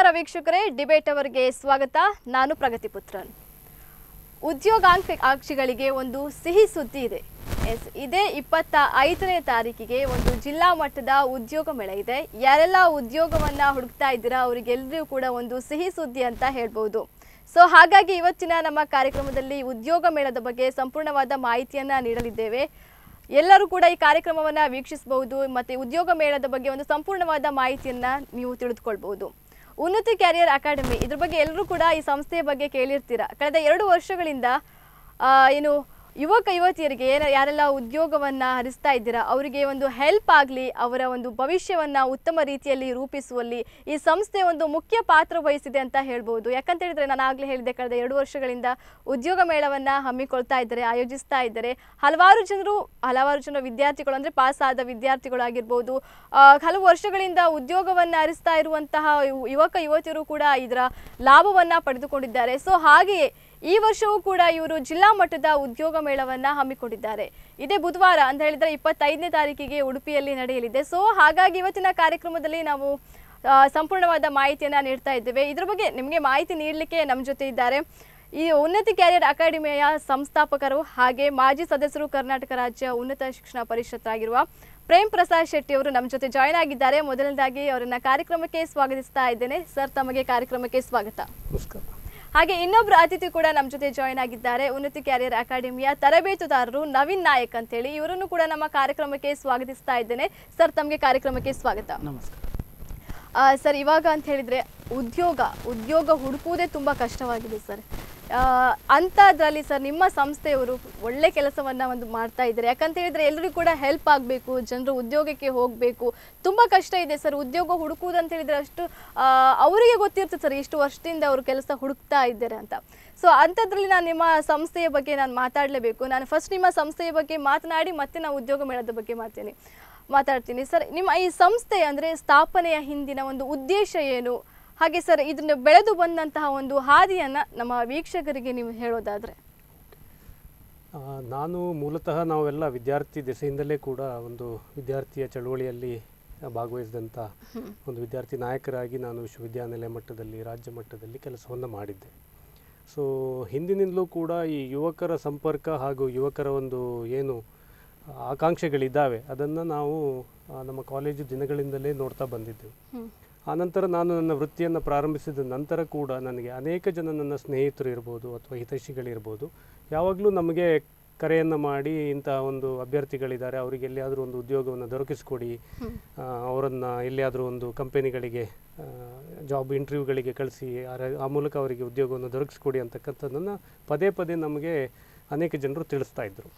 ವೀಕ್ಷಕರೇ ಡಿಬೇಟ್ ಅವರಿಗೆ ಸ್ವಾಗತ ನಾನು ಪ್ರಗತಿ ಪುತ್ರನ್ ಉದ್ಯೋಗಾಕಾಂಕ್ಷಿಗಳಿಗೆ ಒಂದು ಸಿಹಿ ಸುದ್ದಿ ಇದೆ ಎಸ್ ಇದೇ ಇಪ್ಪತ್ತ ಐದನೇ ತಾರೀಕಿಗೆ ಒಂದು ಜಿಲ್ಲಾ ಮಟ್ಟದ ಉದ್ಯೋಗ ಮೇಳ ಇದೆ ಯಾರೆಲ್ಲ ಉದ್ಯೋಗವನ್ನ ಹುಡುಕ್ತಾ ಇದ್ದೀರಾ ಅವರಿಗೆಲ್ಲರಿಗೂ ಕೂಡ ಒಂದು ಸಿಹಿ ಸುದ್ದಿ ಅಂತ ಹೇಳ್ಬೋದು ಸೊ ಹಾಗಾಗಿ ಇವತ್ತಿನ ನಮ್ಮ ಕಾರ್ಯಕ್ರಮದಲ್ಲಿ ಉದ್ಯೋಗ ಮೇಳದ ಬಗ್ಗೆ ಸಂಪೂರ್ಣವಾದ ಮಾಹಿತಿಯನ್ನ ನೀಡಲಿದ್ದೇವೆ ಎಲ್ಲರೂ ಕೂಡ ಈ ಕಾರ್ಯಕ್ರಮವನ್ನ ವೀಕ್ಷಿಸಬಹುದು ಮತ್ತೆ ಉದ್ಯೋಗ ಮೇಳದ ಬಗ್ಗೆ ಒಂದು ಸಂಪೂರ್ಣವಾದ ಮಾಹಿತಿಯನ್ನ ನೀವು ತಿಳಿದುಕೊಳ್ಬಹುದು ಉನ್ನತಿ ಕ್ಯಾರಿಯರ್ ಅಕಾಡೆಮಿ ಇದ್ರ ಬಗ್ಗೆ ಎಲ್ಲರೂ ಕೂಡ ಈ ಸಂಸ್ಥೆಯ ಬಗ್ಗೆ ಕೇಳಿರ್ತೀರಾ ಕಳೆದ ಎರಡು ವರ್ಷಗಳಿಂದ ಆ, ಏನು ಯುವಕ ಯುವತಿಯರಿಗೆ ಏನ ಯಾರೆಲ್ಲ ಉದ್ಯೋಗವನ್ನ ಹರಿಸ್ತಾ ಇದ್ದೀರಾ ಅವರಿಗೆ ಒಂದು ಹೆಲ್ಪ್ ಆಗಲಿ ಅವರ ಒಂದು ಭವಿಷ್ಯವನ್ನ ಉತ್ತಮ ರೀತಿಯಲ್ಲಿ ರೂಪಿಸುವಲ್ಲಿ ಈ ಸಂಸ್ಥೆ ಒಂದು ಮುಖ್ಯ ಪಾತ್ರ ವಹಿಸಿದೆ ಅಂತ ಹೇಳ್ಬೋದು ಯಾಕಂತ ಹೇಳಿದ್ರೆ ನಾನು ಆಗಲೇ ಹೇಳಿದೆ ಕಳೆದ ಎರಡು ವರ್ಷಗಳಿಂದ ಉದ್ಯೋಗ ಮೇಳವನ್ನ ಹಮ್ಮಿಕೊಳ್ತಾ ಇದ್ದಾರೆ ಆಯೋಜಿಸ್ತಾ ಇದ್ದಾರೆ ಹಲವಾರು ಜನರು ಹಲವಾರು ಜನ ವಿದ್ಯಾರ್ಥಿಗಳು ಅಂದ್ರೆ ಪಾಸ್ ಆದ ವಿದ್ಯಾರ್ಥಿಗಳಾಗಿರ್ಬೋದು ಆ, ಹಲವು ವರ್ಷಗಳಿಂದ ಉದ್ಯೋಗವನ್ನ ಹರಿಸ್ತಾ ಇರುವಂತಹ ಯು- ಯುವಕ ಯುವತಿಯರು ಕೂಡ ಇದರ ಲಾಭವನ್ನ ಪಡೆದುಕೊಂಡಿದ್ದಾರೆ ಸೊ ಹಾಗೆಯೇ ಈ ವರ್ಷವೂ ಕೂಡ ಇವರು ಜಿಲ್ಲಾ ಮಟ್ಟದ ಉದ್ಯೋಗ ಮೇಳವನ್ನ ಹಮ್ಮಿಕೊಂಡಿದ್ದಾರೆ ಇದೇ ಬುಧವಾರ ಅಂತ ಹೇಳಿದ್ರೆ ಇಪ್ಪತ್ತೈದನೇ ತಾರೀಕಿಗೆ ಉಡುಪಿಯಲ್ಲಿ ನಡೆಯಲಿದೆ ಸೊ ಹಾಗಾಗಿ ಇವತ್ತಿನ ಕಾರ್ಯಕ್ರಮದಲ್ಲಿ ನಾವು ಆ, ಸಂಪೂರ್ಣವಾದ ಮಾಹಿತಿಯನ್ನ ನೀಡ್ತಾ ಇದ್ದೇವೆ ಇದ್ರ ಬಗ್ಗೆ ನಿಮಗೆ ಮಾಹಿತಿ ನೀಡಲಿಕ್ಕೆ ನಮ್ಮ ಜೊತೆ ಇದ್ದಾರೆ ಈ ಉನ್ನತಿ ಕ್ಯಾರಿಯರ್ ಅಕಾಡೆಮಿಯ ಸಂಸ್ಥಾಪಕರು ಹಾಗೆ ಮಾಜಿ ಸದಸ್ಯರು ಕರ್ನಾಟಕ ರಾಜ್ಯ ಉನ್ನತ ಶಿಕ್ಷಣ ಪರಿಷತ್ ಆಗಿರುವ ಪ್ರೇಮ್ ಪ್ರಸಾದ್ ಶೆಟ್ಟಿ ಅವರು ನಮ್ಮ ಜೊತೆ ಜಾಯ್ನ್ ಆಗಿದ್ದಾರೆ ಮೊದಲನೇದಾಗಿ ಅವರನ್ನ ಕಾರ್ಯಕ್ರಮಕ್ಕೆ ಸ್ವಾಗತಿಸ್ತಾ ಇದ್ದೇನೆ ಸರ್ ತಮಗೆ ಕಾರ್ಯಕ್ರಮಕ್ಕೆ ಸ್ವಾಗತ ನಮಸ್ಕಾರ ಹಾಗೆ ಇನ್ನೊಬ್ರು ಅತಿಥಿ ಕೂಡ ನಮ್ಮ ಜೊತೆ ಜಾಯ್ನ್ ಆಗಿದ್ದಾರೆ ಉನ್ನತಿ ಕ್ಯಾರಿಯರ್ ಅಕಾಡೆಮಿಯ ತರಬೇತುದಾರರು ನವೀನ್ ನಾಯಕ್ ಅಂತೇಳಿ ಇವರನ್ನು ಕೂಡ ನಮ್ಮ ಕಾರ್ಯಕ್ರಮಕ್ಕೆ ಸ್ವಾಗತಿಸ್ತಾ ಇದ್ದೇನೆ ಸರ್ ತಮಗೆ ಕಾರ್ಯಕ್ರಮಕ್ಕೆ ಸ್ವಾಗತ ನಮಸ್ಕಾರ ಆ, ಸರ್ ಇವಾಗ ಅಂತ ಹೇಳಿದ್ರೆ ಉದ್ಯೋಗ ಉದ್ಯೋಗ ಹುಡುಕುವುದೇ ತುಂಬ ಕಷ್ಟವಾಗಿದೆ ಸರ್ ಆ, ಅಂಥದ್ರಲ್ಲಿ ಸರ್ ನಿಮ್ಮ ಸಂಸ್ಥೆಯವರು ಒಳ್ಳೆ ಕೆಲಸವನ್ನ ಒಂದು ಮಾಡ್ತಾ ಇದ್ದಾರೆ ಯಾಕಂತ ಹೇಳಿದ್ರೆ ಎಲ್ಲರಿಗೂ ಕೂಡ ಹೆಲ್ಪ್ ಆಗಬೇಕು ಜನರು ಉದ್ಯೋಗಕ್ಕೆ ಹೋಗಬೇಕು ತುಂಬ ಕಷ್ಟ ಇದೆ ಸರ್ ಉದ್ಯೋಗ ಹುಡುಕುವುದು ಅಂತ ಹೇಳಿದ್ರೆ ಅಷ್ಟು ಆ, ಅವರಿಗೆ ಗೊತ್ತಿರ್ತದೆ ಸರ್ ಇಷ್ಟು ವರ್ಷದಿಂದ ಅವರು ಕೆಲಸ ಹುಡುಕ್ತಾ ಇದ್ದಾರೆ ಅಂತ ಸೊ ಅಂಥದ್ರಲ್ಲಿ ನಾನು ನಿಮ್ಮ ಸಂಸ್ಥೆಯ ಬಗ್ಗೆ ನಾನು ಮಾತಾಡಲೇಬೇಕು ನಾನು ಫಸ್ಟ್ ನಿಮ್ಮ ಸಂಸ್ಥೆಯ ಬಗ್ಗೆ ಮಾತನಾಡಿ ಮತ್ತೆ ನಾವು ಉದ್ಯೋಗ ಮೇಳದ ಬಗ್ಗೆ ಮಾಡ್ತೇನೆ ಮಾತಾಡ್ತೀನಿ ಸರ್ ನಿಮ್ಮ ಈ ಸಂಸ್ಥೆ ಅಂದರೆ ಸ್ಥಾಪನೆಯ ಹಿಂದಿನ ಒಂದು ಉದ್ದೇಶ ಏನು ಹಾಗೆ ಸರ್ ಇದನ್ನು ಬೆಳೆದು ಬಂದಂತಹ ಒಂದು ಹಾದಿಯನ್ನು ನಮ್ಮ ವೀಕ್ಷಕರಿಗೆ ನೀವು ಹೇಳೋದಾದರೆ ಆ, ನಾನು ಮೂಲತಃ ನಾವೆಲ್ಲ ವಿದ್ಯಾರ್ಥಿ ದೆಸೆಯಿಂದಲೇ ಕೂಡ ಒಂದು ವಿದ್ಯಾರ್ಥಿಯ ಚಳುವಳಿಯಲ್ಲಿ ಭಾಗವಹಿಸಿದಂಥ ಒಂದು ವಿದ್ಯಾರ್ಥಿ ನಾಯಕರಾಗಿ ನಾನು ವಿಶ್ವವಿದ್ಯಾನಿಲಯ ಮಟ್ಟದಲ್ಲಿ ರಾಜ್ಯ ಮಟ್ಟದಲ್ಲಿ ಕೆಲಸವನ್ನು ಮಾಡಿದ್ದೆ ಸೊ ಹಿಂದಿನಿಂದಲೂ ಕೂಡ ಈ ಯುವಕರ ಸಂಪರ್ಕ ಹಾಗೂ ಯುವಕರ ಒಂದು ಏನು ಆಕಾಂಕ್ಷೆಗಳಿದ್ದಾವೆ ಅದನ್ನು ನಾವು ಆ, ನಮ್ಮ ಕಾಲೇಜು ದಿನಗಳಿಂದಲೇ ನೋಡ್ತಾ ಬಂದಿದ್ದೆವು ಆನಂತರ ನಾನು ನನ್ನ ವೃತ್ತಿಯನ್ನು ಪ್ರಾರಂಭಿಸಿದ ನಂತರ ಕೂಡ ನನಗೆ ಅನೇಕ ಜನ ನನ್ನ ಸ್ನೇಹಿತರು ಇರ್ಬೋದು ಅಥವಾ ಹಿತೈಷಿಗಳಿರ್ಬೋದು ಯಾವಾಗಲೂ ನಮಗೆ ಕರೆಯನ್ನು ಮಾಡಿ ಇಂತಹ ಒಂದು ಅಭ್ಯರ್ಥಿಗಳಿದ್ದಾರೆ ಅವರಿಗೆ ಎಲ್ಲಿಯಾದರೂ ಒಂದು ಉದ್ಯೋಗವನ್ನು ದೊರಕಿಸ್ಕೊಡಿ ಅವರನ್ನು ಎಲ್ಲಿಯಾದರೂ ಒಂದು ಕಂಪನಿಗಳಿಗೆ ಜಾಬ್ ಇಂಟರ್ವ್ಯೂಗಳಿಗೆ ಕಳಿಸಿ ಆ- ಆ ಮೂಲಕ ಅವರಿಗೆ ಉದ್ಯೋಗವನ್ನು ದೊರಕಿಸ್ಕೊಡಿ ಅಂತಕ್ಕಂಥದ್ದನ್ನು ಪದೇ ಪದೇ ನಮಗೆ ಅನೇಕ ಜನರು ತಿಳಿಸ್ತಾ ಇದ್ದರು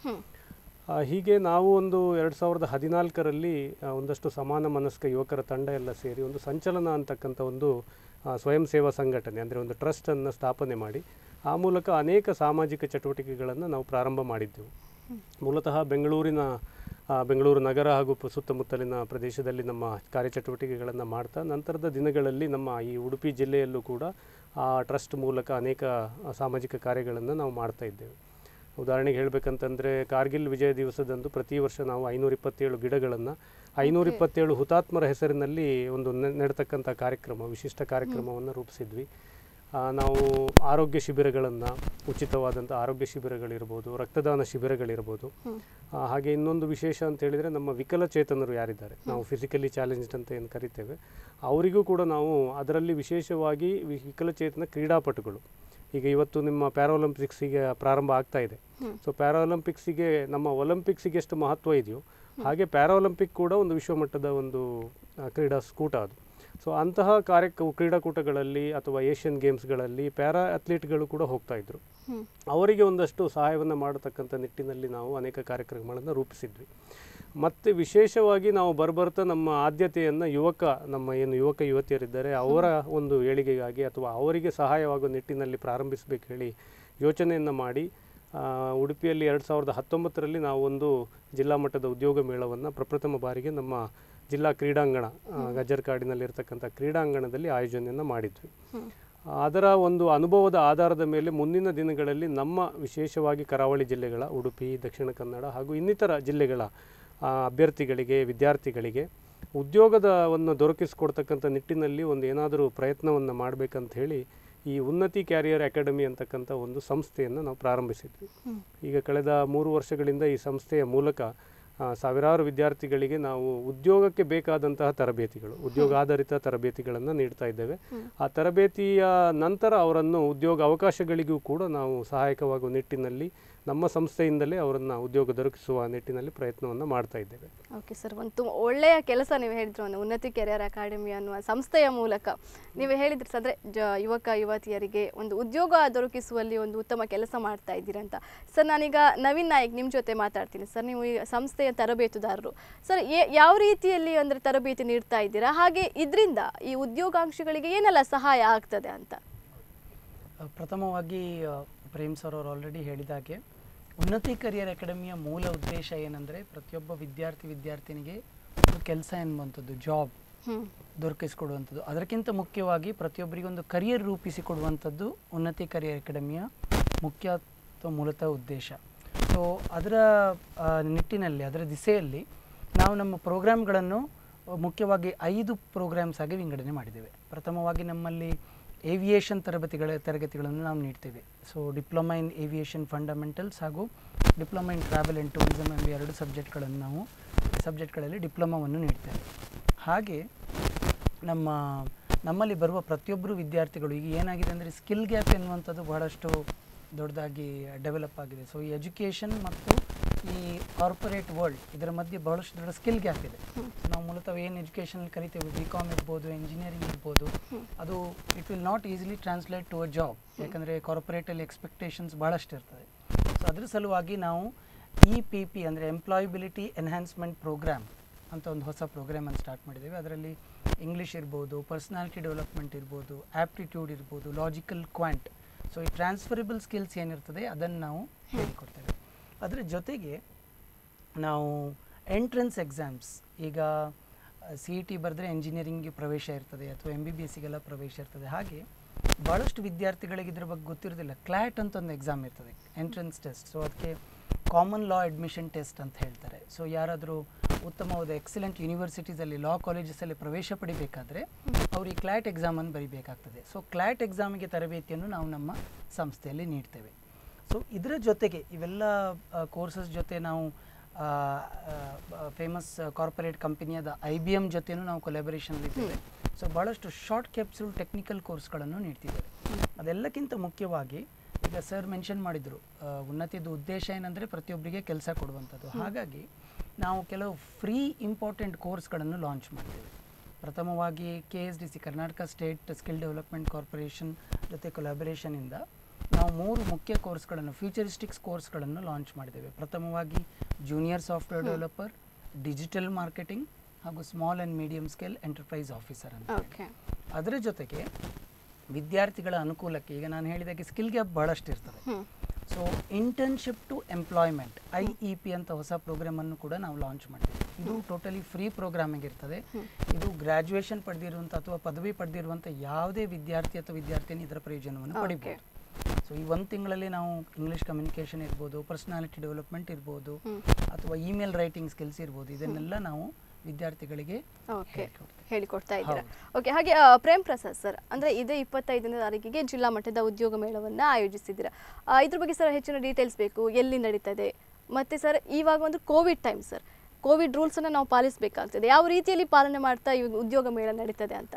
ಆ, ಹೀಗೆ ನಾವು ಒಂದು ಎರಡು ಸಾವಿರದ ಹದಿನಾಲ್ಕರಲ್ಲಿ ಆ, ಒಂದಷ್ಟು ಸಮಾನ ಮನಸ್ಕ ಯುವಕರ ತಂಡ ಎಲ್ಲ ಸೇರಿ ಒಂದು ಸಂಚಲನ ಅಂತಕ್ಕಂಥ ಒಂದು ಆ, ಸ್ವಯಂ ಸೇವಾ ಸಂಘಟನೆ ಅಂದರೆ ಒಂದು ಟ್ರಸ್ಟನ್ನು ಸ್ಥಾಪನೆ ಮಾಡಿ ಆ ಮೂಲಕ ಅನೇಕ ಸಾಮಾಜಿಕ ಚಟುವಟಿಕೆಗಳನ್ನು ನಾವು ಪ್ರಾರಂಭ ಮಾಡಿದ್ದೆವು ಮೂಲತಃ ಬೆಂಗಳೂರಿನ ಆ, ಬೆಂಗಳೂರು ನಗರ ಹಾಗೂ ಪು- ಸುತ್ತಮುತ್ತಲಿನ ಪ್ರದೇಶದಲ್ಲಿ ನಮ್ಮ ಕಾರ್ಯಚಟುವಟಿಕೆಗಳನ್ನು ಮಾಡ್ತಾ ನಂತರದ ದಿನಗಳಲ್ಲಿ ನಮ್ಮ ಈ ಉಡುಪಿ ಜಿಲ್ಲೆಯಲ್ಲೂ ಕೂಡ ಆ ಟ್ರಸ್ಟ್ ಮೂಲಕ ಅನೇಕ ಆ, ಸಾಮಾಜಿಕ ಕಾರ್ಯಗಳನ್ನು ನಾವು ಮಾಡ್ತಾ ಇದ್ದೇವೆ ಉದಾಹರಣೆಗೆ ಹೇಳಬೇಕಂತಂದರೆ ಕಾರ್ಗಿಲ್ ವಿಜಯ ದಿವಸದಂದು ಪ್ರತಿ ವರ್ಷ ನಾವು ಐನೂರ ಇಪ್ಪತ್ತೇಳು ಗಿಡಗಳನ್ನು ಐನೂರ ಇಪ್ಪತ್ತೇಳು ಹುತಾತ್ಮರ ಹೆಸರಿನಲ್ಲಿ ಒಂದು ನೆ- ನೆಡ್ತಕ್ಕಂಥ ಕಾರ್ಯಕ್ರಮ ವಿಶಿಷ್ಟ ಕಾರ್ಯಕ್ರಮವನ್ನು ರೂಪಿಸಿದ್ವಿ ಆ, ನಾವು ಆರೋಗ್ಯ ಶಿಬಿರಗಳನ್ನು ಉಚಿತವಾದಂಥ ಆರೋಗ್ಯ ಶಿಬಿರಗಳಿರ್ಬೋದು ರಕ್ತದಾನ ಶಿಬಿರಗಳಿರ್ಬೋದು ಆ, ಹಾಗೆ ಇನ್ನೊಂದು ವಿಶೇಷ ಅಂತ ಹೇಳಿದರೆ ನಮ್ಮ ವಿಕಲಚೇತನರು ಯಾರಿದ್ದಾರೆ ನಾವು ಫಿಸಿಕಲಿ ಚಾಲೆಂಜ್ಡ್ ಅಂತ ಏನು ಕರಿತೇವೆ ಅವರಿಗೂ ಕೂಡ ನಾವು ಅದರಲ್ಲಿ ವಿಶೇಷವಾಗಿ ವಿ- ವಿಕಲಚೇತನ ಕ್ರೀಡಾಪಟುಗಳು ಈಗ ಇವತ್ತು ನಿಮ್ಮ ಪ್ಯಾರಾಒಲಿಂಪಿಕ್ಸಿಗೆ ಪ್ರಾರಂಭ ಆಗ್ತಾ ಇದೆ ಸೊ ಪ್ಯಾರಾಒಲಿಂಪಿಕ್ಸಿಗೆ ನಮ್ಮ ಒಲಿಂಪಿಕ್ಸಿಗೆ ಎಷ್ಟು ಮಹತ್ವ ಇದೆಯೋ ಹಾಗೆ ಪ್ಯಾರಾಒಲಿಂಪಿಕ್ ಕೂಡ ಒಂದು ವಿಶ್ವಮಟ್ಟದ ಒಂದು ಆ, ಕ್ರೀಡಾ ಸ್ಕೂಟ ಅದು ಸೊ ಅಂತಹ ಕಾರ್ಯ ಕ್ರೀಡಾಕೂಟಗಳಲ್ಲಿ ಅಥವಾ ಏಷ್ಯನ್ ಗೇಮ್ಸ್ಗಳಲ್ಲಿ ಪ್ಯಾರಾ ಅಥ್ಲೀಟ್ಗಳು ಕೂಡ ಹೋಗ್ತಾ ಇದ್ರು ಅವರಿಗೆ ಒಂದಷ್ಟು ಸಹಾಯವನ್ನು ಮಾಡತಕ್ಕಂಥ ನಿಟ್ಟಿನಲ್ಲಿ ನಾವು ಅನೇಕ ಕಾರ್ಯಕ್ರಮಗಳನ್ನು ರೂಪಿಸಿದ್ವಿ ಮತ್ತು ವಿಶೇಷವಾಗಿ ನಾವು ಬರ್ಬರ್ತಾ ನಮ್ಮ ಆದ್ಯತೆಯನ್ನು ಯುವಕ ನಮ್ಮ ಏನು ಯುವಕ ಯುವತಿಯರಿದ್ದಾರೆ ಅವರ ಒಂದು ಏಳಿಗೆಗಾಗಿ ಅಥವಾ ಅವರಿಗೆ ಸಹಾಯವಾಗುವ ನಿಟ್ಟಿನಲ್ಲಿ ಪ್ರಾರಂಭಿಸಬೇಕು ಹೇಳಿ ಯೋಚನೆಯನ್ನು ಮಾಡಿ ಆ, ಉಡುಪಿಯಲ್ಲಿ ಎರಡು ಸಾವಿರದ ಹತ್ತೊಂಬತ್ತರಲ್ಲಿ ನಾವು ಒಂದು ಜಿಲ್ಲಾ ಮಟ್ಟದ ಉದ್ಯೋಗ ಮೇಳವನ್ನು ಪ್ರಪ್ರಥಮ ಬಾರಿಗೆ ನಮ್ಮ ಜಿಲ್ಲಾ ಕ್ರೀಡಾಂಗಣ ಆ, ಗಜ್ಜರ್ಕಾಡಿನಲ್ಲಿರ್ತಕ್ಕಂಥ ಕ್ರೀಡಾಂಗಣದಲ್ಲಿ ಆಯೋಜನೆಯನ್ನು ಮಾಡಿದ್ವಿ ಅದರ ಒಂದು ಅನುಭವದ ಆಧಾರದ ಮೇಲೆ ಮುಂದಿನ ದಿನಗಳಲ್ಲಿ ನಮ್ಮ ವಿಶೇಷವಾಗಿ ಕರಾವಳಿ ಜಿಲ್ಲೆಗಳ ಉಡುಪಿ ದಕ್ಷಿಣ ಕನ್ನಡ ಹಾಗೂ ಇನ್ನಿತರ ಜಿಲ್ಲೆಗಳ ಆ, ಅಭ್ಯರ್ಥಿಗಳಿಗೆ ವಿದ್ಯಾರ್ಥಿಗಳಿಗೆ ಉದ್ಯೋಗದವನ್ನು ದೊರಕಿಸಿಕೊಡ್ತಕ್ಕಂಥ ನಿಟ್ಟಿನಲ್ಲಿ ಒಂದು ಏನಾದರೂ ಪ್ರಯತ್ನವನ್ನು ಮಾಡಬೇಕಂತ ಹೇಳಿ ಈ ಉನ್ನತಿ ಕ್ಯಾರಿಯರ್ ಅಕಾಡೆಮಿ ಅಂತಕ್ಕಂಥ ಒಂದು ಸಂಸ್ಥೆಯನ್ನು ನಾವು ಪ್ರಾರಂಭಿಸಿದ್ವಿ ಈಗ ಕಳೆದ ಮೂರು ವರ್ಷಗಳಿಂದ ಈ ಸಂಸ್ಥೆಯ ಮೂಲಕ ಆ, ಸಾವಿರಾರು ವಿದ್ಯಾರ್ಥಿಗಳಿಗೆ ನಾವು ಉದ್ಯೋಗಕ್ಕೆ ಬೇಕಾದಂತಹ ತರಬೇತಿಗಳು ಉದ್ಯೋಗ ಆಧಾರಿತ ತರಬೇತಿಗಳನ್ನು ನೀಡ್ತಾ ಇದ್ದೇವೆ ಆ ತರಬೇತಿಯ ನಂತರ ಅವರನ್ನು ಉದ್ಯೋಗ ಅವಕಾಶಗಳಿಗೂ ಕೂಡ ನಾವು ಸಹಾಯಕವಾಗುವ ನಿಟ್ಟಿನಲ್ಲಿ ನಮ್ಮ ಸಂಸ್ಥೆಯಿಂದಲೇ ಅವರನ್ನು ಉದ್ಯೋಗ ದೊರಕಿಸುವ ನಿಟ್ಟಿನಲ್ಲಿ ಪ್ರಯತ್ನವನ್ನು ಮಾಡ್ತಾ ಇದ್ದೇವೆ ಓಕೆ ಸರ್ ಒಂದು ತುಂಬ ಒಳ್ಳೆಯ ಕೆಲಸ ನೀವು ಹೇಳಿದ್ರು ಒಂದು ಉನ್ನತಿ ಕೆರಿಯರ್ ಅಕಾಡೆಮಿ ಅನ್ನುವ ಸಂಸ್ಥೆಯ ಮೂಲಕ ನೀವು ಹೇಳಿದ್ರಿ ಸರ್ ಅಂದರೆ ಜ ಯುವಕ ಯುವತಿಯರಿಗೆ ಒಂದು ಉದ್ಯೋಗ ದೊರಕಿಸುವಲ್ಲಿ ಒಂದು ಉತ್ತಮ ಕೆಲಸ ಮಾಡ್ತಾ ಇದ್ದೀರಂತ ಸರ್ ನಾನೀಗ ನವೀನ್ ನಾಯಕ್ ನಿಮ್ಮ ಜೊತೆ ಮಾತಾಡ್ತೀನಿ ಸರ್ ನೀವು ಈ ಸಂಸ್ಥೆಯ ತರಬೇತುದಾರರು ಸರ್ ಏ ಯಾವ ರೀತಿಯಲ್ಲಿ ಅಂದರೆ ತರಬೇತಿ ನೀಡ್ತಾ ಇದ್ದೀರಾ ಹಾಗೆ ಇದರಿಂದ ಈ ಉದ್ಯೋಗಾಂಕ್ಷಿಗಳಿಗೆ ಏನೆಲ್ಲ ಸಹಾಯ ಆಗ್ತದೆ ಅಂತ ಅಹ್, ಪ್ರಥಮವಾಗಿ ಅಹ್, ಪ್ರೇಮ್ ಸರ್ ಅವರು ಆಲ್ರೆಡಿ ಹೇಳಿದ ಹಾಗೆ ಉನ್ನತಿ ಕರಿಯರ್ ಅಕಾಡೆಮಿಯ ಮೂಲ ಉದ್ದೇಶ ಏನಂದರೆ ಪ್ರತಿಯೊಬ್ಬ ವಿದ್ಯಾರ್ಥಿ ವಿದ್ಯಾರ್ಥಿನಿಗೆ ಒಂದು ಕೆಲಸ ಎನ್ನುವಂಥದ್ದು ಜಾಬ್ ಹ್ಞೂ ದೊರಕಿಸಿಕೊಡುವಂಥದ್ದು ಅದಕ್ಕಿಂತ ಮುಖ್ಯವಾಗಿ ಪ್ರತಿಯೊಬ್ಬರಿಗೆ ಒಂದು ಕರಿಯರ್ ರೂಪಿಸಿಕೊಡುವಂಥದ್ದು ಉನ್ನತಿ ಕರಿಯರ್ ಅಕಾಡೆಮಿಯ ಮುಖ್ಯ ಅಥವಾ ಮೂಲತಃ ಉದ್ದೇಶ ಸೊ ಅದರ ಆ, ನಿಟ್ಟಿನಲ್ಲಿ ಅದರ ದಿಸೆಯಲ್ಲಿ ನಾವು ನಮ್ಮ ಪ್ರೋಗ್ರಾಮ್ಗಳನ್ನು ಮುಖ್ಯವಾಗಿ ಐದು ಪ್ರೋಗ್ರಾಮ್ಸ್ ಆಗಿ ವಿಂಗಡಣೆ ಮಾಡಿದ್ದೇವೆ ಪ್ರಥಮವಾಗಿ ನಮ್ಮಲ್ಲಿ ಏವಿಯೇಷನ್ ತರಬೇತಿಗಳ ತರಗತಿಗಳನ್ನು ನಾವು ನೀಡ್ತೇವೆ so diploma in aviation fundamentals ಹಾಗೂ diploma in travel and tourism ಎಂಬ ಎರಡು ಸಬ್ಜೆಕ್ಟ್ಗಳನ್ನು ನಾವು ಸಬ್ಜೆಕ್ಟ್ಗಳಲ್ಲಿ ಡಿಪ್ಲೊಮಾವನ್ನು ನೀಡ್ತೇವೆ ಹಾಗೆ ನಮ್ಮ ನಮ್ಮಲ್ಲಿ ಬರುವ ಪ್ರತಿಯೊಬ್ಬರು ವಿದ್ಯಾರ್ಥಿಗಳು ಈಗ ಏನಾಗಿದೆ ಅಂದರೆ ಸ್ಕಿಲ್ ಗ್ಯಾಪ್ ಎನ್ನುವಂಥದ್ದು ಬಹಳಷ್ಟು ದೊಡ್ಡದಾಗಿ ಡೆವಲಪ್ ಆಗಿದೆ ಸೊ ಈ ಎಜುಕೇಷನ್ ಮತ್ತು ಈ ಕಾರ್ಪೊರೇಟ್ ವರ್ಲ್ಡ್ ಇದರ ಮಧ್ಯೆ ಬಹಳಷ್ಟು ದೊಡ್ಡ ಸ್ಕಿಲ್ ಗ್ಯಾಪ್ ಇದೆ ನಾವು ಮೂಲತಃ ಏನು ಎಜುಕೇಷನ್ ಕರಿತೇವೆ ಬಿ ಕಾಮ್ ಇರ್ಬೋದು ಇಂಜಿನಿಯರಿಂಗ್ ಇರ್ಬೋದು ಅದು it will not easily translate to a job ಯಾಕಂದರೆ ಕಾರ್ಪೊರೇಟಲ್ಲಿ ಎಕ್ಸ್ಪೆಕ್ಟೇಷನ್ಸ್ ಭಾಳಷ್ಟು ಇರ್ತದೆ ಸೊ ಅದ್ರ ಸಲುವಾಗಿ ನಾವು ಇ ಪಿ ಪಿ ಅಂದರೆ ಎಂಪ್ಲಾಯಬಿಲಿಟಿ ಎನ್ಹ್ಯಾನ್ಸ್ಮೆಂಟ್ ಪ್ರೋಗ್ರಾಮ್ ಅಂತ ಒಂದು ಹೊಸ ಪ್ರೋಗ್ರಾಮನ್ನು ಸ್ಟಾರ್ಟ್ ಮಾಡಿದ್ದೇವೆ ಅದರಲ್ಲಿ ಇಂಗ್ಲೀಷ್ ಇರ್ಬೋದು ಪರ್ಸ್ನಾಲಿಟಿ ಡೆವಲಪ್ಮೆಂಟ್ ಇರ್ಬೋದು ಆ್ಯಪ್ಟಿಟ್ಯೂಡ್ ಇರ್ಬೋದು ಲಾಜಿಕಲ್ ಕ್ವಾಂಟ್ ಸೊ ಈ ಟ್ರಾನ್ಸ್ಫರಬಲ್ ಸ್ಕಿಲ್ಸ್ ಏನಿರ್ತದೆ ಅದನ್ನು ನಾವು ಹೇಳಿಕೊಡ್ತೇವೆ ಅದರ ಜೊತೆಗೆ ನಾವು ಎಂಟ್ರೆನ್ಸ್ ಎಕ್ಸಾಮ್ಸ್ ಈಗ ಸಿ ಇ ಟಿ ಬರೆದ್ರೆ ಇಂಜಿನಿಯರಿಂಗ್ಗೆ ಪ್ರವೇಶ ಇರ್ತದೆ ಅಥವಾ ಎಮ್ ಬಿ ಬಿ ಎಸ್ಸಿಗೆಲ್ಲ ಪ್ರವೇಶ ಇರ್ತದೆ ಹಾಗೆ ಭಾಳಷ್ಟು ವಿದ್ಯಾರ್ಥಿಗಳಿಗೆ ಇದ್ರ ಬಗ್ಗೆ ಗೊತ್ತಿರೋದಿಲ್ಲ ಕ್ಲಾಟ್ ಅಂತ ಒಂದು ಎಕ್ಸಾಮ್ ಇರ್ತದೆ ಎಂಟ್ರೆನ್ಸ್ ಟೆಸ್ಟ್ ಸೊ ಅದಕ್ಕೆ ಕಾಮನ್ ಲಾ ಅಡ್ಮಿಷನ್ ಟೆಸ್ಟ್ ಅಂತ ಹೇಳ್ತಾರೆ ಸೊ ಯಾರಾದರೂ ಉತ್ತಮವಾದ ಎಕ್ಸಲೆಂಟ್ ಯೂನಿವರ್ಸಿಟೀಸಲ್ಲಿ ಲಾ ಕಾಲೇಜಸಲ್ಲಿ ಪ್ರವೇಶ ಪಡಿಬೇಕಾದ್ರೆ ಅವ್ರು ಈ ಕ್ಲಾಟ್ ಎಕ್ಸಾಮನ್ನು ಬರೀಬೇಕಾಗ್ತದೆ ಸೊ ಕ್ಲಾಟ್ ಎಕ್ಸಾಮಿಗೆ ತರಬೇತಿಯನ್ನು ನಾವು ನಮ್ಮ ಸಂಸ್ಥೆಯಲ್ಲಿ ನೀಡ್ತೇವೆ ಸೊ ಇದರ ಜೊತೆಗೆ ಇವೆಲ್ಲ ಕೋರ್ಸಸ್ ಜೊತೆ ನಾವು ಫೇಮಸ್ ಕಾರ್ಪೊರೇಟ್ ಕಂಪನಿಯಾದ ಐ ಬಿ ಎಮ್ ಜೊತೆನೂ ನಾವು ಕೊಲಾಬರೇಷನ್ಲಿದ್ದೇವೆ ಸೊ ಭಾಳಷ್ಟು ಶಾರ್ಟ್ ಕ್ಯಾಪ್ಸೂಲ್ ಟೆಕ್ನಿಕಲ್ ಕೋರ್ಸ್ಗಳನ್ನು ನೀಡ್ತಿದ್ದೇವೆ ಅದೆಲ್ಲಕ್ಕಿಂತ ಮುಖ್ಯವಾಗಿ ಈಗ ಸರ್ ಮೆನ್ಷನ್ ಮಾಡಿದರು ಉನ್ನತಿದ ಉದ್ದೇಶ ಏನಂದರೆ ಪ್ರತಿಯೊಬ್ಬರಿಗೆ ಕೆಲಸ ಕೊಡುವಂಥದ್ದು ಹಾಗಾಗಿ ನಾವು ಕೆಲವು ಫ್ರೀ ಇಂಪಾರ್ಟೆಂಟ್ ಕೋರ್ಸ್ಗಳನ್ನು ಲಾಂಚ್ ಮಾಡ್ತೇವೆ ಪ್ರಥಮವಾಗಿ K S D C Karnataka state skill development corporation ಜೊತೆ ಕೊಲಾಬರೇಷನಿಂದ ನಾವು ಮೂರು ಮುಖ್ಯ ಕೋರ್ಸ್ಗಳನ್ನು ಫ್ಯೂಚರಿಸ್ಟಿಕ್ಸ್ ಕೋರ್ಸ್ಗಳನ್ನು ಲಾಂಚ್ ಮಾಡಿದ್ದೇವೆ ಪ್ರಥಮವಾಗಿ junior software developer digital marketing ಹಾಗೂ small and medium scale enterprise officer ಅಂತ ಹೇಳಿ. ಓಕೆ ಅದರ ಜೊತೆಗೆ ವಿದ್ಯಾರ್ಥಿಗಳ ಅನುಕೂಲಕ್ಕೆ ಈಗ ನಾನು ಹೇಳಿದಾಗೆ ಸ್ಕಿಲ್ ಗ್ಯಾಪ್ ಬಹಳಷ್ಟು ಇರ್ತದೆ ಹ್ಮ್. So internship to employment I E P ಅಂತ ಹೊಸ ಪ್ರೋಗ್ರಾಮನ್ನು ಕೂಡ ನಾವು ಲಾಂಚ್ ಮಾಡ್ತೀವಿ ಇದು ಟೋಟಲಿ ಫ್ರೀ ಪ್ರೋಗ್ರಾಮಿಂಗ್ ಇರ್ತದೆ ಇದು ಗ್ರಾಜುಯೇಷನ್ ಪಡೆದಿರುವಂಥ ಅಥವಾ ಪದವಿ ಪಡೆದಿರುವಂಥ ಯಾವುದೇ ವಿದ್ಯಾರ್ಥಿ ಅಥವಾ ವಿದ್ಯಾರ್ಥಿನಿ ಇದರ ಪ್ರಯೋಜನವನ್ನು Okay. ಪಡಿಬೋದು ಸೊ ಈ ಒಂದು ತಿಂಗಳಲ್ಲಿ ನಾವು ಇಂಗ್ಲೀಷ್ ಕಮ್ಯುನಿಕೇಷನ್ ಇರ್ಬೋದು ಪರ್ಸನಾಲಿಟಿ ಡೆವಲಪ್ಮೆಂಟ್ ಇರ್ಬೋದು ಹ್ಮ್. ಅಥವಾ ಇಮೇಲ್ ರೈಟಿಂಗ್ ಸ್ಕಿಲ್ಸ್ ಇರ್ಬೋದು ಇದನ್ನೆಲ್ಲ ನಾವು ವಿದ್ಯಾರ್ಥಿಗಳಿಗೆ ಓಕೆ ಹೇಳ್ಕೊಡ್ತೇವೆ. ಹೇಳಿಕೊಡ್ತಾ ಇದ್ದೀರಾ ಹೌದು. ಓಕೆ ಹಾಗೆ ಆ, ಪ್ರೇಮ್ ಪ್ರಸಾದ್ ಸರ್ ಅಂದ್ರೆ ಇದೇ ಇಪ್ಪತ್ತೈದನೇ ತಾರೀಕಿಗೆ ಜಿಲ್ಲಾ ಮಟ್ಟದ ಉದ್ಯೋಗ ಮೇಳವನ್ನ ಆಯೋಜಿಸಿದ್ದೀರಾ ಆ, ಇದ್ರ ಬಗ್ಗೆ ಸರ್ ಹೆಚ್ಚಿನ ಡೀಟೇಲ್ಸ್ ಬೇಕು ಎಲ್ಲಿ ನಡೀತದೆ ಮತ್ತೆ ಸರ್ ಇವಾಗ ಒಂದು COVID time sir COVID rules ಅನ್ನ ನಾವು ಪಾಲಿಸಬೇಕಾಗ್ತದೆ ಯಾವ ರೀತಿಯಲ್ಲಿ ಪಾಲನೆ ಮಾಡ್ತಾ ಈ ಉದ್ಯೋಗ ಮೇಳ ನಡೀತದೆ ಅಂತ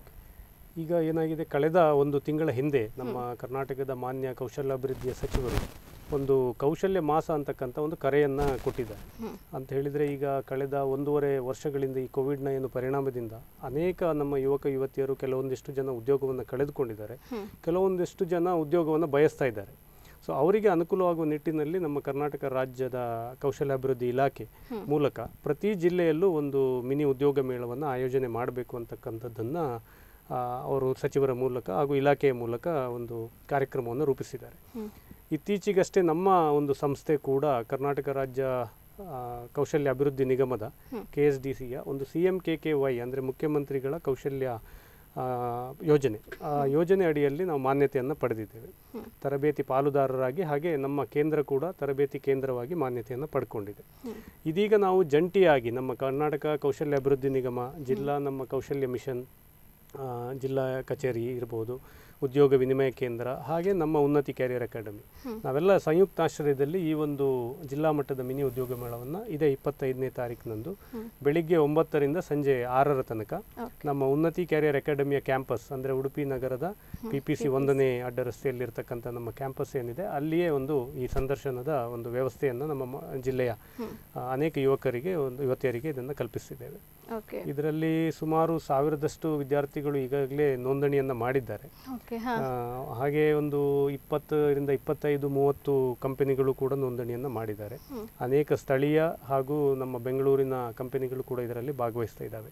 ಈಗ ಏನಾಗಿದೆ ಕಳೆದ ಒಂದು ತಿಂಗಳ ಹಿಂದೆ ನಮ್ಮ ಕರ್ನಾಟಕದ ಮಾನ್ಯ ಕೌಶಲ್ಯಾಭಿವೃದ್ಧಿಯ ಸಚಿವರು ಒಂದು ಕೌಶಲ್ಯ ಮಾಸ ಅಂತಕ್ಕಂಥ ಒಂದು ಕರೆಯನ್ನು ಕೊಟ್ಟಿದ್ದಾರೆ ಹ್ಮ್. ಅಂತ ಹೇಳಿದರೆ ಈಗ ಕಳೆದ ಒಂದೂವರೆ ವರ್ಷಗಳಿಂದ ಈ ಕೋವಿಡ್ನ ಏನು ಪರಿಣಾಮದಿಂದ ಅನೇಕ ನಮ್ಮ ಯುವಕ ಯುವತಿಯರು ಕೆಲವೊಂದಿಷ್ಟು ಜನ ಉದ್ಯೋಗವನ್ನು ಕಳೆದುಕೊಂಡಿದ್ದಾರೆ ಹ್ಮ್. ಕೆಲವೊಂದಿಷ್ಟು ಜನ ಉದ್ಯೋಗವನ್ನು ಬಯಸ್ತಾ ಇದ್ದಾರೆ ಸೊ ಅವರಿಗೆ ಅನುಕೂಲವಾಗುವ ನಿಟ್ಟಿನಲ್ಲಿ ನಮ್ಮ ಕರ್ನಾಟಕ ರಾಜ್ಯದ ಕೌಶಲ್ಯಾಭಿವೃದ್ಧಿ ಇಲಾಖೆ ಮೂಲಕ ಪ್ರತಿ ಜಿಲ್ಲೆಯಲ್ಲೂ ಒಂದು ಮಿನಿ ಉದ್ಯೋಗ ಮೇಳವನ್ನು ಆಯೋಜನೆ ಮಾಡಬೇಕು ಅಂತಕ್ಕಂಥದ್ದನ್ನು ಅವರು ಸಚಿವರ ಮೂಲಕ ಹಾಗೂ ಇಲಾಖೆಯ ಮೂಲಕ ಒಂದು ಕಾರ್ಯಕ್ರಮವನ್ನು ರೂಪಿಸಿದ್ದಾರೆ ಹ್ಮ್. ಇತ್ತೀಚೆಗಷ್ಟೇ ನಮ್ಮ ಒಂದು ಸಂಸ್ಥೆ ಕೂಡ ಕರ್ನಾಟಕ ರಾಜ್ಯ ಆ, ಕೌಶಲ್ಯ ಅಭಿವೃದ್ಧಿ ನಿಗಮದ ಹ್ಮ್. ಕೆ ಎಸ್ ಡಿ ಸಿಯ ಒಂದು C M K K Y ಅಂದರೆ ಮುಖ್ಯಮಂತ್ರಿಗಳ ಕೌಶಲ್ಯ ಆ, ಯೋಜನೆ ಆ ಯೋಜನೆ ಅಡಿಯಲ್ಲಿ ನಾವು ಮಾನ್ಯತೆಯನ್ನು ಪಡೆದಿದ್ದೇವೆ ತರಬೇತಿ ಪಾಲುದಾರರಾಗಿ ಹಾಗೆ ನಮ್ಮ ಕೇಂದ್ರ ಕೂಡ ತರಬೇತಿ ಕೇಂದ್ರವಾಗಿ ಮಾನ್ಯತೆಯನ್ನು ಪಡ್ಕೊಂಡಿದೆ ಇದೀಗ ನಾವು ಜಂಟಿಯಾಗಿ ನಮ್ಮ ಕರ್ನಾಟಕ ಕೌಶಲ್ಯ ಅಭಿವೃದ್ಧಿ ನಿಗಮ ಜಿಲ್ಲಾ ನಮ್ಮ ಕೌಶಲ್ಯ ಮಿಷನ್ ಆ, ಜಿಲ್ಲಾ ಕಚೇರಿ ಇರ್ಬೋದು ಉದ್ಯೋಗ ವಿನಿಮಯ ಕೇಂದ್ರ ಹಾಗೆ ನಮ್ಮ ಉನ್ನತಿ ಕ್ಯಾರಿಯರ್ ಅಕಾಡೆಮಿ ನಾವೆಲ್ಲ ಸಂಯುಕ್ತಾಶ್ರಯದಲ್ಲಿ ಈ ಒಂದು ಜಿಲ್ಲಾ ಮಟ್ಟದ ಮಿನಿ ಉದ್ಯೋಗ ಮೇಳವನ್ನು ಇದೇ ಇಪ್ಪತ್ತೈದನೇ ತಾರೀಕಿನಂದು ಬೆಳಿಗ್ಗೆ ಒಂಬತ್ತರಿಂದ ಸಂಜೆ ಆರರ ತನಕ ನಮ್ಮ ಉನ್ನತಿ ಕ್ಯಾರಿಯರ್ ಅಕಾಡೆಮಿಯ ಕ್ಯಾಂಪಸ್ ಅಂದರೆ ಉಡುಪಿ ನಗರದ ಪಿ ಪಿ ಸಿ ಒಂದನೇ ಅಡ್ಡ ರಸ್ತೆಯಲ್ಲಿರ್ತಕ್ಕಂಥ ನಮ್ಮ ಕ್ಯಾಂಪಸ್ ಏನಿದೆ ಅಲ್ಲಿಯೇ ಒಂದು ಈ ಸಂದರ್ಶನದ ಒಂದು ವ್ಯವಸ್ಥೆಯನ್ನು ನಮ್ಮ ಮ- ಜಿಲ್ಲೆಯ ಆ, ಅನೇಕ ಯುವಕರಿಗೆ ಒಂದು ಯುವತಿಯರಿಗೆ ಇದನ್ನು ಕಲ್ಪಿಸಿದ್ದೇವೆ ಓಕೆ ಇದರಲ್ಲಿ ಸುಮಾರು ಸಾವಿರದಷ್ಟು ವಿದ್ಯಾರ್ಥಿಗಳು ಈಗಾಗಲೇ ನೋಂದಣಿಯನ್ನು ಮಾಡಿದ್ದಾರೆ ಓಕೆ ಹಾ ಆ, ಹಾಗೆ ಒಂದು ಇಪ್ಪತ್ತರಿಂದ ಇಪ್ಪತ್ತೈದು ಮೂವತ್ತು ಕಂಪನಿಗಳು ಕೂಡ ನೋಂದಣಿಯನ್ನು ಮಾಡಿದ್ದಾರೆ ಅನೇಕ ಸ್ಥಳೀಯ ಹಾಗೂ ನಮ್ಮ ಬೆಂಗಳೂರಿನ ಕಂಪನಿಗಳು ಕೂಡ ಇದರಲ್ಲಿ ಭಾಗವಹಿಸ್ತಾ ಇದ್ದಾವೆ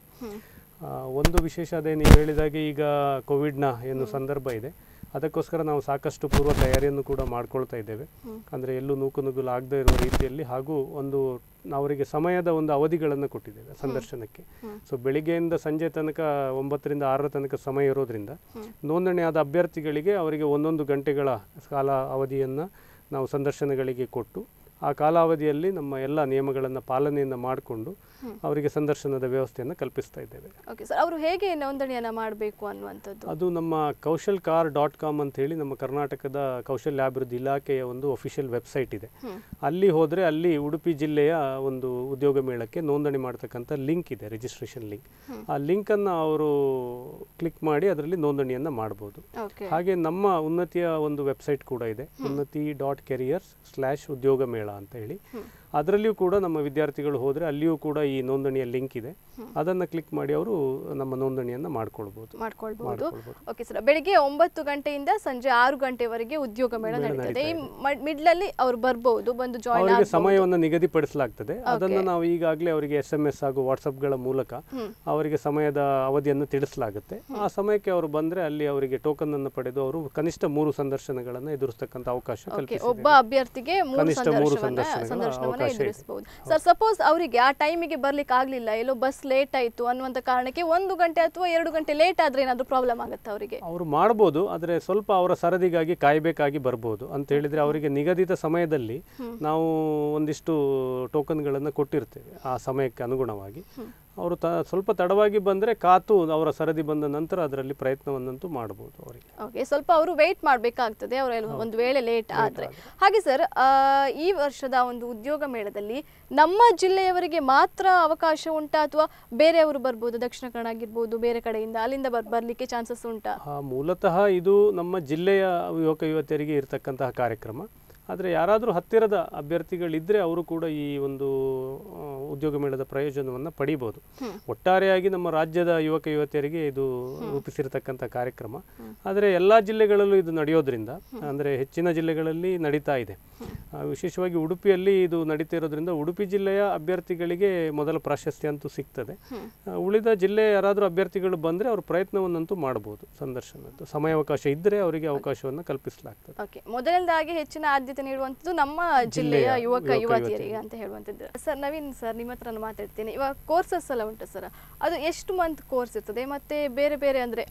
ಆ, ಒಂದು ವಿಶೇಷ ಅದೇ ನೀವು ಹೇಳಿದಾಗೆ ಈಗ ಕೋವಿಡ್ನ ಏನು ಸಂದರ್ಭ ಇದೆ ಅದಕ್ಕೋಸ್ಕರ ನಾವು ಸಾಕಷ್ಟು ಪೂರ್ವ ತಯಾರಿಯನ್ನು ಕೂಡ ಮಾಡ್ಕೊಳ್ತಾ ಇದ್ದೇವೆ ಅಂದರೆ ಎಲ್ಲೂ ನೂಕು ನುಗ್ಗಲು ಆಗದೇ ಇರುವ ರೀತಿಯಲ್ಲಿ ಹಾಗೂ ಒಂದು ಅವರಿಗೆ ಸಮಯದ ಒಂದು ಅವಧಿಗಳನ್ನು ಕೊಟ್ಟಿದ್ದೇವೆ ಸಂದರ್ಶನಕ್ಕೆ ಸೊ ಬೆಳಿಗ್ಗೆಯಿಂದ ಸಂಜೆ ತನಕ ಒಂಬತ್ತರಿಂದ ಆರರ ತನಕ ಸಮಯ ಇರೋದ್ರಿಂದ ನೋಂದಣಿಯಾದ ಅಭ್ಯರ್ಥಿಗಳಿಗೆ ಅವರಿಗೆ ಒಂದೊಂದು ಗಂಟೆಗಳ ಕಾಲ ಅವಧಿಯನ್ನು ನಾವು ಸಂದರ್ಶನಗಳಿಗೆ ಕೊಟ್ಟು ಆ ಕಾಲಾವಧಿಯಲ್ಲಿ ನಮ್ಮ ಎಲ್ಲ ನಿಯಮಗಳನ್ನು ಪಾಲನೆಯನ್ನು ಮಾಡಿಕೊಂಡು ಅವರಿಗೆ ಸಂದರ್ಶನದ ವ್ಯವಸ್ಥೆಯನ್ನು ಕಲ್ಪಿಸ್ತಾ ಇದ್ದೇವೆ ಓಕೆ ಸರ್ ಅವರು ಹೇಗೆ ನೋಂದಣಿಯನ್ನ ಮಾಡಬೇಕು ಅನ್ನುವಂಥದ್ದು ಅದು ನಮ್ಮ ಕೌಶಲ್ ಕಾರ್ ಡಾಟ್ ಕಾಮ್ ಅಂತ ಹೇಳಿ ನಮ್ಮ ಕರ್ನಾಟಕದ ಕೌಶಲ್ಯಾಭಿವೃದ್ಧಿ ಇಲಾಖೆಯ ಒಂದು ಅಫಿಷಿಯಲ್ ವೆಬ್ಸೈಟ್ ಇದೆ ಅಲ್ಲಿ ಹೋದರೆ ಅಲ್ಲಿ ಉಡುಪಿ ಜಿಲ್ಲೆಯ ಒಂದು ಉದ್ಯೋಗ ಮೇಳಕ್ಕೆ ನೋಂದಣಿ ಮಾಡ್ತಕ್ಕಂಥ ಲಿಂಕ್ ಇದೆ ರಿಜಿಸ್ಟ್ರೇಷನ್ ಲಿಂಕ್ ಆ ಲಿಂಕನ್ನು ಅವರು ಕ್ಲಿಕ್ ಮಾಡಿ ಅದರಲ್ಲಿ ನೋಂದಣಿಯನ್ನು ಮಾಡ್ಬೋದು ಓಕೆ ಹಾಗೆ ನಮ್ಮ ಉನ್ನತಿಯ ಒಂದು ವೆಬ್ಸೈಟ್ ಕೂಡ ಇದೆ ಉನ್ನತಿ ಡಾಟ್ ಕೆರಿಯರ್ಸ್ ಸ್ಲ್ಯಾಶ್ ಉದ್ಯೋಗ ಮೇಳ ಅಂತ ಹೇಳಿ ಅದರಲ್ಲಿಯೂ ಕೂಡ ನಮ್ಮ ವಿದ್ಯಾರ್ಥಿಗಳು ಹೋದರೆ ಅಲ್ಲಿಯೂ ಕೂಡ ಈ ನೋಂದಣಿಯ ಲಿಂಕ್ ಇದೆ ಅದನ್ನು ಕ್ಲಿಕ್ ಮಾಡಿ ಅವರು ನಮ್ಮ ನೋಂದಣಿಯನ್ನು ಮಾಡ್ಕೊಳ್ಬೋದು ಮಾಡ್ಕೊಳ್ಬಹುದು ಮಾಡ್ಕೊಳ್ಬೋದು. ಓಕೆ ಸರ್ ಬೆಳಿಗ್ಗೆ ಒಂಬತ್ತು ಗಂಟೆಯಿಂದ ಸಂಜೆ ಆರು ಗಂಟೆವರೆಗೆ ಉದ್ಯೋಗ ಮೇಳ ನಡೀತದೆ ಈ ಮಿಡ್ಲಲ್ಲಿ ಅವ್ರು ಬರ್ಬೋದು ಬಂದು ಜಾಯಿನ್ ಅವರಿಗೆ ಆಗ್ಬೋದು ಸಮಯವನ್ನು ನಿಗದಿಪಡಿಸಲಾಗ್ತದೆ ಅದನ್ನು ನಾವು ಈಗಾಗಲೇ ಅವರಿಗೆ ಎಸ್ ಎಂ ಎಸ್ ಹಾಗೂ ವಾಟ್ಸಪ್ಗಳ ಮೂಲಕ ಅವರಿಗೆ ಸಮಯದ ಅವಧಿಯನ್ನು ತಿಳಿಸಲಾಗುತ್ತೆ ಆ ಸಮಯಕ್ಕೆ ಅವರು ಬಂದರೆ ಅಲ್ಲಿ ಅವರಿಗೆ ಟೋಕನ್ ಅನ್ನು ಪಡೆದು ಅವರು ಕನಿಷ್ಠ ಮೂರು ಸಂದರ್ಶನಗಳನ್ನು ಎದುರಿಸ್ತಕ್ಕಂಥ ಅವಕಾಶ ಓಕೆ ಕಲ್ಪಿಸಿದೆ ಒಬ್ಬ ಅಭ್ಯರ್ಥಿಗೆ ಮೂರು ಕನಿಷ್ಠ ಮೂರು ಸಂದರ್ಶನವನ್ನ ಸಂದರ್ಶನಗಳ ಸಂದರ್ಶನವನ್ನ ಅವಕಾಶ ಇದೆ. ಎದುರಿಸಬಹುದು ಸರ್ ಸಪೋಸ್ ಅವರಿಗೆ ಆ ಟೈಮಿಗೆ ಬರ್ಲಿಕ್ಕೆ ಆಗ್ಲಿಲ್ಲ ಎಲ್ಲೋ ಬಸ್ ಲೇಟ್ ಆಯ್ತು ಅನ್ನುವಂತ ಕಾರಣಕ್ಕೆ ಒಂದು ಗಂಟೆ ಅಥವಾ ಎರಡು ಗಂಟೆ ಲೇಟ್ ಆದ್ರೆ ಏನಾದ್ರು ಪ್ರಾಬ್ಲಮ್ ಆಗುತ್ತೆ ಅವರಿಗೆ ಅವರು ಮಾಡ್ಬೋದು ಆದರೆ ಸ್ವಲ್ಪ ಅವರ ಸರದಿಗಾಗಿ ಕಾಯಬೇಕಾಗಿ ಬರ್ಬೋದು ಅಂತ ಹೇಳಿದರೆ ಅವರಿಗೆ ನಿಗದಿತ ಸಮಯದಲ್ಲಿ ನಾವು ಒಂದಿಷ್ಟು ಟೋಕನ್ಗಳನ್ನು ಕೊಟ್ಟಿರ್ತೇವೆ ಆ ಸಮಯಕ್ಕೆ ಅನುಗುಣವಾಗಿ ಅವರು ತ ಸ್ವಲ್ಪ ತಡವಾಗಿ ಬಂದರೆ ಕಾತು ಅವರ ಸರದಿ ಬಂದ ನಂತರ ಅದರಲ್ಲಿ ಪ್ರಯತ್ನವನ್ನಂತೂ ಮಾಡ್ಬೋದು ಅವರಿಗೆ ಓಕೆ ಸ್ವಲ್ಪ ಅವರು ವೇಟ್ ಮಾಡಬೇಕಾಗ್ತದೆ ಅವರ ಒಂದು ವೇಳೆ ಲೇಟ್ ಆದ್ರೆ ಹಾಗೆ ಸರ್ ಈ ವರ್ಷದ ಒಂದು ಉದ್ಯೋಗ ಮೇಳದಲ್ಲಿ ನಮ್ಮ ಜಿಲ್ಲೆಯವರಿಗೆ ಮಾತ್ರ ಅವಕಾಶ ಉಂಟಾ ಅಥವಾ ಬೇರೆಯವರು ಬರ್ಬೋದು ದಕ್ಷಿಣ ಕನ್ನಡ ಆಗಿರ್ಬೋದು ಬೇರೆ ಕಡೆಯಿಂದ ಅಲ್ಲಿಂದ ಬರ್ ಬರ್ಲಿಕ್ಕೆ ಚಾನ್ಸಸ್ ಉಂಟಾ ಆ, ಮೂಲತಃ ಇದು ನಮ್ಮ ಜಿಲ್ಲೆಯ ಯುವಕ ಯುವತಿಯರಿಗೆ ಇರತಕ್ಕಂತಹ ಕಾರ್ಯಕ್ರಮ ಆದರೆ ಯಾರಾದರೂ ಹತ್ತಿರದ ಅಭ್ಯರ್ಥಿಗಳಿದ್ದರೆ ಅವರು ಕೂಡ ಈ ಒಂದು ಆ, ಉದ್ಯೋಗ ಮೇಳದ ಪ್ರಯೋಜನವನ್ನು ಪಡಿಬೋದು ಒಟ್ಟಾರೆಯಾಗಿ ನಮ್ಮ ರಾಜ್ಯದ ಯುವಕ ಯುವತಿಯರಿಗೆ ಇದು ರೂಪಿಸಿರ್ತಕ್ಕಂಥ ಕಾರ್ಯಕ್ರಮ ಆದರೆ ಎಲ್ಲ ಜಿಲ್ಲೆಗಳಲ್ಲೂ ಇದು ನಡೆಯೋದ್ರಿಂದ ಅಂದರೆ ಹೆಚ್ಚಿನ ಜಿಲ್ಲೆಗಳಲ್ಲಿ ನಡೀತಾ ಇದೆ ಆ, ವಿಶೇಷವಾಗಿ ಉಡುಪಿಯಲ್ಲಿ ಇದು ನಡೀತಾ ಇರೋದ್ರಿಂದ ಉಡುಪಿ ಜಿಲ್ಲೆಯ ಅಭ್ಯರ್ಥಿಗಳಿಗೆ ಮೊದಲ ಪ್ರಾಶಸ್ತ್ಯ ಅಂತೂ ಸಿಗ್ತದೆ ಆ, ಉಳಿದ ಜಿಲ್ಲೆಯ ಯಾರಾದರೂ ಅಭ್ಯರ್ಥಿಗಳು ಬಂದರೆ ಅವರು ಪ್ರಯತ್ನವನ್ನಂತೂ ಮಾಡ್ಬೋದು ಸಂದರ್ಶನದ್ದು ಸಮಯಾವಕಾಶ ಇದ್ದರೆ ಅವರಿಗೆ ಅವಕಾಶವನ್ನು ಕಲ್ಪಿಸಲಾಗ್ತದೆ ಓಕೆ ಮೊದಲನೇದಾಗಿ ಹೆಚ್ಚಿನ ಆದ್ಯತೆ ನೀಡುವಂಥದ್ದು ನಮ್ಮ ಜಿಲ್ಲೆಯ ಜಿಲ್ಲೆಯ ಯುವಕ ಯುವಕ ಯುವತಿಯರಿಗೆ ಅಂತ ಹೇಳುವಂಥದ್ದು ಸರ್ ನವೀನ್ ಸರ್ ನಿಮ್ಮ ಹತ್ರ ನಾನು ಮಾತಾಡ್ತೀನಿ ಇವಾಗ ಕೋರ್ಸಸ್ ಎಲ್ಲ ಉಂಟು ಸರ್ ಅದು ಎಷ್ಟು ಮಂತ್ ಕೋರ್ಸ್ ಇರ್ತದೆ ಮತ್ತೆ ಬೇರೆ ಬೇರೆ ಅಂದರೆ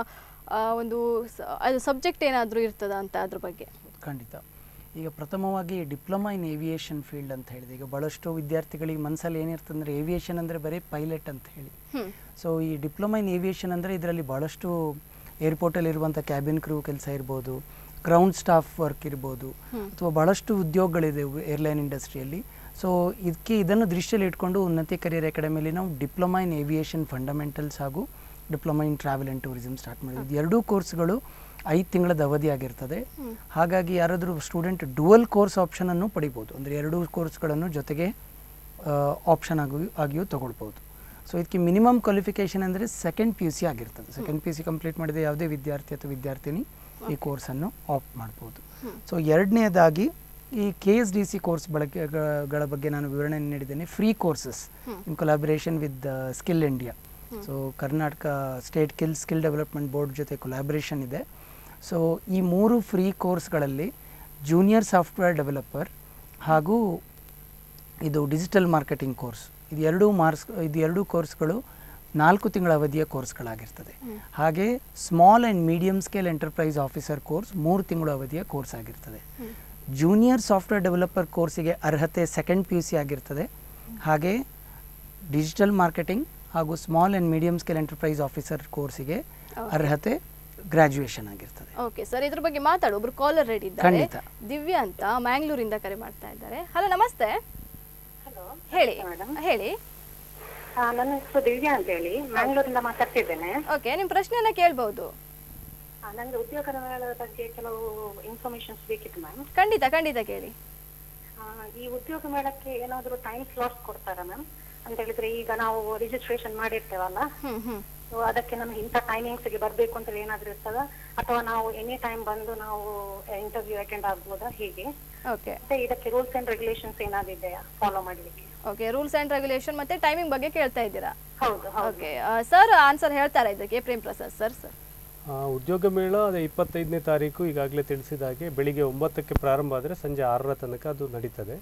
ಒಂದು ಸ- ಅದು ಸಬ್ಜೆಕ್ಟ್ ಏನಾದರೂ ಇರ್ತದಾ ಅಂತ ಅದ್ರ ಬಗ್ಗೆ ಖಂಡಿತ ಈಗ ಪ್ರಥಮವಾಗಿ ಡಿಪ್ಲೊಮಾ ಇನ್ ಏವಿಯೇಷನ್ ಫೀಲ್ಡ್ ಅಂತ ಹೇಳಿದೆ ಈಗ ಭಾಳಷ್ಟು ವಿದ್ಯಾರ್ಥಿಗಳಿಗೆ ಮನಸ್ಸಲ್ಲಿ ಏನಿರ್ತದೆ ಅಂದರೆ ಏವಿಯೇಷನ್ ಅಂದರೆ ಬರೀ ಪೈಲಟ್ ಅಂತ ಹೇಳಿ ಹ್ಮ್. ಸೊ ಈ ಡಿಪ್ಲೊಮಾ ಇನ್ ಏವಿಯೇಷನ್ ಅಂದರೆ ಇದರಲ್ಲಿ ಭಾಳಷ್ಟು ಏರ್ಪೋರ್ಟಲ್ಲಿ ಇರುವಂಥ ಕ್ಯಾಬಿನ್ ಕ್ರೂ ಕೆಲಸ ಇರ್ಬೋದು ಗ್ರೌಂಡ್ ಸ್ಟಾಫ್ ವರ್ಕ್ ಇರ್ಬೋದು ಅಥವಾ ಭಾಳಷ್ಟು ಉದ್ಯೋಗಗಳಿದೆ ಏರ್ಲೈನ್ ಇಂಡಸ್ಟ್ರಿಯಲ್ಲಿ ಸೊ ಇದಕ್ಕೆ ಇದನ್ನು ದೃಷ್ಟಿಯಲ್ಲಿ ಇಟ್ಕೊಂಡು ಉನ್ನತಿ ಕರಿಯರ್ ಅಕಾಡೆಮಿಯಲ್ಲಿ ನಾವು ಡಿಪ್ಲೊಮಾ ಇನ್ ಏವಿಯೇಷನ್ ಫಂಡಮೆಂಟಲ್ಸ್ ಹಾಗೂ diploma in travel and tourism start ಮಾಡಿದ್ವಿ ಎರಡೂ ಕೋರ್ಸ್ಗಳು ಐದು ತಿಂಗಳದ ಅವಧಿಯಾಗಿರ್ತದೆ ಹಾಗಾಗಿ ಯಾರಾದರೂ ಸ್ಟೂಡೆಂಟ್ ಡುವಲ್ ಕೋರ್ಸ್ ಆಪ್ಷನನ್ನು ಪಡಿಬೋದು ಅಂದರೆ ಎರಡೂ ಕೋರ್ಸ್ಗಳನ್ನು ಜೊತೆಗೆ ಆಪ್ಷನ್ ಆಗಿ ಆಗಿಯೂ ತಗೊಳ್ಬೋದು ಸೊ ಇದಕ್ಕೆ ಮಿನಿಮಮ್ ಕ್ವಾಲಿಫಿಕೇಷನ್ ಅಂದರೆ ಸೆಕೆಂಡ್ ಪಿ ಯು ಸಿ ಆಗಿರ್ತದೆ second P U C complete ಮಾಡಿದ ಯಾವುದೇ ವಿದ್ಯಾರ್ಥಿ ಅಥವಾ ವಿದ್ಯಾರ್ಥಿನಿ ಈ ಕೋರ್ಸನ್ನು ಆಪ್ಟ್ ಮಾಡ್ಬೋದು ಸೊ ಎರಡನೇದಾಗಿ ಈ K S D C course ಬಳಕೆಗಳ ಬಗ್ಗೆ ನಾನು ವಿವರಣೆ ನೀಡಿದ್ದೇನೆ free courses in collaboration with skill India so Karnataka state kill skill development board ಜೊತೆ ಕೊಲಾಬ್ರೇಷನ್ ಇದೆ ಸೊ ಈ ಮೂರು ಫ್ರೀ ಕೋರ್ಸ್ಗಳಲ್ಲಿ ಜೂನಿಯರ್ ಸಾಫ್ಟ್ವೇರ್ ಡೆವಲಪರ್ ಹಾಗೂ ಇದು ಡಿಜಿಟಲ್ ಮಾರ್ಕೆಟಿಂಗ್ ಕೋರ್ಸ್ ಇದು ಎರಡೂ ಮಾರ್ಕ್ಸ್ ಇದು ಎರಡೂ ಕೋರ್ಸ್ಗಳು ನಾಲ್ಕು ತಿಂಗಳ ಅವಧಿಯ ಕೋರ್ಸ್ಗಳಾಗಿರ್ತದೆ ಹಾಗೆ small and medium scale enterprise officer course ಮೂರು ತಿಂಗಳ ಅವಧಿಯ ಕೋರ್ಸ್ ಆಗಿರ್ತದೆ ಜೂನಿಯರ್ ಸಾಫ್ಟ್ವೇರ್ ಡೆವಲಪರ್ ಕೋರ್ಸಿಗೆ ಅರ್ಹತೆ ಸೆಕೆಂಡ್ ಪಿ ಯು ಸಿ ಆಗಿರ್ತದೆ ಹಾಗೆ ಡಿಜಿಟಲ್ ಮಾರ್ಕೆಟಿಂಗ್ ಹಾಗೂ small and medium scale enterprise officer ಕೋರ್ಸಿಗೆ ಅರ್ಹತೆ ಗ್ರ್ಯಾಜುಯೇಷನ್ ಆಗಿರ್ತದೆ ಓಕೆ ಸರ್ ಇದ್ರ ಬಗ್ಗೆ ಮಾತಾಡು ಒಬ್ರು ಕಾಲರ್ ರೆಡಿ ಇದ್ದಾರೆ ಖಂಡಿತ. ದಿವ್ಯಾ ಅಂತ ಮ್ಯಾಂಗ್ಳೂರಿಂದ ಕರೆ ಮಾಡ್ತಾ ಇದ್ದಾರೆ ಹಲೋ ನಮಸ್ತೆ ಹಲೋ ಹೇಳಿ ಮೇಡಮ್ ಹೇಳಿ ನನ್ನ ಹೆಸರು ದಿವ್ಯಾ ಅಂತ ಹೇಳಿ ಮ್ಯಾಂಗ್ಳೂರಿಂದ ಮಾತಾಡ್ತಿದ್ದೇನೆ ಓಕೆ ನಿಮ್ ಪ್ರಶ್ನೆಯನ್ನ ಕೇಳ್ಬಹುದು ಆ, ನಂಗೆ ಉದ್ಯೋಗ ಮೇಳದ ಬಗ್ಗೆ ಕೆಲವು ಇನ್ಫಾರ್ಮೇಶನ್ಸ್ ಬೇಕಿತ್ತು ಮ್ಯಾಮ್ ಖಂಡಿತ ಖಂಡಿತ ಕೇಳಿ ಈ ಉದ್ಯೋಗ ಮೇಳಕ್ಕೆ ಏನಾದರೂ ಟೈಮ್ ಸ್ಲಾಟ್ಸ್ ಕೊಡ್ತಾರಾ ಮ್ಯಾಮ್ ಅಂತ ಹೇಳಿದ್ರೆ ಈಗ ನಾವು ರಿಜಿಸ್ಟ್ರೇಷನ್ ಮಾಡಿರ್ತೇವಲ್ಲ ಹ್ಮ್ ಹ್ಮ್ ಸೊ ಅದಕ್ಕೆ ನಮ್ಗೆ ಇಂಥ ಟೈಮಿಂಗ್ಸ್ಗೆ ಬರಬೇಕು ಅಂತ ಏನಾದರೂ ಇರ್ತದ ಅಥವಾ ನಾವು ಎನಿ ಟೈಮ್ ಬಂದು ನಾವು ಇಂಟರ್ವ್ಯೂ ಅಟೆಂಡ್ ಆಗ್ಬೋದಾ ಹೀಗೆ ಓಕೆ ಮತ್ತೆ ಇದಕ್ಕೆ ರೂಲ್ಸ್ ಅಂಡ್ ರೆಗ್ಯುಲೇಷನ್ಸ್ ಏನಾದಿದೆಯಾ ಫಾಲೋ ಮಾಡಲಿಕ್ಕೆ ಓಕೆ ರೂಲ್ಸ್ ಅಂಡ್ ರೆಗ್ಯುಲೇಷನ್ ಮತ್ತೆ ಟೈಮಿಂಗ್ ಬಗ್ಗೆ ಕೇಳ್ತಾ ಇದ್ದೀರಾ ಹೌದು ಹೌದು ಓಕೆ ಸರ್ ಆನ್ಸರ್ ಹೇಳ್ತಾರಾ ಇದಕ್ಕೆ ಪ್ರೇಮ್ ಪ್ರಸಾದ್ ಸರ್ ಸರ್ ಆ, ಉದ್ಯೋಗ ಮೇಳ ಅದೇ ಇಪ್ಪತ್ತೈದನೇ ತಾರೀಕು ಈಗಾಗಲೇ ತಿಳಿಸಿದ ಹಾಗೆ ಬೆಳಿಗ್ಗೆ ಒಂಬತ್ತಕ್ಕೆ ಪ್ರಾರಂಭ ಆದರೆ ಸಂಜೆ ಆರರ ತನಕ ಅದು ನಡೀತದೆ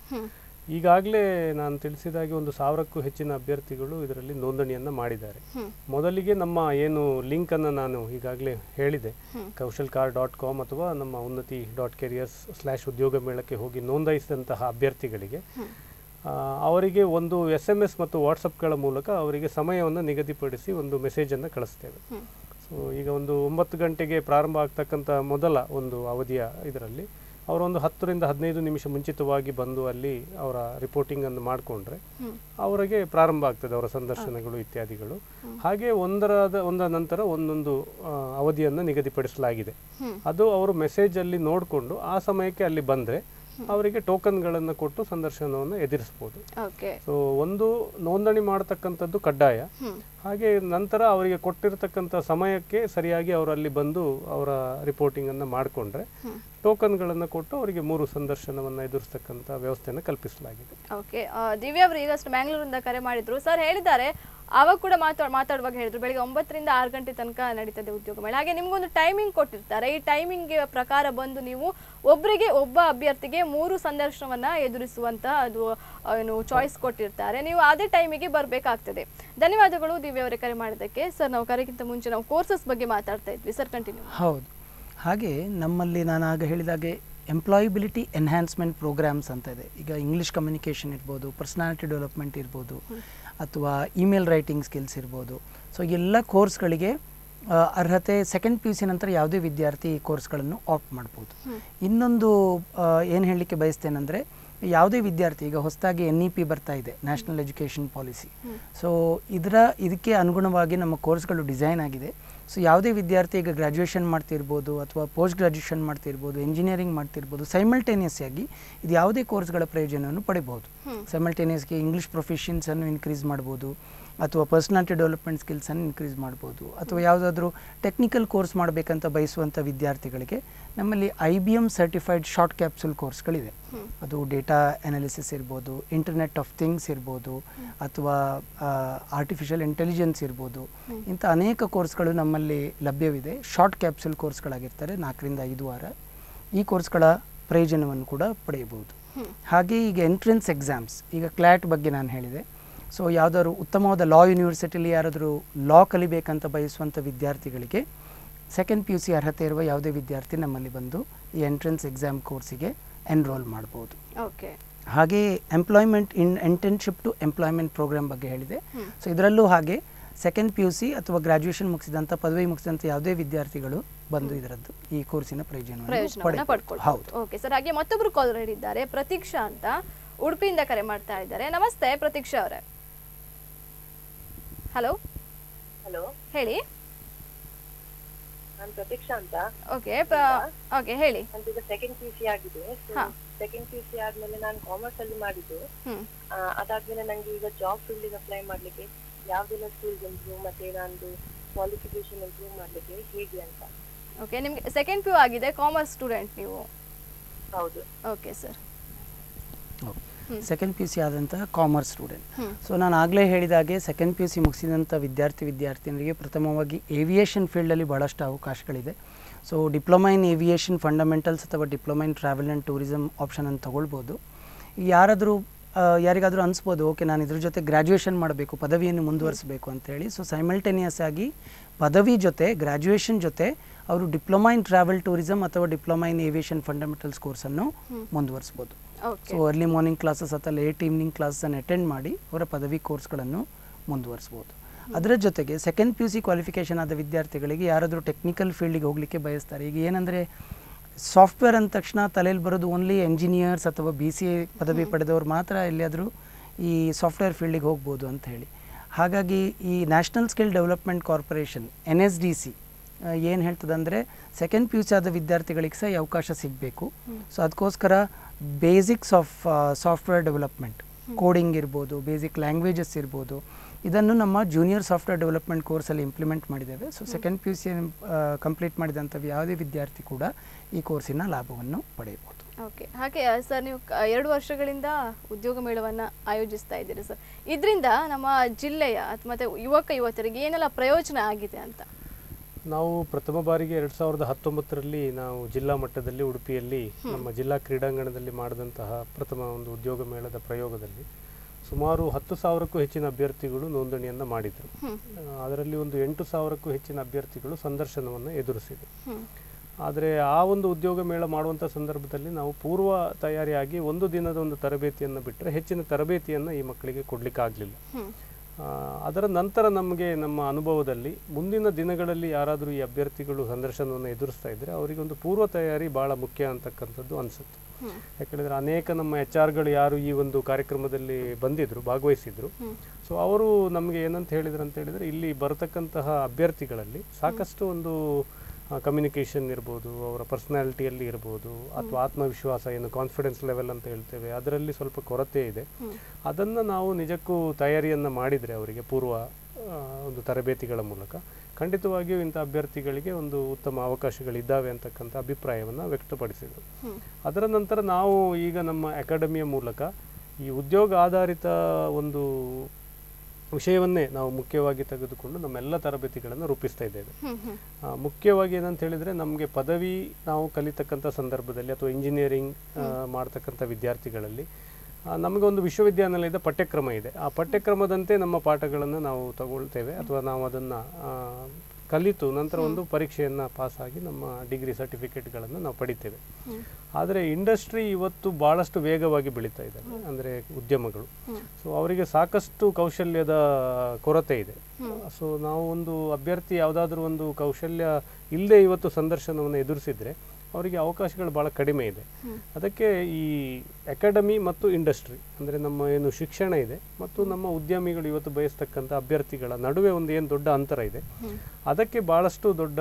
ಈಗಾಗಲೇ ನಾನು ತಿಳಿಸಿದ ಹಾಗೆ ಒಂದು ಸಾವಿರಕ್ಕೂ ಹೆಚ್ಚಿನ ಅಭ್ಯರ್ಥಿಗಳು ಇದರಲ್ಲಿ ನೋಂದಣಿಯನ್ನು ಮಾಡಿದ್ದಾರೆ ಮೊದಲಿಗೆ ನಮ್ಮ ಏನು ಲಿಂಕನ್ನು ನಾನು ಈಗಾಗಲೇ ಹೇಳಿದೆ ಕೌಶಲ್ ಕಾರ್ ಡಾಟ್ ಕಾಮ್ ಅಥವಾ ನಮ್ಮ ಉನ್ನತಿ ಡಾಟ್ ಕೆರಿಯರ್ಸ್ ಸ್ಲ್ಯಾಶ್ ಉದ್ಯೋಗ ಮೇಳಕ್ಕೆ ಹೋಗಿ ನೋಂದಾಯಿಸಿದಂತಹ ಅಭ್ಯರ್ಥಿಗಳಿಗೆ ಆ, ಅವರಿಗೆ ಒಂದು ಎಸ್ ಎಮ್ ಎಸ್ ಮತ್ತು ವಾಟ್ಸಪ್ಗಳ ಮೂಲಕ ಅವರಿಗೆ ಸಮಯವನ್ನು ನಿಗದಿಪಡಿಸಿ ಒಂದು ಮೆಸೇಜನ್ನು ಕಳಿಸ್ತೇವೆ ಸೊ ಈಗ ಒಂದು ಒಂಬತ್ತು ಗಂಟೆಗೆ ಪ್ರಾರಂಭ ಆಗ್ತಕ್ಕಂಥ ಮೊದಲ ಒಂದು ಅವಧಿಯ ಇದರಲ್ಲಿ ಅವರೊಂದು ಹತ್ತರಿಂದ ಹದಿನೈದು ನಿಮಿಷ ಮುಂಚಿತವಾಗಿ ಬಂದು ಅಲ್ಲಿ ಅವರ ರಿಪೋರ್ಟಿಂಗನ್ನು ಮಾಡಿಕೊಂಡ್ರೆ ಅವರಿಗೆ ಪ್ರಾರಂಭ ಆಗ್ತದೆ ಅವರ ಸಂದರ್ಶನಗಳು ಇತ್ಯಾದಿಗಳು ಹಾಗೆ ಒಂದರಾದ ಒಂದರ ನಂತರ ಒಂದೊಂದು ಆ, ಅವಧಿಯನ್ನು ನಿಗದಿಪಡಿಸಲಾಗಿದೆ ಅದು ಅವರು ಮೆಸೇಜಲ್ಲಿ ನೋಡಿಕೊಂಡು ಆ ಸಮಯಕ್ಕೆ ಅಲ್ಲಿ ಬಂದರೆ ಅವರಿಗೆ ಟೋಕನ್ಗಳನ್ನು ಕೊಟ್ಟು ಸಂದರ್ಶನವನ್ನು ಎದುರಿಸ್ಬೋದು ಓಕೆ ಸೊ ಒಂದು ನೋಂದಣಿ ಮಾಡತಕ್ಕಂಥದ್ದು ಕಡ್ಡಾಯ ಹಾಗೆ ನಂತರ ಅವರಿಗೆ ಕೊಟ್ಟಿರತಕ್ಕಂಥ ಸಮಯಕ್ಕೆ ಸರಿಯಾಗಿ ಅವರು ಅಲ್ಲಿ ಬಂದು ಅವರ ರಿಪೋರ್ಟಿಂಗನ್ನು ಮಾಡಿಕೊಂಡ್ರೆ ಟೋಕನ್ಗಳನ್ನು ಕೊಟ್ಟು ಅವರಿಗೆ ಮೂರು ಸಂದರ್ಶನವನ್ನು ಎದುರಿಸ್ತಕ್ಕಂಥ ವ್ಯವಸ್ಥೆಯನ್ನು ಕಲ್ಪಿಸಲಾಗಿದೆ ಓಕೆ ದಿವ್ಯಾ ಅವರು ಈಗಷ್ಟು ಮ್ಯಾಂಗ್ಳೂರಿಂದ ಕರೆ ಮಾಡಿದ್ರು ಸರ್ ಹೇಳಿದ್ದಾರೆ ಅವಾಗ ಕೂಡ ಮಾತಾಡ್ ಮಾತಾಡುವಾಗ ಹೇಳಿದ್ರು ಬೆಳಿಗ್ಗೆ ಒಂಬತ್ತರಿಂದ ಆರು ಗಂಟೆ ತನಕ ನಡೀತದೆ ಉದ್ಯೋಗ ಮೇಳ ಹಾಗೆ ನಿಮ್ಗೊಂದು ಟೈಮಿಂಗ್ ಕೊಟ್ಟಿರ್ತಾರೆ ಈ ಟೈಮಿಂಗ್ ಪ್ರಕಾರ ಬಂದು ನೀವು ಒಬ್ಬರಿಗೆ ಒಬ್ಬ ಅಭ್ಯರ್ಥಿಗೆ ಮೂರು ಸಂದರ್ಶನವನ್ನ ಎದುರಿಸುವಂತ ಅದು ಆ, ಏನು ಚಾಯ್ಸ್ ಕೊಟ್ಟಿರ್ತಾರೆ ನೀವು ಅದೇ ಟೈಮಿಗೆ ಬರಬೇಕಾಗ್ತದೆ ಧನ್ಯವಾದಗಳು ದಿವ್ಯ ಅವರೇ ಕರೆ ಮಾಡಿದ್ದಕ್ಕೆ ಸರ್ ನಾವು ಕರೆಗಿಂತ ಮುಂಚೆ ನಾವು ಕೋರ್ಸಸ್ ಬಗ್ಗೆ ಮಾತಾಡ್ತಾ ಇದ್ವಿ ಸರ್ ಕಂಟಿನ್ಯೂ ಹೌದು ಹಾಗೆ ನಮ್ಮಲ್ಲಿ ನಾನು ಆಗ ಹೇಳಿದಾಗೆ ಎಂಪ್ಲಾಯಿಬಿಲಿಟಿ ಎನ್ಹ್ಯಾನ್ಸ್ಮೆಂಟ್ ಪ್ರೋಗ್ರಾಮ್ಸ್ ಅಂತ ಇದೆ ಈಗ ಇಂಗ್ಲೀಷ್ ಕಮ್ಯುನಿಕೇಷನ್ ಇರ್ಬೋದು ಪರ್ಸ್ನಾಲಿಟಿ ಡೆವಲಪ್ಮೆಂಟ್ ಇರ್ಬೋದು ಅಥವಾ ಇಮೇಲ್ ರೈಟಿಂಗ್ ಸ್ಕಿಲ್ಸ್ ಇರ್ಬೋದು ಸೊ ಎಲ್ಲ ಕೋರ್ಸ್ಗಳಿಗೆ ಆ, ಅರ್ಹತೆ ಸೆಕೆಂಡ್ ಪಿ ಯು ಸಿ ನಂತರ ಯಾವುದೇ ವಿದ್ಯಾರ್ಥಿ ಈ ಕೋರ್ಸ್ಗಳನ್ನು ಆಪ್ಟ್ ಮಾಡ್ಬೋದು ಇನ್ನೊಂದು ಏನು ಹೇಳಲಿಕ್ಕೆ ಬಯಸ್ತೇನೆಂದರೆ ಯಾವುದೇ ವಿದ್ಯಾರ್ಥಿ ಈಗ ಹೊಸದಾಗಿ ಎನ್ ಇ ಪಿ ಬರ್ತಾ ಇದೆ ನ್ಯಾಷನಲ್ ಎಜುಕೇಷನ್ ಪಾಲಿಸಿ ಸೊ ಇದರ ಇದಕ್ಕೆ ಅನುಗುಣವಾಗಿ ನಮ್ಮ ಕೋರ್ಸ್ಗಳು ಡಿಸೈನ್ ಆಗಿದೆ ಸೊ ಯಾವುದೇ ವಿದ್ಯಾರ್ಥಿ ಈಗ ಗ್ರ್ಯಾಜುಯೇಷನ್ ಮಾಡ್ತಿರ್ಬೋದು ಅಥವಾ ಪೋಸ್ಟ್ ಗ್ರ್ಯಾಜುಯೇಷನ್ ಮಾಡ್ತಿರ್ಬೋದು ಇಂಜಿನಿಯರಿಂಗ್ ಮಾಡ್ತಿರ್ಬೋದು ಸೈಮಲ್ಟೇನಿಯಸ್ ಆಗಿ ಇದು ಯಾವುದೇ ಕೋರ್ಸ್ಗಳ ಪ್ರಯೋಜನವನ್ನು ಪಡಿಬೋದು ಸೈಮಲ್ಟೇನಿಯಸ್ಗೆ ಇಂಗ್ಲೀಷ್ ಪ್ರೊಫೆಷನ್ಸನ್ನು ಇನ್ಕ್ರೀಸ್ ಮಾಡ್ಬೋದು ಅಥವಾ ಪರ್ಸ್ನಾಲಿಟಿ ಡೆವಲಪ್ಮೆಂಟ್ ಸ್ಕಿಲ್ಸನ್ನು ಇನ್ಕ್ರೀಸ್ ಮಾಡ್ಬೋದು ಅಥವಾ ಯಾವುದಾದ್ರೂ ಟೆಕ್ನಿಕಲ್ ಕೋರ್ಸ್ ಮಾಡಬೇಕಂತ ಬಯಸುವಂಥ ವಿದ್ಯಾರ್ಥಿಗಳಿಗೆ ನಮ್ಮಲ್ಲಿ I B M certified short capsule ಕೋರ್ಸ್ಗಳಿದೆ ಅದು ಡೇಟಾ ಅನಾಲಿಸಿಸ್ ಇರ್ಬೋದು ಇಂಟರ್ನೆಟ್ ಆಫ್ ಥಿಂಗ್ಸ್ ಇರ್ಬೋದು ಅಥವಾ ಆರ್ಟಿಫಿಷಿಯಲ್ ಇಂಟೆಲಿಜೆನ್ಸ್ ಇರ್ಬೋದು ಇಂಥ ಅನೇಕ ಕೋರ್ಸ್ಗಳು ನಮ್ಮಲ್ಲಿ ಲಭ್ಯವಿದೆ ಶಾರ್ಟ್ ಕ್ಯಾಪ್ಸುಲ್ ಕೋರ್ಸ್ಗಳಾಗಿರ್ತಾರೆ ನಾಲ್ಕರಿಂದ ಐದು ವಾರ ಈ ಕೋರ್ಸ್ಗಳ ಪ್ರಯೋಜನವನ್ನು ಕೂಡ ಪಡೆಯಬಹುದು ಹಾಗೆ ಈಗ ಎಂಟ್ರೆನ್ಸ್ ಎಕ್ಸಾಮ್ಸ್ ಈಗ ಕ್ಲಾಟ್ ಬಗ್ಗೆ ನಾನು ಹೇಳಿದೆ ಸೊ ಯಾವುದಾದ್ರು ಉತ್ತಮವಾದ ಲಾ ಯೂನಿವರ್ಸಿಟಿಲಿ ಯಾರಾದರೂ ಲಾ ಕಲಿಬೇಕಂತ ಬಯಸುವಂಥ ವಿದ್ಯಾರ್ಥಿಗಳಿಗೆ ಸೆಕೆಂಡ್ ಪಿ ಯು ಸಿ ಅರ್ಹತೆ ಇರುವ ಯಾವುದೇ ವಿದ್ಯಾರ್ಥಿ ನಮ್ಮಲ್ಲಿ ಬಂದು ಈ ಎಂಟ್ರೆನ್ಸ್ ಎಕ್ಸಾಮ್ ಕೋರ್ಸಿಗೆ ಎನ್ರೋಲ್ ಮಾಡ್ಬೋದು ಓಕೆ ಹಾಗೆ employment in internship to employment programme ಬಗ್ಗೆ ಹೇಳಿದೆ ಸೊ ಇದರಲ್ಲೂ ಹಾಗೆ ಸೆಕೆಂಡ್ ಪಿ ಯು ಸಿ ಅಥವಾ ಗ್ರಾಜುಯೇಷನ್ ಮುಗಿಸಿದಂಥ ಪದವಿ ಮುಗಿಸಿದಂಥ ಯಾವುದೇ ವಿದ್ಯಾರ್ಥಿಗಳು ಬಂದು ಇದರದ್ದು ಈ ಕೋರ್ಸಿನ ಪ್ರಯೋಜನವನ್ನು ಪ್ರಯೋಜನವನ್ನ ಪಡೆಯಬಹುದು. ಹೌದು ಪಡ್ಕೊಳ್ಬಹುದು ಓಕೆ ಸರ್ ಹಾಗೆ ಮತ್ತೊಬ್ರು ಕಾಲ್ ಇದ್ದಾರೆ ಪ್ರತೀಕ್ಷಾ ಅಂತ ಉಡುಪಿಯಿಂದ ಕರೆ ಮಾಡ್ತಾ ಇದ್ದಾರೆ ನಮಸ್ತೆ ಪ್ರತೀಕ್ಷಾ ಅವರೇ ಹಲೋ ಹಲೋ ಹೇಳಿ ನಾನು ಪ್ರತೀಕ್ಷಾ ಅಂತ ಓಕೆ ಓಕೆ ಹೇಳಿ ನಂದೀಗ ಸೆಕೆಂಡ್ ಪಿ ಸಿ ಆಗಿದೆ ಹಾ. ಸೆಕೆಂಡ್ ಪಿ ಸಿ ಆದ್ಮೇಲೆ ನಾನು ಕಾಮರ್ಸ್ ಅಲ್ಲಿ ಮಾಡಿದ್ದು ಹ್ಮ್ ಆ, ಅದಾದ್ಮೇಲೆ ನಂಗೆ ಈಗ ಜಾಬ್ ಫೀಲ್ಡ್ ಅಪ್ಲೈ ಮಾಡ್ಲಿಕ್ಕೆ ಯಾವ್ದೆಲ್ಲ ಸ್ಕಿಲ್ಸ್ ಇಂಪ್ರೂವ್ ಮತ್ತೆ ನಂದು ಕ್ವಾಲಿಫಿಕೇಶನ್ ಇಂಪ್ರೂವ್ ಮಾಡ್ಲಿಕ್ಕೆ ಹೇಗೆ ಅಂತ ಓಕೆ ನಿಮ್ಗೆ ಸೆಕೆಂಡ್ ಪಿ ಯು ಆಗಿದೆ ಕಾಮರ್ಸ್ ಸ್ಟೂಡೆಂಟ್ ನೀವು ಹೌದು okay sir second P U C ಆದಂತಹ ಕಾಮರ್ಸ್ ಸ್ಟೂಡೆಂಟ್ ಹ್ಮ್. ಸೊ ನಾನು ಆಗಲೇ ಹೇಳಿದಾಗೆ ಸೆಕೆಂಡ್ ಪಿ ಯು ಸಿ ಮುಗಿಸಿದಂಥ ವಿದ್ಯಾರ್ಥಿ ವಿದ್ಯಾರ್ಥಿನಿಯರಿಗೆ ಪ್ರಥಮವಾಗಿ ಏವಿಯೇಷನ್ ಫೀಲ್ಡಲ್ಲಿ ಭಾಳಷ್ಟು ಅವಕಾಶಗಳಿದೆ so diploma in aviation fundamentals ಅಥವಾ diploma in travel and tourism ಆಪ್ಷನನ್ನು ತೊಗೊಳ್ಬೋದು ಯಾರಾದರೂ ಯಾರಿಗಾದರೂ ಅನಿಸ್ಬೋದು ಓಕೆ ನಾನು ಇದ್ರ ಜೊತೆ ಗ್ರ್ಯಾಜುಯೇಷನ್ ಮಾಡಬೇಕು ಪದವಿಯನ್ನು ಮುಂದುವರಿಸಬೇಕು ಅಂತೇಳಿ ಸೊ ಸೈಮಲ್ಟೇನಿಯಸ್ ಆಗಿ ಪದವಿ ಜೊತೆ ಗ್ರ್ಯಾಜುಯೇಷನ್ ಜೊತೆ ಅವರು ಡಿಪ್ಲೊಮಾ ಇನ್ ಟ್ರಾವೆಲ್ ಟೂರಿಸಮ್ ಅಥವಾ ಡಿಪ್ಲೊಮಾ ಇನ್ ಏವಿಯೇಷನ್ ಫಂಡಮೆಂಟಲ್ಸ್ ಕೋರ್ಸನ್ನು ಮುಂದುವರಿಸ್ಬೋದು okay so early morning classes ಅಥವಾ ಲೇಟ್ ಈವ್ನಿಂಗ್ ಕ್ಲಾಸನ್ನು ಅಟೆಂಡ್ ಮಾಡಿ ಅವರ ಪದವಿ ಕೋರ್ಸ್ಗಳನ್ನು ಮುಂದುವರಿಸ್ಬೋದು ಅದರ ಜೊತೆಗೆ second P U C qualification ಆದ ವಿದ್ಯಾರ್ಥಿಗಳಿಗೆ ಯಾರಾದರೂ ಟೆಕ್ನಿಕಲ್ ಫೀಲ್ಡಿಗೆ ಹೋಗಲಿಕ್ಕೆ ಬಯಸ್ತಾರೆ ಈಗ ಏನಂದರೆ ಸಾಫ್ಟ್ವೇರ್ ಅಂದ ತಕ್ಷಣ ತಲೆಯಲ್ಲಿ ಬರೋದು ಓನ್ಲಿ ಎಂಜಿನಿಯರ್ಸ್ ಅಥವಾ ಬಿ ಸಿ ಎ ಪದವಿ ಪಡೆದವರು ಮಾತ್ರ ಎಲ್ಲಿಯಾದರೂ ಈ ಸಾಫ್ಟ್ವೇರ್ ಫೀಲ್ಡಿಗೆ ಹೋಗ್ಬೋದು ಅಂತ ಹೇಳಿ ಹಾಗಾಗಿ ಈ national skill development corporation N S D C ಏನು ಹೇಳ್ತದಂದರೆ ಸೆಕೆಂಡ್ ಪಿ ಯು ಸಿ ಆದ ವಿದ್ಯಾರ್ಥಿಗಳಿಗೆ ಸಹ ಈ ಅವಕಾಶ ಸಿಗಬೇಕು ಸೊ ಅದಕ್ಕೋಸ್ಕರ basics of software development coding ಇರ್ಬೋದು ಬೇಸಿಕ್ ಲ್ಯಾಂಗ್ವೇಜಸ್ ಇರ್ಬೋದು ಇದನ್ನು ನಮ್ಮ ಜೂನಿಯರ್ ಸಾಫ್ಟ್ವೇರ್ ಡೆವಲಪ್ಮೆಂಟ್ ಕೋರ್ಸಲ್ಲಿ ಇಂಪ್ಲಿಮೆಂಟ್ ಮಾಡಿದ್ದೇವೆ so second P U C complete ಮಾಡಿದಂಥ ಯಾವುದೇ ವಿದ್ಯಾರ್ಥಿ ಕೂಡ ಈ ಕೋರ್ಸಿನ ಲಾಭವನ್ನು ಪಡೆಯಬಹುದು ಓಕೆ ಹಾಗೆ ಸರ್ ನೀವು ಕ- ಎರಡು ವರ್ಷಗಳಿಂದ ಉದ್ಯೋಗ ಮೇಳವನ್ನು ಆಯೋಜಿಸ್ತಾ ಇದ್ದೀರಿ ಸರ್ ಇದರಿಂದ ನಮ್ಮ ಜಿಲ್ಲೆಯ ಅತ್- ಮತ್ತೆ ಯುವಕ ಯುವತಿಯರಿಗೆ ಏನೆಲ್ಲ ಪ್ರಯೋಜನ ಆಗಿದೆ ಅಂತ ನಾವು ಪ್ರಥಮ ಬಾರಿಗೆ ಎರಡು ಸಾವಿರದ ಹತ್ತೊಂಬತ್ತರಲ್ಲಿ ನಾವು ಜಿಲ್ಲಾ ಮಟ್ಟದಲ್ಲಿ ಉಡುಪಿಯಲ್ಲಿ ನಮ್ಮ ಜಿಲ್ಲಾ ಕ್ರೀಡಾಂಗಣದಲ್ಲಿ ಮಾಡಿದಂತಹ ಪ್ರಥಮ ಒಂದು ಉದ್ಯೋಗ ಮೇಳದ ಪ್ರಯೋಗದಲ್ಲಿ ಸುಮಾರು ಹತ್ತು ಸಾವಿರಕ್ಕೂ ಹೆಚ್ಚಿನ ಅಭ್ಯರ್ಥಿಗಳು ನೋಂದಣಿಯನ್ನು ಮಾಡಿದರು ಹ್ಮ್. ಆ, ಅದರಲ್ಲಿ ಒಂದು ಎಂಟು ಸಾವಿರಕ್ಕೂ ಹೆಚ್ಚಿನ ಅಭ್ಯರ್ಥಿಗಳು ಸಂದರ್ಶನವನ್ನು ಎದುರಿಸಿದರು ಹ್ಮ್. ಆದರೆ ಆ ಒಂದು ಉದ್ಯೋಗ ಮೇಳ ಮಾಡುವಂಥ ಸಂದರ್ಭದಲ್ಲಿ ನಾವು ಪೂರ್ವ ತಯಾರಿಯಾಗಿ ಒಂದು ದಿನದ ಒಂದು ತರಬೇತಿಯನ್ನು ಬಿಟ್ಟರೆ ಹೆಚ್ಚಿನ ತರಬೇತಿಯನ್ನು ಈ ಮಕ್ಕಳಿಗೆ ಕೊಡಲಿಕ್ಕಾಗಲಿಲ್ಲ ಹ್ಮ್. ಅದರ ನಂತರ ನಮಗೆ ನಮ್ಮ ಅನುಭವದಲ್ಲಿ ಮುಂದಿನ ದಿನಗಳಲ್ಲಿ ಯಾರಾದರೂ ಈ ಅಭ್ಯರ್ಥಿಗಳು ಸಂದರ್ಶನವನ್ನು ಎದುರಿಸ್ತಾ ಇದ್ದರೆ ಅವರಿಗೊಂದು ಪೂರ್ವ ತಯಾರಿ ಭಾಳ ಮುಖ್ಯ ಅಂತಕ್ಕಂಥದ್ದು ಅನಿಸುತ್ತೆ ಹ್ಮ್. ಯಾಕಂದರೆ ಅನೇಕ ನಮ್ಮ ಎಚ್ ಆರ್ಗಳು ಯಾರು ಈ ಒಂದು ಕಾರ್ಯಕ್ರಮದಲ್ಲಿ ಬಂದಿದ್ದರು ಭಾಗವಹಿಸಿದ್ರು ಹ್ಮ್. ಸೊ ಅವರು ನಮಗೆ ಏನಂತ ಹೇಳಿದ್ರು ಅಂತ ಹೇಳಿದರೆ ಇಲ್ಲಿ ಬರತಕ್ಕಂತಹ ಅಭ್ಯರ್ಥಿಗಳಲ್ಲಿ ಸಾಕಷ್ಟು ಒಂದು ಕಮ್ಯುನಿಕೇಷನ್ ಇರ್ಬೋದು ಅವರ ಪರ್ಸನಾಲಿಟಿಯಲ್ಲಿ ಇರ್ಬೋದು ಅಥವಾ ಆತ್ಮವಿಶ್ವಾಸ ಏನು ಕಾನ್ಫಿಡೆನ್ಸ್ ಲೆವೆಲ್ ಅಂತ ಹೇಳ್ತೇವೆ ಅದರಲ್ಲಿ ಸ್ವಲ್ಪ ಕೊರತೆ ಇದೆ ಹ್ಮ್. ಅದನ್ನು ನಾವು ನಿಜಕ್ಕೂ ತಯಾರಿಯನ್ನು ಮಾಡಿದರೆ ಅವರಿಗೆ ಪೂರ್ವ ಆ, ಒಂದು ತರಬೇತಿಗಳ ಮೂಲಕ ಖಂಡಿತವಾಗಿಯೂ ಇಂಥ ಅಭ್ಯರ್ಥಿಗಳಿಗೆ ಒಂದು ಉತ್ತಮ ಅವಕಾಶಗಳಿದ್ದಾವೆ ಅಂತಕ್ಕಂಥ ಅಭಿಪ್ರಾಯವನ್ನು ವ್ಯಕ್ತಪಡಿಸಿದರು ಹ್ಮ್. ಅದರ ನಂತರ ನಾವು ಈಗ ನಮ್ಮ ಅಕಾಡೆಮಿಯ ಮೂಲಕ ಈ ಉದ್ಯೋಗ ಆಧಾರಿತ ಒಂದು ವಿಷಯವನ್ನೇ ನಾವು ಮುಖ್ಯವಾಗಿ ತೆಗೆದುಕೊಂಡು ನಮ್ಮೆಲ್ಲ ತರಬೇತಿಗಳನ್ನು ರೂಪಿಸ್ತಾ ಇದ್ದೇವೆ ಹ್ಮ್. ಹ್ಮ್. ಆ, ಮುಖ್ಯವಾಗಿ ಏನಂತ ಹೇಳಿದರೆ ನಮಗೆ ಪದವಿ ನಾವು ಕಲಿತಕ್ಕಂಥ ಸಂದರ್ಭದಲ್ಲಿ ಅಥವಾ ಇಂಜಿನಿಯರಿಂಗ್ ಮಾಡ್ತಕ್ಕಂಥ ವಿದ್ಯಾರ್ಥಿಗಳಲ್ಲಿ ಆ, ನಮಗೆ ಒಂದು ವಿಶ್ವವಿದ್ಯಾನಿಲಯದ ಪಠ್ಯಕ್ರಮ ಇದೆ ಆ ಪಠ್ಯಕ್ರಮದಂತೆ ನಮ್ಮ ಪಾಠಗಳನ್ನು ನಾವು ತಗೊಳ್ತೇವೆ ಅಥವಾ ನಾವು ಅದನ್ನು ಕಲಿತು ನಂತರ ಒಂದು ಪರೀಕ್ಷೆಯನ್ನು ಪಾಸಾಗಿ ನಮ್ಮ ಡಿಗ್ರಿ ಸರ್ಟಿಫಿಕೇಟ್ಗಳನ್ನು ನಾವು ಪಡಿತೇವೆ ಹ್ಮ್. ಆದರೆ ಇಂಡಸ್ಟ್ರಿ ಇವತ್ತು ಭಾಳಷ್ಟು ವೇಗವಾಗಿ ಬೆಳೀತಾ ಇದ್ದಾವೆ ಅಂದರೆ ಉದ್ಯಮಗಳು ಹ್ಮ್. ಸೊ ಅವರಿಗೆ ಸಾಕಷ್ಟು ಕೌಶಲ್ಯದ ಕೊರತೆ ಇದೆ ಸೊ ನಾವು ಒಂದು ಅಭ್ಯರ್ಥಿ ಯಾವುದಾದ್ರೂ ಒಂದು ಕೌಶಲ್ಯ ಇಲ್ಲದೆ ಇವತ್ತು ಸಂದರ್ಶನವನ್ನು ಎದುರಿಸಿದ್ರೆ ಅವರಿಗೆ ಅವಕಾಶಗಳು ಭಾಳ ಕಡಿಮೆ ಇದೆ ಅದಕ್ಕೆ ಈ ಅಕಾಡೆಮಿ ಮತ್ತು ಇಂಡಸ್ಟ್ರಿ ಅಂದರೆ ನಮ್ಮ ಏನು ಶಿಕ್ಷಣ ಇದೆ ಮತ್ತು ನಮ್ಮ ಉದ್ಯಮಿಗಳು ಇವತ್ತು ಬಯಸ್ತಕ್ಕಂಥ ಅಭ್ಯರ್ಥಿಗಳ ನಡುವೆ ಒಂದು ಏನು ದೊಡ್ಡ ಅಂತರ ಇದೆ ಅದಕ್ಕೆ ಭಾಳಷ್ಟು ದೊಡ್ಡ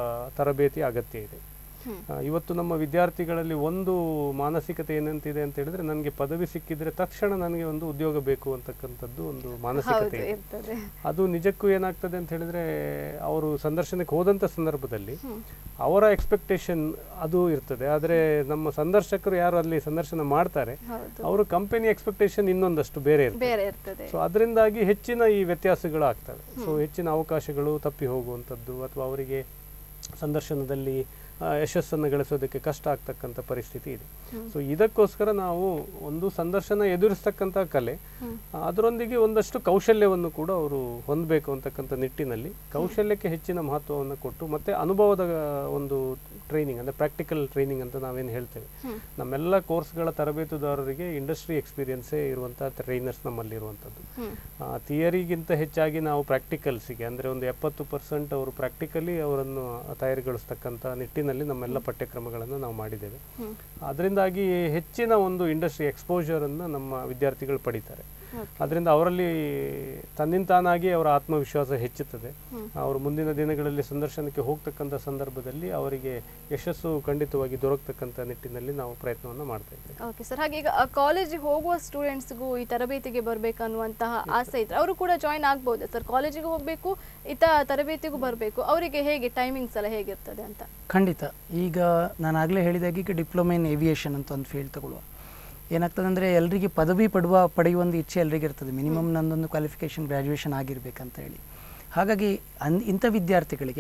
ತರಬೇತಿ ಅಗತ್ಯ ಇದೆ ಹ್ಮ್. ಆ, ಇವತ್ತು ನಮ್ಮ ವಿದ್ಯಾರ್ಥಿಗಳಲ್ಲಿ ಒಂದು ಮಾನಸಿಕತೆ ಏನಂತಿದೆ ಅಂತ ಹೇಳಿದ್ರೆ ನನಗೆ ಪದವಿ ಸಿಕ್ಕಿದ್ರೆ ತಕ್ಷಣ ನನಗೆ ಒಂದು ಉದ್ಯೋಗ ಬೇಕು ಅಂತಕ್ಕಂಥದ್ದು ಒಂದು ಮಾನಸಿಕತೆ ಹೌದು ಇದೆ ಇರ್ತದೆ ಅದು ನಿಜಕ್ಕೂ ಏನಾಗ್ತದೆ ಅಂತ ಹೇಳಿದ್ರೆ ಅವರು ಸಂದರ್ಶನಕ್ಕೆ ಹೋದಂಥ ಸಂದರ್ಭದಲ್ಲಿ ಅವರ ಎಕ್ಸ್ಪೆಕ್ಟೇಷನ್ ಅದು ಇರ್ತದೆ ಆದರೆ ನಮ್ಮ ಸಂದರ್ಶಕರು ಯಾರು ಅಲ್ಲಿ ಸಂದರ್ಶನ ಮಾಡ್ತಾರೆ ಹೌದು ಅವರು ಕಂಪನಿ ಎಕ್ಸ್ಪೆಕ್ಟೇಷನ್ ಇನ್ನೊಂದಷ್ಟು ಬೇರೆ ಇರ್ತದೆ ಬೇರೆ ಇರ್ತದೆ ಸೊ ಅದರಿಂದಾಗಿ ಹೆಚ್ಚಿನ ಈ ವ್ಯತ್ಯಾಸಗಳು ಆಗ್ತವೆ ಸೊ ಹೆಚ್ಚಿನ ಅವಕಾಶಗಳು ತಪ್ಪಿ ಹೋಗುವಂಥದ್ದು ಅಥವಾ ಅವರಿಗೆ ಸಂದರ್ಶನದಲ್ಲಿ ಆ, ಯಶಸ್ಸನ್ನು ಗಳಿಸೋದಕ್ಕೆ ಕಷ್ಟ ಆಗ್ತಕ್ಕಂಥ ಪರಿಸ್ಥಿತಿ ಇದೆ ಸೊ ಇದಕ್ಕೋಸ್ಕರ ನಾವು ಒಂದು ಸಂದರ್ಶನ ಎದುರಿಸ್ತಕ್ಕಂಥ ಕಲೆ ಆ, ಅದರೊಂದಿಗೆ ಒಂದಷ್ಟು ಕೌಶಲ್ಯವನ್ನು ಕೂಡ ಅವರು ಹೊಂದಬೇಕು ಅಂತಕ್ಕಂಥ ನಿಟ್ಟಿನಲ್ಲಿ ಕೌಶಲ್ಯಕ್ಕೆ ಹೆಚ್ಚಿನ ಮಹತ್ವವನ್ನು ಕೊಟ್ಟು ಮತ್ತೆ ಅನುಭವದ ಒಂದು ಟ್ರೈನಿಂಗ್ ಅಂದರೆ ಪ್ರಾಕ್ಟಿಕಲ್ ಟ್ರೈನಿಂಗ್ ಅಂತ ನಾವೇನು ಹೇಳ್ತೇವೆ ನಮ್ಮೆಲ್ಲ ಕೋರ್ಸ್ಗಳ ತರಬೇತುದಾರರಿಗೆ ಇಂಡಸ್ಟ್ರಿ ಎಕ್ಸ್ಪೀರಿಯನ್ಸೇ ಇರುವಂಥ ಟ್ರೈನರ್ಸ್ ನಮ್ಮಲ್ಲಿರುವಂಥದ್ದು ಥಿಯರಿಗಿಂತ ಹೆಚ್ಚಾಗಿ ನಾವು ಪ್ರಾಕ್ಟಿಕಲ್ಸಿಗೆ ಅಂದರೆ ಒಂದು ಎಪ್ಪತ್ತು ಪರ್ಸೆಂಟ್ ಅವರು ಪ್ರಾಕ್ಟಿಕಲಿ ಅವರನ್ನು ತಯಾರಿಗೊಳಿಸ್ತಕ್ಕಂಥ ನಿಟ್ಟಿನಲ್ಲಿ ನಮ್ಮೆಲ್ಲ ಪಠ್ಯಕ್ರಮಗಳನ್ನು ನಾವು ಮಾಡಿದ್ದೇವೆ ಅದರಿಂದಾಗಿ ಹೆಚ್ಚಿನ ಒಂದು ಇಂಡಸ್ಟ್ರಿ ಎಕ್ಸ್ಪೋಜರನ್ನು ನಮ್ಮ ವಿದ್ಯಾರ್ಥಿಗಳು ಪಡಿತಾರೆ ಅದರಿಂದ ಅವರಲ್ಲಿ ತನ್ನಿಂತಾನಾಗಿ ಅವರ ಆತ್ಮವಿಶ್ವಾಸ ಹೆಚ್ಚುತ್ತದೆ ಅವರು ಮುಂದಿನ ದಿನಗಳಲ್ಲಿ ಸಂದರ್ಶನಕ್ಕೆ ಹೋಗ್ತಕ್ಕಂಥ ಸಂದರ್ಭದಲ್ಲಿ ಅವರಿಗೆ ಯಶಸ್ಸು ಖಂಡಿತವಾಗಿ ದೊರಕತಕ್ಕಂಥ ನಿಟ್ಟಿನಲ್ಲಿ ನಾವು ಪ್ರಯತ್ನವನ್ನು ಮಾಡ್ತಾ ಇದ್ದೇವೆ ಓಕೆ ಸರ್ ಹಾಗೆ ಈಗ ಕಾಲೇಜಿಗೆ ಹೋಗುವ ಸ್ಟೂಡೆಂಟ್ಸ್ಗೂ ಈ ತರಬೇತಿಗೆ ಬರಬೇಕನ್ನುವಂತಹ ಆಸೆ ಇದ್ರೆ ಅವರು ಕೂಡ ಜಾಯಿನ್ ಆಗ್ಬೋದು ಸರ್ ಕಾಲೇಜಿಗೆ ಹೋಗಬೇಕು ಇತ್ತ ತರಬೇತಿಗೂ ಬರಬೇಕು ಅವರಿಗೆ ಹೇಗೆ ಟೈಮಿಂಗ್ಸ್ ಎಲ್ಲ ಹೇಗಿರ್ತದೆ ಅಂತ ಖಂಡಿತ ಈಗ ನಾನು ಆಗಲೇ ಹೇಳಿದಾಗೆ ಈಗ ಡಿಪ್ಲೊಮಾ ಇನ್ ಏವಿಯೇಷನ್ ಅಂತ ಒಂದು ಫೀಲ್ಡ್ ತಗೊಳ್ಳುವ ಏನಾಗ್ತದೆ ಅಂದರೆ ಎಲ್ಲರಿಗೆ ಪದವಿ ಪಡುವ ಪಡೆಯುವ ಒಂದು ಇಚ್ಛೆ ಎಲ್ರಿಗೂ ಇರ್ತದೆ ಮಿನಿಮಮ್ ನಂದೊಂದು ಕ್ವಾಲಿಫಿಕೇಷನ್ ಗ್ರ್ಯಾಜುಯೇಷನ್ ಆಗಿರ್ಬೇಕಂತ ಹೇಳಿ ಹಾಗಾಗಿ ಅನ್ ಇಂಥ ವಿದ್ಯಾರ್ಥಿಗಳಿಗೆ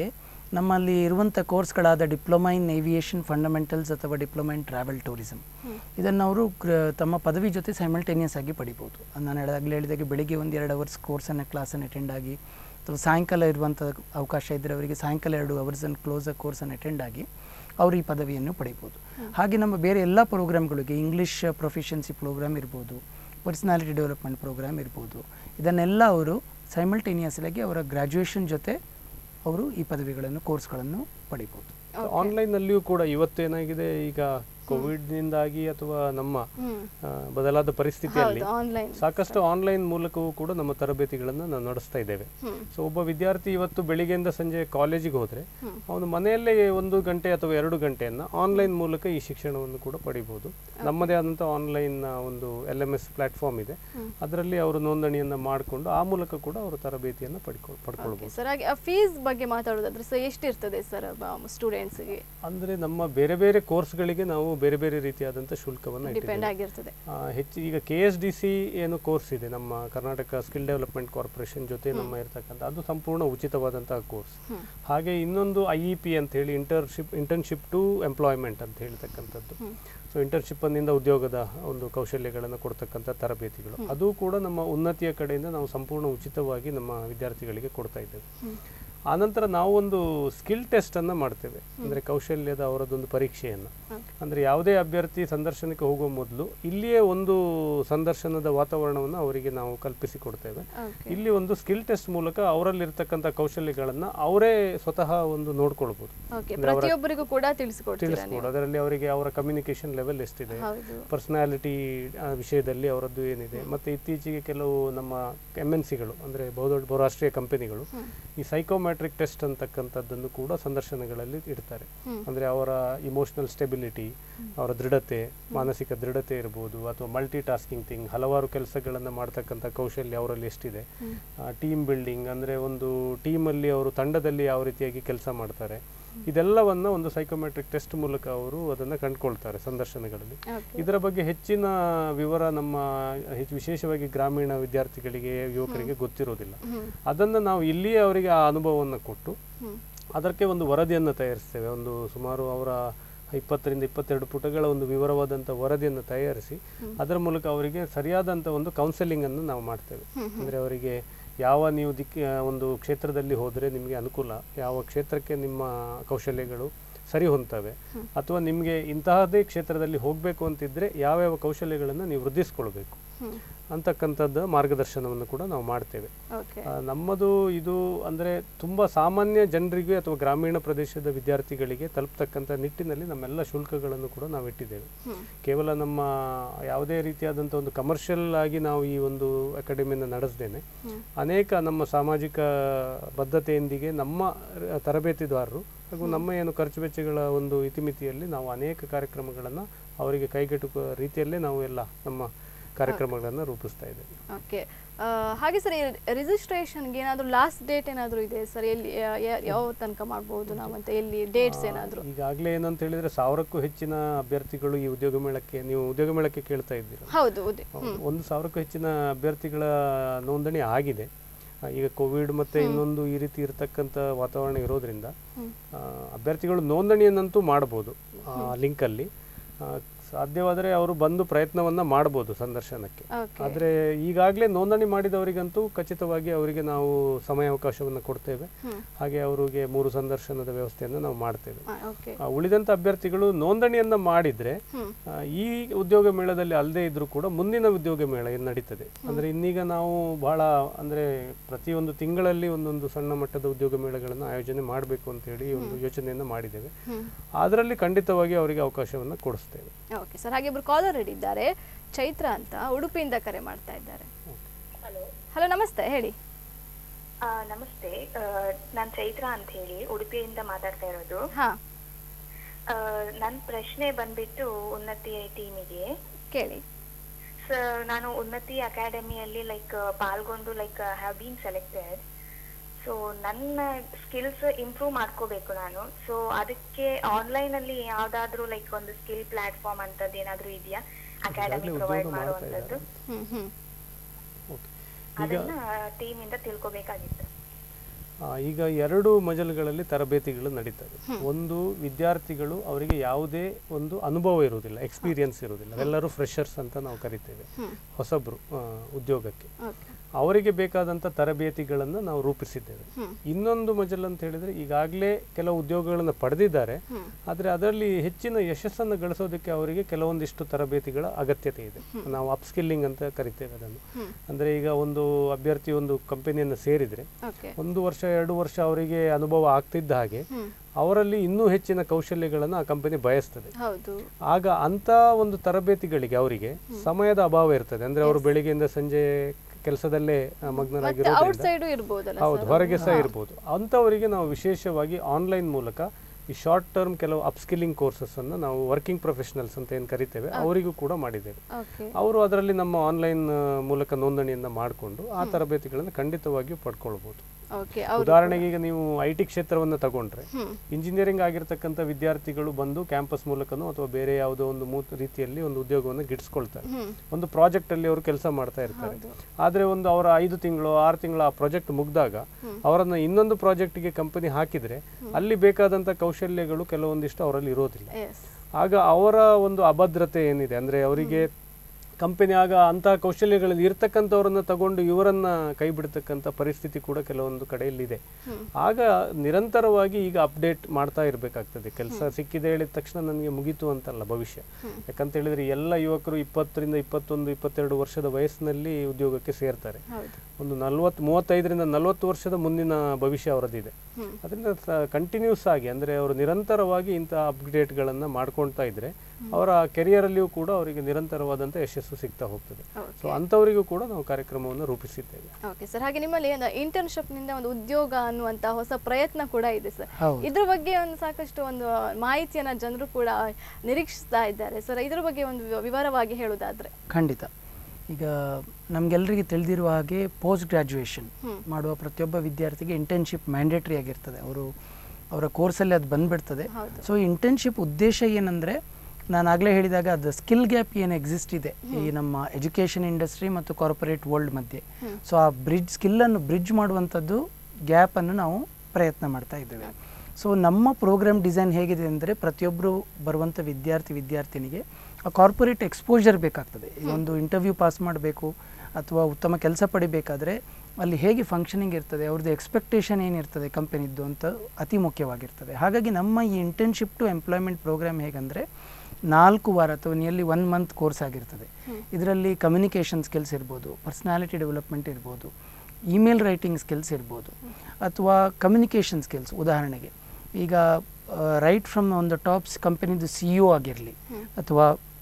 ನಮ್ಮಲ್ಲಿ ಇರುವಂಥ ಕೋರ್ಸ್ಗಳಾದ ಡಿಪ್ಲೊಮಾ ಇನ್ ಏವಿಯೇಷನ್ ಫಂಡಮೆಂಟಲ್ಸ್ ಅಥವಾ ಡಿಪ್ಲೊಮಾ ಇನ್ ಟ್ರಾವೆಲ್ ಟೂರಿಸಮ್ ಇದನ್ನು ಅವರು ತಮ್ಮ ಪದವಿ ಜೊತೆ ಸೈಮಲ್ಟೇನಿಯಸ್ ಆಗಿ ಪಡಿಬೋದು ಅದು ನಾನು ಹೇಳಾಗಲೇ ಹೇಳಿದಾಗೆ ಬೆಳಿಗ್ಗೆ ಒಂದು ಎರಡು ಅವರ್ಸ್ ಕೋರ್ಸನ್ನು ಕ್ಲಾಸನ್ನು ಅಟೆಂಡ್ ಆಗಿ ಅಥವಾ ಸಾಯಂಕಾಲ ಇರುವಂಥ ಅವಕಾಶ ಇದ್ದರೆ ಅವರಿಗೆ ಸಾಯಂಕಾಲ ಎರಡು ಅವರ್ಸನ್ನು ಕ್ಲೋಸ್ ಕೋರ್ಸನ್ನು ಅಟೆಂಡ್ ಆಗಿ ಅವರು ಈ ಪದವಿಯನ್ನು ಪಡಿಬೋದು ಹಾಗೆ ನಮ್ಮ ಬೇರೆ ಎಲ್ಲ ಪ್ರೋಗ್ರಾಮ್ಗಳಿಗೆ ಇಂಗ್ಲೀಷ್ ಪ್ರೊಫಿಷಿಯನ್ಸಿ ಪ್ರೋಗ್ರಾಮ್ ಇರ್ಬೋದು ಪರ್ಸ್ನಾಲಿಟಿ ಡೆವಲಪ್ಮೆಂಟ್ ಪ್ರೋಗ್ರಾಮ್ ಇರ್ಬೋದು ಇದನ್ನೆಲ್ಲ ಅವರು ಸೈಮಲ್ಟೇನಿಯಸ್ ಆಗಿ ಅವರ ಗ್ರ್ಯಾಜುಯೇಷನ್ ಜೊತೆ ಅವರು ಈ ಪದವಿಗಳನ್ನು ಕೋರ್ಸ್ಗಳನ್ನು ಪಡಿಬೋದು ಆನ್ಲೈನ್ನಲ್ಲಿಯೂ ಕೂಡ ಇವತ್ತು ಏನಾಗಿದೆ ಈಗ ಕೋವಿಡ್ನಿಂದಾಗಿ ಅಥವಾ ನಮ್ಮ ಹ್ಮ್ ಆ, ಬದಲಾದ ಪರಿಸ್ಥಿತಿಯಲ್ಲಿ ಹೌದು ಆನ್ಲೈನ್ ಸಾಕಷ್ಟು ಆನ್ಲೈನ್ ಮೂಲಕವೂ ಕೂಡ ನಮ್ಮ ತರಬೇತಿಗಳನ್ನು ನಾವು ನಡೆಸ್ತಾ ಇದ್ದೇವೆ ಹ್ಮ್ ಸೊ ಒಬ್ಬ ವಿದ್ಯಾರ್ಥಿ ಇವತ್ತು ಬೆಳಿಗ್ಗೆಯಿಂದ ಸಂಜೆ ಕಾಲೇಜಿಗೆ ಹೋದರೆ ಹ್ಮ್. ಅವನು ಮನೆಯಲ್ಲೇ ಒಂದು ಗಂಟೆ ಅಥವಾ ಎರಡು ಗಂಟೆಯನ್ನು ಆನ್ಲೈನ್ ಮೂಲಕ ಈ ಶಿಕ್ಷಣವನ್ನು ಕೂಡ ಪಡಿಬೋದು ನಮ್ಮದೇ ಆದಂಥ ಆನ್ಲೈನ್ ಒಂದು ಎಲ್ ಎಮ್ ಎಸ್ ಪ್ಲಾಟ್ಫಾರ್ಮ್ ಇದೆ ಹ್ಮ್. ಅದರಲ್ಲಿ ಅವರು ನೋಂದಣಿಯನ್ನು ಮಾಡಿಕೊಂಡು ಆ ಮೂಲಕ ಕೂಡ ಅವರು ತರಬೇತಿಯನ್ನು ಪಡ್ಕೊ ಪಡ್ಕೊಳ್ಬೋದು ಸರ್ ಹಾಗೆ ಫೀಸ್ ಬಗ್ಗೆ ಮಾತಾಡೋದಾದ್ರೆ ಸರ್ ಎಷ್ಟಿರ್ತದೆ ಸರ್ ಸ್ಟೂಡೆಂಟ್ಸ್ಗೆ ಅಂದರೆ ನಮ್ಮ ಬೇರೆ ಬೇರೆ ಕೋರ್ಸ್ಗಳಿಗೆ ನಾವು ಬೇರೆ ಬೇರೆ ರೀತಿಯಾದಂಥ ಶುಲ್ಕವನ್ನು ಡಿಪೆಂಡ್ ಇಟ್ಟಿದ್ದೇವೆ ಆಗಿರ್ತದೆ ಆ, ಹೆಚ್ಚು ಈಗ ಕೆ ಎಸ್ ಡಿ ಸಿ ಏನು ಕೋರ್ಸ್ ಇದೆ ನಮ್ಮ ಕರ್ನಾಟಕ ಸ್ಕಿಲ್ ಡೆವಲಪ್ಮೆಂಟ್ ಕಾರ್ಪೊರೇಷನ್ ಜೊತೆ ನಮ್ಮ ಇರ್ತಕ್ಕಂಥ ಅದು ಸಂಪೂರ್ಣ ಉಚಿತವಾದಂತಹ ಕೋರ್ಸ್ ಹ್ಮ್. ಹಾಗೆ ಇನ್ನೊಂದು ಐ ಇ ಪಿ ಅಂತ ಹೇಳಿ ಇಂಟರ್ಶಿಪ್ ಇಂಟರ್ನ್ಶಿಪ್ ಟು ಎಂಪ್ಲಾಯ್ಮೆಂಟ್ ಅಂತ ಹೇಳ್ತಕ್ಕಂಥದ್ದು ಹ್ಮ್. ಸೊ ಇಂಟರ್ನ್ಶಿಪ್ನಿಂದ ಉದ್ಯೋಗದ ಒಂದು ಕೌಶಲ್ಯಗಳನ್ನು ಕೊಡ್ತಕ್ಕಂಥ ತರಬೇತಿಗಳು ಅದು ಕೂಡ ನಮ್ಮ ಉನ್ನತಿಯ ಕಡೆಯಿಂದ ನಾವು ಸಂಪೂರ್ಣ ಉಚಿತವಾಗಿ ನಮ್ಮ ವಿದ್ಯಾರ್ಥಿಗಳಿಗೆ ಕೊಡ್ತಾ ಇದ್ದೇವೆ ಹ್ಮ್. ಆನಂತರ ನಾವು ಒಂದು ಸ್ಕಿಲ್ ಟೆಸ್ಟನ್ನು ಮಾಡ್ತೇವೆ ಅಂದರೆ ಕೌಶಲ್ಯದ ಅವರದೊಂದು ಪರೀಕ್ಷೆಯನ್ನು ಹ್ಮ್. ಅಂದರೆ ಯಾವುದೇ ಅಭ್ಯರ್ಥಿ ಸಂದರ್ಶನಕ್ಕೆ ಹೋಗುವ ಮೊದಲು ಇಲ್ಲಿಯೇ ಒಂದು ಸಂದರ್ಶನದ ವಾತಾವರಣವನ್ನು ಅವರಿಗೆ ನಾವು ಕಲ್ಪಿಸಿಕೊಡ್ತೇವೆ ಓಕೆ ಇಲ್ಲಿ ಒಂದು ಸ್ಕಿಲ್ ಟೆಸ್ಟ್ ಮೂಲಕ ಅವರಲ್ಲಿರ್ತಕ್ಕಂಥ ಕೌಶಲ್ಯಗಳನ್ನು ಅವರೇ ಸ್ವತಃ ಒಂದು ನೋಡ್ಕೊಳ್ಬೋದು ಓಕೆ ಅಂದ್ರೆ ಅವರ- ಪ್ರತಿಯೊಬ್ಬರಿಗೂ ಕೂಡ ತಿಳಿಸ್ಕೊಡ್ತೀರಾ ನೀವು ತಿಳಿಸ್ಬೋದು ಅದರಲ್ಲಿ ಅವರಿಗೆ ಅವರ ಕಮ್ಯುನಿಕೇಷನ್ ಲೆವೆಲ್ ಎಷ್ಟಿದೆ ಹೌದು ಪರ್ಸನಾಲಿಟಿ ವಿಷಯದಲ್ಲಿ ಅವರದ್ದು ಏನಿದೆ ಮತ್ತು ಇತ್ತೀಚೆಗೆ ಕೆಲವು ನಮ್ಮ ಎಮ್ ಎನ್ ಸಿಗಳು ಅಂದರೆ ಬಹುದೊಡ್ಡ ಬಹುರಾಷ್ಟ್ರೀಯ ಕಂಪನಿಗಳು ಹ್ಮ್. ಈ ಸೈಕೋಮ್ಯಾಟ್ರಿಕ್ ಟೆಸ್ಟ್ ಅಂತಕ್ಕಂಥದ್ದನ್ನು ಕೂಡ ಸಂದರ್ಶನಗಳಲ್ಲಿ ಇಡ್ತಾರೆ ಹ್ಮ್. ಅಂದರೆ ಅವರ ಇಮೋಷನಲ್ ಸ್ಟೆಬಿಲಿಟಿ ಅವರ ದೃಢತೆ ಮಾನಸಿಕ ದೃಢತೆ ಇರ್ಬೋದು ಅಥವಾ ಮಲ್ಟಿ ಟಾಸ್ಕಿಂಗ್ ಥಿಂಗ್ ಹಲವಾರು ಕೆಲಸಗಳನ್ನು ಮಾಡ್ತಕ್ಕಂಥ ಕೌಶಲ್ಯ ಅವರಲ್ಲಿ ಎಷ್ಟಿದೆ ಹ್ಮ್. ಟೀಮ್ ಬಿಲ್ಡಿಂಗ್ ಅಂದರೆ ಒಂದು ಟೀಮಲ್ಲಿ ಅವರು ತಂಡದಲ್ಲಿ ಯಾವ ರೀತಿಯಾಗಿ ಕೆಲಸ ಮಾಡ್ತಾರೆ ಇದೆಲ್ಲವನ್ನ ಒಂದು ಸೈಕೋಮೆಟ್ರಿಕ್ ಟೆಸ್ಟ್ ಮೂಲಕ ಅವರು ಅದನ್ನು ಕಂಡುಕೊಳ್ತಾರೆ ಸಂದರ್ಶನಗಳಲ್ಲಿ ಓಕೆ ಇದರ ಬಗ್ಗೆ ಹೆಚ್ಚಿನ ವಿವರ ನಮ್ಮ ಹೆಚ್ಚು ವಿಶೇಷವಾಗಿ ಗ್ರಾಮೀಣ ವಿದ್ಯಾರ್ಥಿಗಳಿಗೆ ಯುವಕರಿಗೆ ಗೊತ್ತಿರೋದಿಲ್ಲ ಹ್ಮ್ ಅದನ್ನು ನಾವು ಇಲ್ಲಿಯೇ ಅವರಿಗೆ ಆ ಅನುಭವವನ್ನು ಕೊಟ್ಟು ಹ್ಮ್ ಅದಕ್ಕೆ ಒಂದು ವರದಿಯನ್ನು ತಯಾರಿಸ್ತೇವೆ ಒಂದು ಸುಮಾರು ಅವರ ಇಪ್ಪತ್ತರಿಂದ ಇಪ್ಪತ್ತೆರಡು ಪುಟಗಳ ಒಂದು ವಿವರವಾದಂಥ ವರದಿಯನ್ನು ತಯಾರಿಸಿ ಅದರ ಮೂಲಕ ಅವರಿಗೆ ಸರಿಯಾದಂಥ ಒಂದು ಕೌನ್ಸೆಲಿಂಗನ್ನು ನಾವು ಮಾಡ್ತೇವೆ ಅಂದರೆ ಅವರಿಗೆ ಯಾವ ನೀವು ದಿಕ್ಕ ಒಂದು ಕ್ಷೇತ್ರದಲ್ಲಿ ಹೋದರೆ ನಿಮಗೆ ಅನುಕೂಲ ಯಾವ ಕ್ಷೇತ್ರಕ್ಕೆ ನಿಮ್ಮ ಕೌಶಲ್ಯಗಳು ಸರಿ ಹೊಂದ್ತವೆ ಅಥವಾ ನಿಮಗೆ ಇಂತಹದೇ ಕ್ಷೇತ್ರದಲ್ಲಿ ಹೋಗಬೇಕು ಅಂತಿದ್ದರೆ ಯಾವ್ಯಾವ ಕೌಶಲ್ಯಗಳನ್ನು ನೀವು ವೃದ್ಧಿಸ್ಕೊಳ್ಬೇಕು ಹ್ಮ್ ಅಂತಕ್ಕಂಥದ್ದು ಮಾರ್ಗದರ್ಶನವನ್ನು ಕೂಡ ನಾವು ಮಾಡ್ತೇವೆ ಓಕೆ ಆ, ನಮ್ಮದು ಇದು ಅಂದರೆ ತುಂಬ ಸಾಮಾನ್ಯ ಜನರಿಗೆ ಅಥವಾ ಗ್ರಾಮೀಣ ಪ್ರದೇಶದ ವಿದ್ಯಾರ್ಥಿಗಳಿಗೆ ತಲುಪ್ತಕ್ಕಂಥ ನಿಟ್ಟಿನಲ್ಲಿ ನಮ್ಮೆಲ್ಲ ಶುಲ್ಕಗಳನ್ನು ಕೂಡ ನಾವು ಇಟ್ಟಿದ್ದೇವೆ ಹ್ಮ್ ಕೇವಲ ನಮ್ಮ ಯಾವುದೇ ರೀತಿಯಾದಂಥ ಒಂದು ಕಮರ್ಷಿಯಲ್ ಆಗಿ ನಾವು ಈ ಒಂದು ಅಕಾಡೆಮಿಯನ್ನು ನಡೆಸ್ದೇನೆ ಹ್ಮ್. ಅನೇಕ ನಮ್ಮ ಸಾಮಾಜಿಕ ಬದ್ಧತೆಯೊಂದಿಗೆ ನಮ್ಮ ರ- ತರಬೇತಿದಾರರು ಹಾಗೂ ನಮ್ಮ ಏನು ಖರ್ಚು ವೆಚ್ಚಗಳ ಒಂದು ಇತಿಮಿತಿಯಲ್ಲಿ ನಾವು ಅನೇಕ ಕಾರ್ಯಕ್ರಮಗಳನ್ನು ಅವರಿಗೆ ಕೈಗೆಟುಕುವ ರೀತಿಯಲ್ಲೇ ನಾವು ಎಲ್ಲ ನಮ್ಮ ಕಾರ್ಯಕ್ರಮಗಳನ್ನು ರೂಪಿಸ್ತಾ ಇದ್ದೇವೆ ಓಕೆ ಹಾಗೆ ಸರ್ ರಿಜಿಸ್ಟ್ರೇಷನ್ಗೆ ಏನಾದರೂ ಲಾಸ್ಟ್ ಡೇಟ್ ಏನಾದರೂ ಇದೆ ಸರ್ ಎಲ್ಲಿ ಯಾ- ಯಾ- ಯಾವ ತನಕ ಮಾಡ್ಬೋದು ನಾವಂತ ಎಲ್ಲಿ ಡೇಟ್ಸ್ ಏನಾದರೂ ಈಗಾಗಲೇ ಏನಂತ ಹೇಳಿದ್ರೆ ಸಾವಿರಕ್ಕೂ ಹೆಚ್ಚಿನ ಅಭ್ಯರ್ಥಿಗಳು ಈ ಉದ್ಯೋಗ ಮೇಳಕ್ಕೆ ನೀವು ಉದ್ಯೋಗ ಮೇಳಕ್ಕೆ ಕೇಳ್ತಾ ಇದ್ದೀರಾ ಹೌದು ಹೌದು ಹೌದು. ಒಂದು ಸಾವಿರಕ್ಕೂ ಹೆಚ್ಚಿನ ಅಭ್ಯರ್ಥಿಗಳ ನೋಂದಣಿ ಆಗಿದೆ ಆ, ಈಗ ಕೋವಿಡ್ ಮತ್ತೆ ಇನ್ನೊಂದು ಈ ರೀತಿ ಇರತಕ್ಕಂಥ ವಾತಾವರಣ ಇರೋದ್ರಿಂದ ಹ್ಮ್. ಆ, ಅಭ್ಯರ್ಥಿಗಳು ನೋಂದಣಿಯನ್ನಂತೂ ಮಾಡ್ಬೋದು ಆ ಲಿಂಕಲ್ಲಿ ಆ, ಸಾಧ್ಯವಾದರೆ ಅವರು ಬಂದು ಪ್ರಯತ್ನವನ್ನ ಮಾಡ್ಬೋದು ಸಂದರ್ಶನಕ್ಕೆ ಓಕೆ ಆದರೆ ಈಗಾಗಲೇ ನೋಂದಣಿ ಮಾಡಿದವರಿಗಂತೂ ಖಚಿತವಾಗಿ ಅವರಿಗೆ ನಾವು ಸಮಯಾವಕಾಶವನ್ನು ಕೊಡ್ತೇವೆ ಹ್ಮ್ ಹಾಗೆ ಅವರಿಗೆ ಮೂರು ಸಂದರ್ಶನದ ವ್ಯವಸ್ಥೆಯನ್ನು ನಾವು ಮಾಡ್ತೇವೆ ಓಕೆ ಆ, ಉಳಿದಂಥ ಅಭ್ಯರ್ಥಿಗಳು ನೋಂದಣಿಯನ್ನ ಮಾಡಿದ್ರೆ ಹ್ಮ್ ಆ, ಈ ಉದ್ಯೋಗ ಮೇಳದಲ್ಲಿ ಅಲ್ಲದೆ ಇದ್ರೂ ಕೂಡ ಮುಂದಿನ ಉದ್ಯೋಗ ಮೇಳ ಏನು ನಡೀತದೆ ಅಂದ್ರೆ ಇನ್ನೀಗ ನಾವು ಬಹಳ ಅಂದ್ರೆ ಪ್ರತಿಯೊಂದು ತಿಂಗಳಲ್ಲಿ ಒಂದೊಂದು ಸಣ್ಣ ಮಟ್ಟದ ಉದ್ಯೋಗ ಮೇಳಗಳನ್ನು ಆಯೋಜನೆ ಮಾಡಬೇಕು ಅಂತ ಹೇಳಿ ಒಂದು ಯೋಚನೆಯನ್ನು ಮಾಡಿದ್ದೇವೆ ಹ್ಮ್ ಅದರಲ್ಲಿ ಖಂಡಿತವಾಗಿ ಅವರಿಗೆ ಅವಕಾಶವನ್ನು ಕೊಡಿಸ್ತೇವೆ ಓಕೆ ಸರ್ ಹಾಗೆ ಇಬ್ರು ಕಾಲರ್ ಇದ್ದಾರೆ ಚೈತ್ರ ಅಂತ ಉಡುಪಿಯಿಂದ ಕರೆ ಮಾಡ್ತಾ ಇದ್ದಾರೆ ಹಲೋ ಹಲೋ ನಮಸ್ತೆ ಹೇಳಿ ನಮಸ್ತೆ ನಾನು ಚೈತ್ರ ಅಂತ ಹೇಳಿ ಉಡುಪಿಯಿಂದ ಮಾತಾಡ್ತಾ ಇರೋದು ಹಾ ನನ್ನ ಪ್ರಶ್ನೆ ಬಂದ್ಬಿಟ್ಟು ಉನ್ನತಿ ಟೀಮಿಗೆ ಕೇಳಿ ಸರ್ ನಾನು ಉನ್ನತಿ ಅಕಾಡೆಮಿಯಲ್ಲಿ ಲೈಕ್ ಪಾಲ್ಗೊಂಡು like have been selected so ನನ್ನ ಸ್ಕಿಲ್ಸ್ ಇಂಪ್ರೂವ್ ಮಾಡ್ಕೋಬೇಕು ನಾನು ಸೊ ಅದಕ್ಕೆ ಆನ್ಲೈನ್ ಅಲ್ಲಿ ಯಾವ್ದಾದ್ರು ಲೈಕ್ ಒಂದು ಸ್ಕಿಲ್ ಪ್ಲಾಟ್ಫಾರ್ಮ್ ಅಂತದ್ದು ಏನಾದ್ರು ಇದೆಯಾ ಅಕಾಡೆಮಿ ಈಗಾಗ್ಲೇ ಪ್ರೊವೈಡ್ ಉದ್ಯೋಗ ಮಾಡ್ತಾ ಮಾಡುವಂತದ್ದು ಹ್ಮ್ ಹ್ಮ್ ಓಕೆ ಈಗ ಅದನ್ನ ಟೀಮ್ ಇಂದ ತಿಳ್ಕೊಬೇಕಾಗಿತ್ತು ಆ, ಈಗ ಎರಡು ಮಜಲುಗಳಲ್ಲಿ ತರಬೇತಿಗಳು ನಡೀತವೆ ಒಂದು ವಿದ್ಯಾರ್ಥಿಗಳು ಅವರಿಗೆ ಯಾವುದೇ ಒಂದು ಅನುಭವ ಇರುವುದಿಲ್ಲ ಎಕ್ಸ್ಪೀರಿಯನ್ಸ್ ಇರುವುದಿಲ್ಲ ಎಲ್ಲರೂ ಫ್ರೆಷರ್ಸ್ ಅಂತ ನಾವು ಕರಿತೇವೆ ಹೊಸಬ್ರು ಆ, ಉದ್ಯೋಗಕ್ಕೆ ಓಕೆ ಅವರಿಗೆ ಬೇಕಾದಂಥ ತರಬೇತಿಗಳನ್ನು ನಾವು ರೂಪಿಸಿದ್ದೇವೆ ಇನ್ನೊಂದು ಮಜಲ್ ಅಂತ ಹೇಳಿದರೆ ಈಗಾಗಲೇ ಕೆಲವು ಉದ್ಯೋಗಗಳನ್ನು ಪಡೆದಿದ್ದಾರೆ ಆದರೆ ಅದರಲ್ಲಿ ಹೆಚ್ಚಿನ ಯಶಸ್ಸನ್ನು ಗಳಿಸೋದಕ್ಕೆ ಅವರಿಗೆ ಕೆಲವೊಂದಿಷ್ಟು ತರಬೇತಿಗಳ ಅಗತ್ಯತೆ ಇದೆ ನಾವು ಅಪ್ಸ್ಕಿಲ್ಲಿಂಗ್ ಅಂತ ಕರಿತೇವೆ ಅದನ್ನು ಅಂದರೆ ಈಗ ಒಂದು ಅಭ್ಯರ್ಥಿ ಒಂದು ಕಂಪನಿಯನ್ನು ಸೇರಿದರೆ ಓಕೆ ಒಂದು ವರ್ಷ ಎರಡು ವರ್ಷ ಅವರಿಗೆ ಅನುಭವ ಆಗ್ತಿದ್ದ ಹಾಗೆ ಅವರಲ್ಲಿ ಇನ್ನೂ ಹೆಚ್ಚಿನ ಕೌಶಲ್ಯಗಳನ್ನು ಆ ಕಂಪನಿ ಬಯಸ್ತದೆ ಹೌದು ಆಗ ಅಂತ ಒಂದು ತರಬೇತಿಗಳಿಗೆ ಅವರಿಗೆ ಸಮಯದ ಅಭಾವ ಇರ್ತದೆ ಅಂದ್ರೆ ಅವರು ಬೆಳಿಗ್ಗೆಯಿಂದ ಸಂಜೆ ಕೆಲಸದಲ್ಲೇ ಆ, ಮತ್ತೆ ಮಗ್ನರಾಗಿರೋದ್ರಿಂದ ಔಟ್ ಸೈಡು ಇರ್ಬೋದಲ್ಲ ಹೌದು ಹೊರಗೆ ಸಹ ಇರ್ಬೋದು ಅಂಥವರಿಗೆ ನಾವು ವಿಶೇಷವಾಗಿ ಆನ್ಲೈನ್ ಮೂಲಕ ಈ ಶಾರ್ಟ್ ಟರ್ಮ್ ಕೆಲವು ಅಪ್ಸ್ಕಿಲ್ಲಿಂಗ್ ಕೋರ್ಸಸ್ ಅನ್ನು ನಾವು ವರ್ಕಿಂಗ್ ಪ್ರೊಫೆಷನಲ್ಸ್ ಅಂತ ಏನು ಕರಿತೇವೆ ಅವರಿಗೂ ಕೂಡ ಮಾಡಿದ್ದೇವೆ ಓಕೆ ಅವರು ಅದರಲ್ಲಿ ನಮ್ಮ ಆನ್ಲೈನ್ ಮೂಲಕ ನೋಂದಣಿಯನ್ನು ಮಾಡಿಕೊಂಡು ಆ ತರಬೇತಿಗಳನ್ನು ಖಂಡಿತವಾಗಿಯೂ ಪಡ್ಕೊಳ್ಬೋದು ಓಕೆ ಅವ್ರು ಉದಾಹರಣೆಗೆ ಈಗ ನೀವು ಐ ಟಿ ಕ್ಷೇತ್ರವನ್ನು ತಗೊಂಡ್ರೆ ಹ್ಮ್. ಇಂಜಿನಿಯರಿಂಗ್ ಆಗಿರ್ತಕ್ಕಂಥ ವಿದ್ಯಾರ್ಥಿಗಳು ಬಂದು ಕ್ಯಾಂಪಸ್ ಮೂಲಕನೋ ಅಥವಾ ಬೇರೆ ಯಾವುದೋ ಒಂದು ಮೂತ್ ರೀತಿಯಲ್ಲಿ ಒಂದು ಉದ್ಯೋಗವನ್ನು ಗಿಟ್ಟಿಸ್ಕೊಳ್ತಾರೆ ಹ್ಮ್ ಒಂದು ಪ್ರಾಜೆಕ್ಟ್ ಅಲ್ಲಿ ಅವರು ಕೆಲಸ ಮಾಡ್ತಾ ಇರ್ತಾರೆ ಆದ್ರೆ ಒಂದು ಅವರ ಐದು ತಿಂಗಳು ಆರು ತಿಂಗಳು ಆ ಪ್ರಾಜೆಕ್ಟ್ ಮುಗ್ದಾಗ ಅವರನ್ನ ಇನ್ನೊಂದು ಪ್ರಾಜೆಕ್ಟ್ಗೆ ಕಂಪನಿ ಹಾಕಿದ್ರೆ ಅಲ್ಲಿ ಬೇಕಾದಂತ ಕೌಶಲ್ಯಗಳು ಕೆಲವೊಂದಿಷ್ಟು ಅವರಲ್ಲಿ ಇರೋದಿಲ್ಲ ಎಸ್ ಆಗ ಅವರ ಒಂದು ಅಭದ್ರತೆ ಏನಿದೆ ಅಂದ್ರೆ ಅವರಿಗೆ ಕಂಪನಿ ಆಗ ಅಂತಹ ಕೌಶಲ್ಯಗಳಲ್ಲಿ ಇರ್ತಕ್ಕಂಥವ್ರನ್ನ ತಗೊಂಡು ಇವರನ್ನ ಕೈ ಬಿಡ್ತಕ್ಕಂಥ ಪರಿಸ್ಥಿತಿ ಕೂಡ ಕೆಲವೊಂದು ಕಡೆಯಲ್ಲಿ ಇದೆ ಆಗ ನಿರಂತರವಾಗಿ ಈಗ ಅಪ್ಡೇಟ್ ಮಾಡ್ತಾ ಇರಬೇಕಾಗ್ತದೆ ಕೆಲಸ ಸಿಕ್ಕಿದೆ ಹೇಳಿದ ತಕ್ಷಣ ನನಗೆ ಮುಗೀತು ಅಂತಲ್ಲ ಭವಿಷ್ಯ ಯಾಕಂತ ಹೇಳಿದ್ರೆ ಎಲ್ಲ ಯುವಕರು ಇಪ್ಪತ್ತರಿಂದ ಇಪ್ಪತ್ತೊಂದು ಇಪ್ಪತ್ತೆರಡು ವರ್ಷದ ವಯಸ್ಸಿನಲ್ಲಿ ಉದ್ಯೋಗಕ್ಕೆ ಸೇರ್ತಾರೆ ಹೌದು ಒಂದು ನಲ್ವತ್ತು ಮೂವತ್ತೈದರಿಂದ ನಲವತ್ತು ವರ್ಷದ ಮುಂದಿನ ಭವಿಷ್ಯ ಅವರದ್ದಿದೆ ಹ್ಮ್. ಅದರಿಂದ ಕಂಟಿನ್ಯೂಸ್ ಆಗಿ ಅಂದರೆ ಅವರು ನಿರಂತರವಾಗಿ ಇಂಥ ಅಪ್ಡೇಟ್ಗಳನ್ನು ಮಾಡ್ಕೊಳ್ತಾ ಇದ್ರೆ ಅವರ ಕೆರಿಯರಲ್ಲಿಯೂ ಕೂಡ ಅವರಿಗೆ ನಿರಂತರವಾದಂಥ ಯಶಸ್ಸು ಸಿಗ್ತಾ ಹೋಗ್ತದೆ ಸೊ ಅಂಥವರಿಗೂ ಕೂಡ ನಾವು ಕಾರ್ಯಕ್ರಮವನ್ನು ರೂಪಿಸಿದ್ದೇವೆ ಓಕೆ ಸರ್ ಹಾಗೆ ನಿಮ್ಮಲ್ಲಿ ಇಂಟರ್ನ್ಶಿಪ್ ನಿಂದ ಒಂದು ಉದ್ಯೋಗ ಅನ್ನುವಂತ ಹೊಸ ಪ್ರಯತ್ನ ಕೂಡ ಇದೆ ಸರ್ ಹೌದು. ಇದ್ರ ಬಗ್ಗೆ ಒಂದು ಸಾಕಷ್ಟು ಒಂದು ಮಾಹಿತಿಯನ್ನ ಜನರು ಕೂಡ ನಿರೀಕ್ಷಿಸ್ತಾ ಇದ್ದಾರೆ ಸರ್ ಇದ್ರ ಬಗ್ಗೆ ಒಂದು ವಿವ- ವಿವರವಾಗಿ ಹೇಳುವುದಾದ್ರೆ ಖಂಡಿತ ಈಗ ನಮಗೆಲ್ಲರಿಗೆ ತಿಳಿದಿರುವ ಹಾಗೆ ಪೋಸ್ಟ್ ಗ್ರ್ಯಾಜುಯೇಷನ್ ಮಾಡುವ ಪ್ರತಿಯೊಬ್ಬ ವಿದ್ಯಾರ್ಥಿಗೆ ಇಂಟರ್ನ್ಶಿಪ್ ಮ್ಯಾಂಡೇಟ್ರಿ ಆಗಿರ್ತದೆ ಅವರು ಅವರ ಕೋರ್ಸಲ್ಲಿ ಅದು ಬಂದ್ಬಿಡ್ತದೆ ಹೌದು. ಸೊ ಇಂಟರ್ನ್ಶಿಪ್ ಉದ್ದೇಶ ಏನಂದರೆ ನಾನು ಆಗಲೇ ಹೇಳಿದಾಗ ಅದು ಸ್ಕಿಲ್ ಗ್ಯಾಪ್ ಏನು ಎಕ್ಸಿಸ್ಟ್ ಇದೆ ಈ ನಮ್ಮ ಎಜುಕೇಷನ್ ಇಂಡಸ್ಟ್ರಿ ಮತ್ತು ಕಾರ್ಪೊರೇಟ್ ವರ್ಲ್ಡ್ ಮಧ್ಯೆ ಸೊ ಆ ಬ್ರಿಡ್ಜ್ ಸ್ಕಿಲ್ಲನ್ನು ಬ್ರಿಡ್ಜ್ ಮಾಡುವಂಥದ್ದು ಗ್ಯಾಪನ್ನು ನಾವು ಪ್ರಯತ್ನ ಮಾಡ್ತಾ ಇದ್ದೇವೆ ಸೊ ನಮ್ಮ ಪ್ರೋಗ್ರಾಮ್ ಡಿಸೈನ್ ಹೇಗಿದೆ ಅಂದರೆ ಪ್ರತಿಯೊಬ್ಬರು ಬರುವಂಥ ವಿದ್ಯಾರ್ಥಿ ವಿದ್ಯಾರ್ಥಿನಿಗೆ ಆ ಕಾರ್ಪೊರೇಟ್ ಎಕ್ಸ್ಪೋಜರ್ ಬೇಕಾಗ್ತದೆ ಈಗ ಒಂದು ಇಂಟರ್ವ್ಯೂ ಪಾಸ್ ಮಾಡಬೇಕು ಅಥವಾ ಉತ್ತಮ ಕೆಲಸ ಪಡಿಬೇಕಾದ್ರೆ ಅಲ್ಲಿ ಹೇಗೆ ಫಂಕ್ಷನಿಂಗ್ ಇರ್ತದೆ ಅವ್ರದ್ದು ಎಕ್ಸ್ಪೆಕ್ಟೇಷನ್ ಏನಿರ್ತದೆ ಕಂಪನಿದ್ದು ಅಂತ ಅತಿ ಮುಖ್ಯವಾಗಿರ್ತದೆ ಹಾಗಾಗಿ ನಮ್ಮ ಈ ಇಂಟರ್ನ್ಶಿಪ್ ಟು ಎಂಪ್ಲಾಯ್ಮೆಂಟ್ ಪ್ರೋಗ್ರಾಮ್ ಹೇಗಂದರೆ ನಾಲ್ಕು ವಾರ ಅಥವಾ ನಿಯರ್ಲಿ ಒನ್ ಮಂತ್ ಕೋರ್ಸ್ ಆಗಿರ್ತದೆ ಇದರಲ್ಲಿ ಕಮ್ಯುನಿಕೇಷನ್ ಸ್ಕಿಲ್ಸ್ ಇರ್ಬೋದು ಪರ್ಸ್ನಾಲಿಟಿ ಡೆವಲಪ್ಮೆಂಟ್ ಇರ್ಬೋದು ಇಮೇಲ್ ರೈಟಿಂಗ್ ಸ್ಕಿಲ್ಸ್ ಇರ್ಬೋದು ಅಥವಾ ಕಮ್ಯುನಿಕೇಷನ್ ಸ್ಕಿಲ್ಸ್ ಉದಾಹರಣೆಗೆ ಈಗ ರೈಟ್ ಫ್ರಮ್ ಒಂದು ಟಾಪ್ಸ್ ಕಂಪನಿದು ಸಿ ಇ ಆಗಿರಲಿ ಅಥವಾ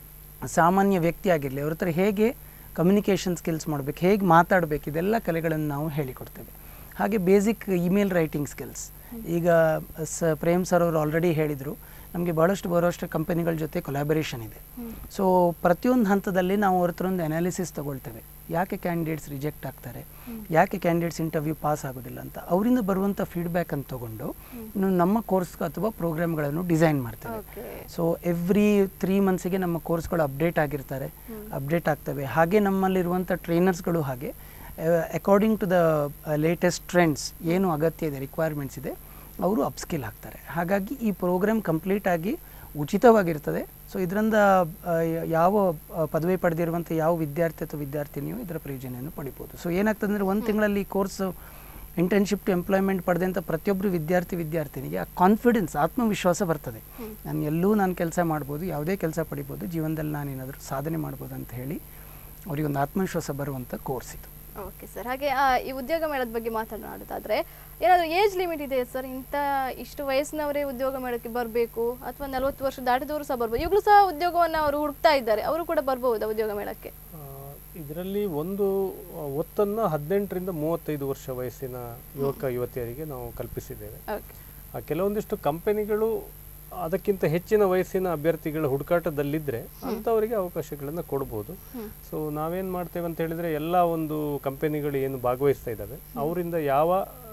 ಸಾಮಾನ್ಯ ವ್ಯಕ್ತಿ ಆಗಿರಲಿ ಅವ್ರ ಹತ್ರ ಹೇಗೆ ಕಮ್ಯುನಿಕೇಷನ್ ಸ್ಕಿಲ್ಸ್ ಮಾಡಬೇಕು ಹೇಗೆ ಮಾತಾಡಬೇಕು ಇದೆಲ್ಲ ಕಲೆಗಳನ್ನು ನಾವು ಹೇಳಿಕೊಡ್ತೇವೆ ಹಾಗೆ ಬೇಸಿಕ್ ಇಮೇಲ್ ರೈಟಿಂಗ್ ಸ್ಕಿಲ್ಸ್ ಈಗ ಸ ಪ್ರೇಮ್ ಸರ್ ಅವರು ಆಲ್ರೆಡಿ ಹೇಳಿದರು ನಮಗೆ ಭಾಳಷ್ಟು ಬರೋಷ್ಟು ಕಂಪನಿಗಳ ಜೊತೆ ಕೊಲಾಬರೇಷನ್ ಇದೆ ಸೊ ಪ್ರತಿಯೊಂದು ಹಂತದಲ್ಲಿ ನಾವು ಅವ್ರ ಹತ್ರ ಒಂದು ಅನಾಲಿಸಿಸ್ ತಗೊಳ್ತೇವೆ ಯಾಕೆ ಕ್ಯಾಂಡಿಡೇಟ್ಸ್ ರಿಜೆಕ್ಟ್ ಆಗ್ತಾರೆ ಯಾಕೆ ಕ್ಯಾಂಡಿಡೇಟ್ಸ್ ಇಂಟರ್ವ್ಯೂ ಪಾಸ್ ಆಗೋದಿಲ್ಲ ಅಂತ ಅವರಿಂದ ಬರುವಂಥ ಫೀಡ್ಬ್ಯಾಕ್ ಅನ್ನು ತಗೊಂಡು ಇನ್ನು ನಮ್ಮ ಕೋರ್ಸ್ ಅಥವಾ ಪ್ರೋಗ್ರಾಮ್ಗಳನ್ನು ಡಿಸೈನ್ ಮಾಡ್ತೇವೆ ಓಕೆ ಸೊ ಎವ್ರಿ ತ್ರೀ ಮಂತ್ಸಿಗೆ ನಮ್ಮ ಕೋರ್ಸ್ಗಳು ಅಪ್ಡೇಟ್ ಆಗಿರ್ತಾರೆ ಅಪ್ಡೇಟ್ ಆಗ್ತವೆ ಹಾಗೆ ನಮ್ಮಲ್ಲಿರುವಂಥ ಟ್ರೈನರ್ಸ್ಗಳು ಹಾಗೆ according to the latest trends ಏನು ಅಗತ್ಯ ಇದೆ ರಿಕ್ವೈರ್ಮೆಂಟ್ಸ್ ಇದೆ ಅವರು ಅಪ್ಸ್ಕಿಲ್ ಆಗ್ತಾರೆ ಹಾಗಾಗಿ ಈ ಪ್ರೋಗ್ರಾಮ್ ಕಂಪ್ಲೀಟ್ ಆಗಿ ಉಚಿತವಾಗಿರ್ತದೆ ಸೊ ಇದರಿಂದ ಆ, ಯ- ಯಾವ ಆ, ಪದವಿ ಪಡೆದಿರುವಂಥ ಯಾವ ವಿದ್ಯಾರ್ಥಿ ಅಥವಾ ವಿದ್ಯಾರ್ಥಿನಿಯು ಇದರ ಪ್ರಯೋಜನವನ್ನು ಪಡಿಬೋದು ಸೊ ಏನಾಗ್ತದೆ ಅಂದರೆ ಒಂದು ತಿಂಗಳಲ್ಲಿ ಕೋರ್ಸ್ ಇಂಟರ್ನ್ಶಿಪ್ ಟು ಎಂಪ್ಲಾಯ್ಮೆಂಟ್ ಪಡೆದಂಥ ಪ್ರತಿಯೊಬ್ಬರು ವಿದ್ಯಾರ್ಥಿ ವಿದ್ಯಾರ್ಥಿನಿಗೆ ಆ ಕಾನ್ಫಿಡೆನ್ಸ್ ಆತ್ಮವಿಶ್ವಾಸ ಬರ್ತದೆ ನಾನು ಎಲ್ಲೂ ನಾನು ಕೆಲಸ ಮಾಡ್ಬೋದು ಯಾವುದೇ ಕೆಲಸ ಪಡಿಬೋದು ಜೀವನದಲ್ಲಿ ನಾನು ಏನಾದರೂ ಸಾಧನೆ ಮಾಡ್ಬೋದು ಅಂತ ಹೇಳಿ ಅವರಿಗೊಂದು ಆತ್ಮವಿಶ್ವಾಸ ಬರುವಂಥ ಕೋರ್ಸ್ ಇದು ಓಕೆ ಸರ್ ಹಾಗೆ ಆ, ಈ ಉದ್ಯೋಗ ಮೇಳದ ಬಗ್ಗೆ ಮಾತನಾಡೋದಾದ್ರೆ ಏನಾದರೂ ಏಜ್ ಲಿಮಿಟ್ ಇದೆ ಸರ್ ಇಂಥ ಇಷ್ಟು ವಯಸ್ಸಿನವರೇ ಉದ್ಯೋಗ ಮೇಳಕ್ಕೆ ಬರಬೇಕು ಅಥವಾ ನಲವತ್ತು ವರ್ಷ ದಾಟಿದವರು ಸಹ ಬರ್ಬೋದು ಈಗಲೂ ಸಹ ಉದ್ಯೋಗವನ್ನು ಅವರು ಹುಡುಕ್ತಾ ಇದ್ದಾರೆ ಅವರು ಕೂಡ ಬರ್ಬೋದಾ ಉದ್ಯೋಗ ಮೇಳಕ್ಕೆ ಇದರಲ್ಲಿ ಒಂದು ಆ, ಒತ್ತನ್ನು ಹದಿನೆಂಟರಿಂದ ಮೂವತ್ತೈದು ವರ್ಷ ವಯಸ್ಸಿನ ಯುವಕ ಯುವತಿಯರಿಗೆ ನಾವು ಕಲ್ಪಿಸಿದ್ದೇವೆ ಓಕೆ ಆ ಕೆಲವೊಂದಿಷ್ಟು ಕಂಪನಿಗಳು ಅದಕ್ಕಿಂತ ಹೆಚ್ಚಿನ ವಯಸ್ಸಿನ ಅಭ್ಯರ್ಥಿಗಳ ಹುಡುಕಾಟದಲ್ಲಿದ್ದರೆ ಅಂಥವರಿಗೆ ಅವಕಾಶಗಳನ್ನು ಕೊಡ್ಬೋದು ಸೊ ನಾವೇನು ಮಾಡ್ತೇವೆ ಅಂತ ಹೇಳಿದರೆ ಎಲ್ಲ ಒಂದು ಕಂಪನಿಗಳು ಏನು ಭಾಗವಹಿಸ್ತಾ ಇದ್ದಾವೆ ಅವರಿಂದ ಯಾವ